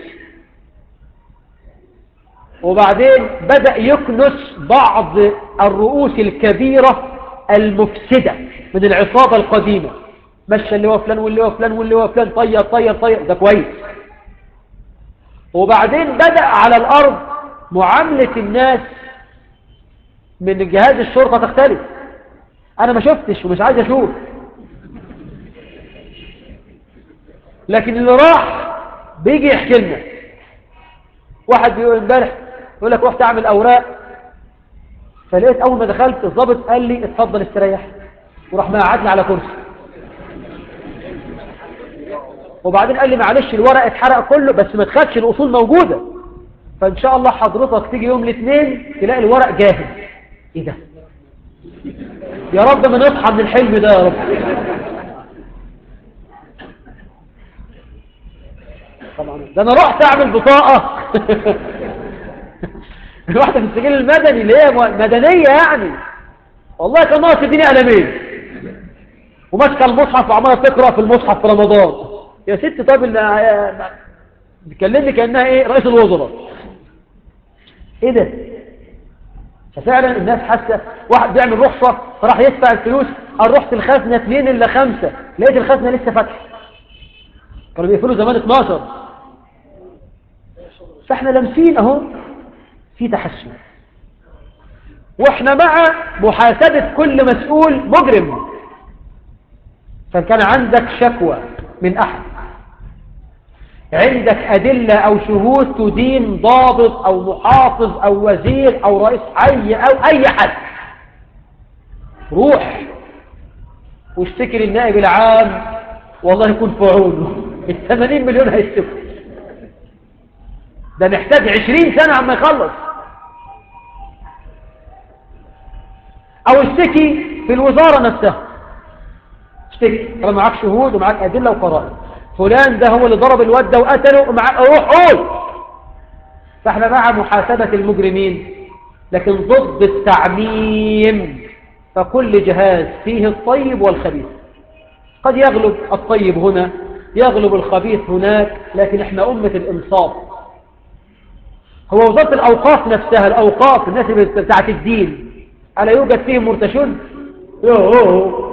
وبعدين بدأ يكنس بعض الرؤوس الكبيرة المفسدة من العصابة القديمة مشى اللي هو فلان واللي هو فلان واللي هو فلان طير طير طير ده كويس وبعدين بدأ على الأرض معاملة الناس من جهاز الشرطة تختلف أنا ما شفتش ومش عايز أشوف لكن اللي راح بيجي يحكي لنا واحد بيقول امبارح يقول لك رحت اعمل اوراق فلقيت اول ما دخلت الضابط قال لي اتفضل استريح وراح مقعدني على كرسي وبعدين قال لي معلش الورق اتحرق كله بس ما تخافش الاصول موجوده فان شاء الله حضرتك تيجي يوم الاثنين تلاقي الورق جاهز ايه ده يا رب ما نصحى من الحلم ده يا رب طبعا ده انا رحت اعمل بطاقة رحت في السجل المدني اللي هي مدنية يعني والله كان ناقص يديني قلمين وماسكه المصحف وعماله تقرا في المصحف في رمضان يا ست طب اللي بتكلمني كانها ايه رئيس الوزراء ايه ده ففعلا الناس حاسه واحد بيعمل رخصه فراح يدفع الفلوس قال رحت الخزنه اثنين الا خمسه لقيت الخزنه لسه فاتحه كانوا بيقفلوا زمان 12 فاحنا لامسين اهو في تحسن واحنا مع محاسبة كل مسؤول مجرم فكان عندك شكوى من احد عندك ادلة او شهود تدين ضابط او محافظ او وزير او رئيس حي او اي حد روح واشتكي للنائب العام والله يكون في عونه ال 80 مليون هيستفوا ده محتاج 20 سنة عما يخلص او اشتكي في الوزارة نفسها اشتكي طالما معاك شهود ومعاك ادلة وقرائن فلان ده هو اللي ضرب الواد ده وقتله ومع... روح قول فاحنا مع محاسبة المجرمين لكن ضد التعميم فكل جهاز فيه الطيب والخبيث قد يغلب الطيب هنا يغلب الخبيث هناك لكن احنا أمة الإنصاف هو وزارة الأوقاف نفسها الأوقاف الناس بتاعت الدين ألا يوجد فيهم مرتشون يوه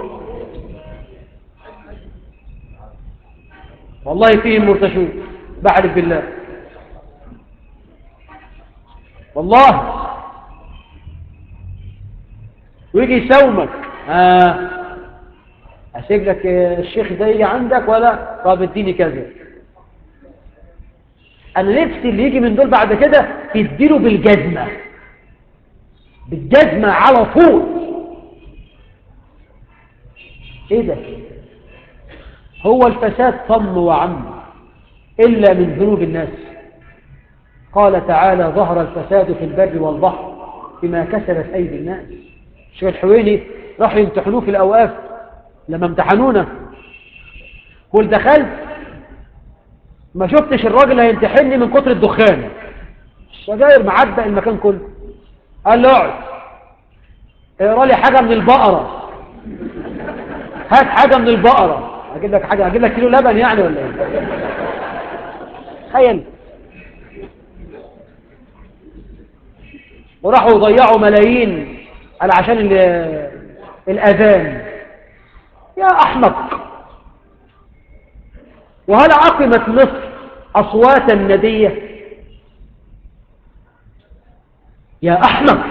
والله فيهم مرتشون بعرف بالله والله ويجي يساومك آه أسيب لك الشيخ زي عندك ولا طب اديني كذا أنا نفسي اللي يجي من دول بعد كده تديله بالجزمة بالجزمة على طول ايه ده هو الفساد صم وعم إلا من ذنوب الناس قال تعالى ظهر الفساد في البر والبحر بما كسبت أيدي الناس الشيخ الحويني راحوا يمتحنوه في الأوقاف لما امتحنونا قل دخلت ما شفتش الراجل هيمتحني من كتر الدخان السجاير معبق المكان كله قال له اقعد اقرا لي حاجه من البقره هات حاجه من البقره اجيب لك حاجه اجيب لك كيلو لبن يعني ولا ايه تخيل وراحوا يضيعوا ملايين على عشان ال- الاذان يا احمق وهل عقمت مصر اصواتا نديه يا احمق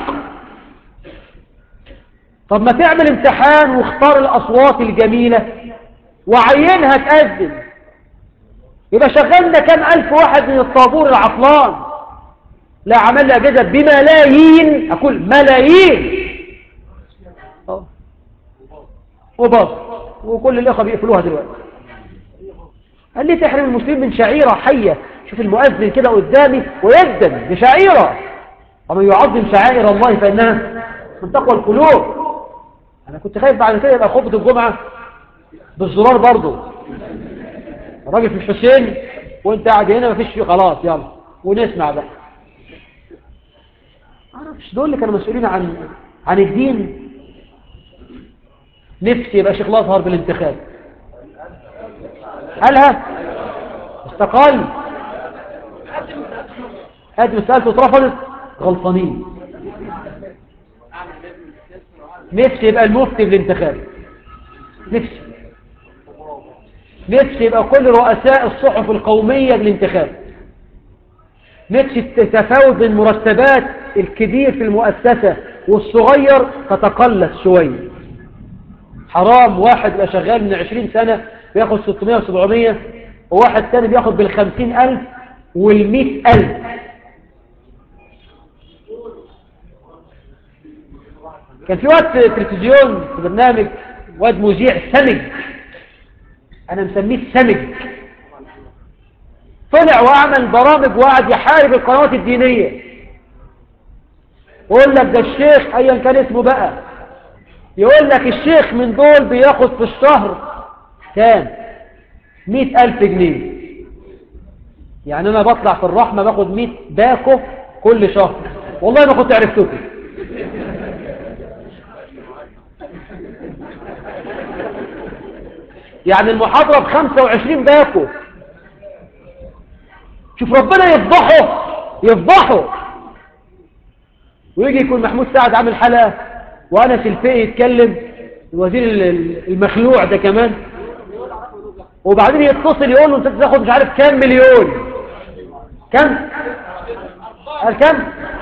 طب ما تعمل امتحان واختار الاصوات الجميله وعينها تأذن يبقى شغلنا كم ألف واحد من الطابور العطلان لا عمل لي أجهزة بملايين أقول ملايين أه. وباص وكل الإخوة بيقفلوها دلوقتي قال لي تحرم المسلمين من شعيرة حية شوف المؤذن كده قدامي ويبدن بشعيرة ومن يعظم شعائر الله فإنها من تقوى القلوب أنا كنت خايف بعد كده يبقى خطبة الجمعة بالزرار برضه الراجل في الحسين وانت قاعد هنا مفيش فيه خلاص يلا ونسمع بقى معرفش دول اللي كانوا مسؤولين عن عن الدين نفسي يبقى شيخ الازهر بالانتخاب قالها استقال هذه مسألته اترفضت غلطانين نفسي يبقى المفتي بالانتخاب نفسي نفسي يبقى كل رؤساء الصحف القومية بالانتخاب نفسي التفاوت بين مرتبات الكبير في المؤسسة والصغير تتقلص شوية حرام واحد يبقى شغال من عشرين سنة بياخد 600 و700 وواحد تاني بياخد بالخمسين ألف والمئة ألف كان في وقت تلفزيون في برنامج واد مذيع سمج انا مسميه سمج طلع وعمل برامج وقعد يحارب القنوات الدينية ويقول لك ده الشيخ ايا كان اسمه بقى يقول لك الشيخ من دول بياخد في الشهر كام مئة ألف جنيه يعني أنا بطلع في الرحمة باخد مئة باكو كل شهر والله ما كنت عرفتكم يعني المحاضرة بخمسة وعشرين باكو شوف ربنا يفضحه يفضحه ويجي يكون محمود سعد عامل حلقة وأنس الفقي يتكلم الوزير المخلوع ده كمان وبعدين يتصل يقول له انت تاخد مش عارف كام مليون كم قال كم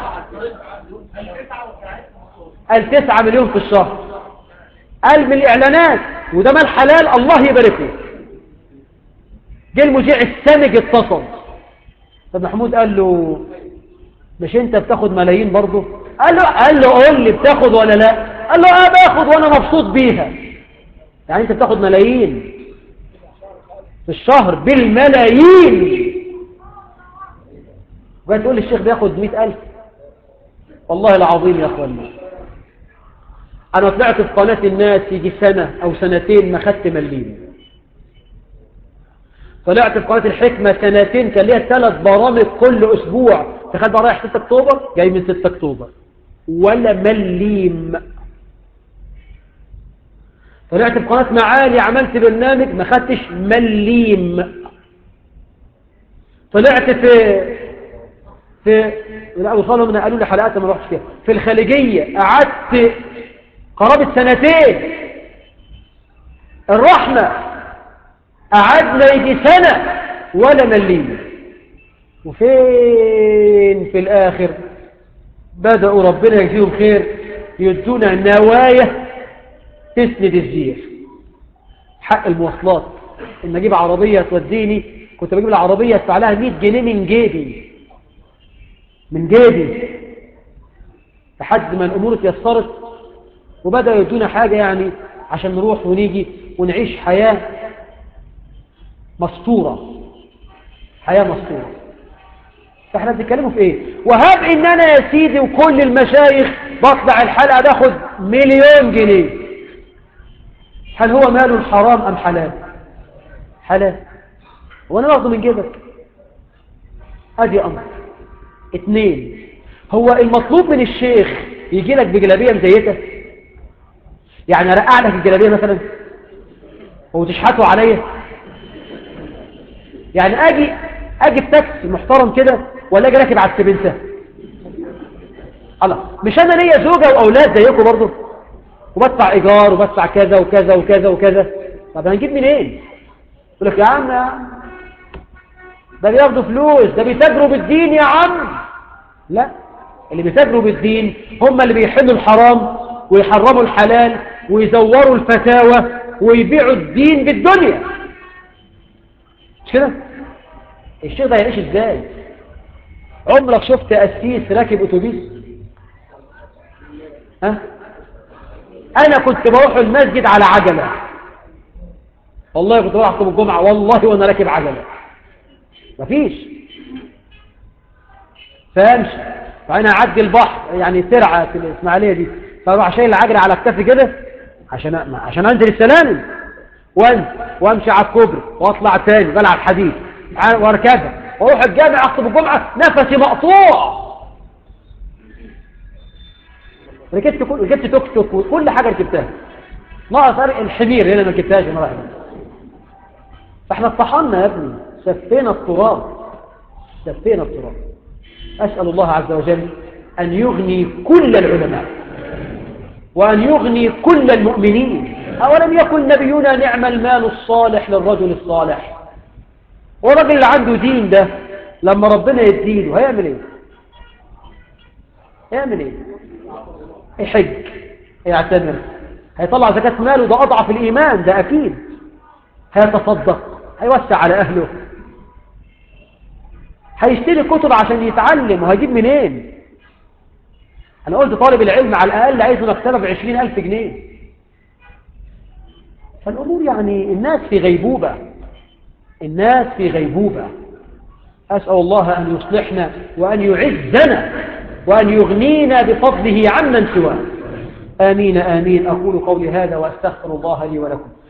قال تسعة مليون في الشهر قال من الإعلانات وده مال حلال الله يبارك له جه المذيع السامج اتصل فمحمود قال له مش انت بتاخد ملايين برضه قال له قال له قول لي بتاخد ولا لا قال له اه باخد وانا مبسوط بيها يعني انت بتاخد ملايين في الشهر بالملايين وقال تقول لي الشيخ بياخد مئة ألف والله العظيم يا أخوانا أنا طلعت في قناة الناس يجي سنة أو سنتين ما خدت مليم طلعت في قناة الحكمة سنتين كان ليها ثلاث برامج كل أسبوع تخيل بقى رايح 6 أكتوبر جاي من 6 أكتوبر ولا مليم طلعت في قناة معالي عملت برنامج ما خدتش مليم طلعت في في لا وصلوا من قالوا لي حلقات ما رحتش فيها في الخليجية قعدت قرابة سنتين الرحمة قعدنا يجي سنة ولا مليم وفين في الآخر بدأوا ربنا يجزيهم خير يدونا نوايا تسند الزير حق المواصلات ان اجيب عربية توديني كنت بجيب العربية ادفع لها 100 جنيه من جيبي من جيبي لحد ما الامور اتيسرت وبدأوا يدونا حاجة يعني عشان نروح ونيجي ونعيش حياة مستورة حياة مستورة فاحنا بنتكلموا في ايه وهب ان انا يا سيدي وكل المشايخ بطلع الحلقة باخد مليون جنيه هل هو مال حرام ام حلال حلال وانا باخده من جيبك ادي امر اتنين هو المطلوب من الشيخ يجي لك بجلابيه مزيته يعني ارقع لك الجلابيه مثلا وتشحته عليا يعني اجي اجي بتاكس محترم كده ولا اجي راكب على السبنسه خلاص مش انا ليا زوجه واولاد زيكم برضه وبدفع ايجار وبدفع كذا وكذا وكذا وكذا طب هنجيب منين يقول لك يا عم يا عم ده بياخدوا فلوس ده بيتاجروا بالدين يا عم لا اللي بيتاجروا بالدين هم اللي بيحلوا الحرام ويحرموا الحلال ويزوروا الفتاوى ويبيعوا الدين بالدنيا مش كده الشيخ ده هيعيش ازاي عمرك شفت قسيس راكب اتوبيس ها انا كنت بروح المسجد على عجله والله كنت بروح اخطب الجمعه والله وانا راكب عجله مفيش فامشي فانا اعدي البحر يعني ترعه في الاسماعيليه دي فاروح شايل العجله على كتفي كده عشان أ- عشان انزل السلالم وانزل وامشي على الكوبري واطلع تاني بلعب حديد ع- واركبها واروح الجامع اخطب الجمعه نفسي مقطوع ركبت كل ركبت توك توك وكل حاجه ركبتها ناقص أرق الحمير هنا ما ركبتهاش انا رايح فاحنا اتطحنا يا ابني سفينا التراب سفينا التراب اسال الله عز وجل ان يغني كل العلماء وأن يغني كل المؤمنين أولم يكن نبينا نعم المال الصالح للرجل الصالح والرجل اللي عنده دين ده لما ربنا يديله هيعمل ايه هيعمل ايه يحج يعتمر هيطلع زكاة ماله ده أضعف الإيمان ده أكيد هيتصدق هيوسع على أهله هيشتري كتب عشان يتعلم وهيجيب منين أنا قلت طالب العلم على الأقل عايزه مكتبة بعشرين ألف جنيه فالأمور يعني الناس في غيبوبة الناس في غيبوبة أسأل الله أن يصلحنا وأن يعزنا وأن يغنينا بفضله عمن سواه آمين آمين أقول قولي هذا وأستغفر الله لي ولكم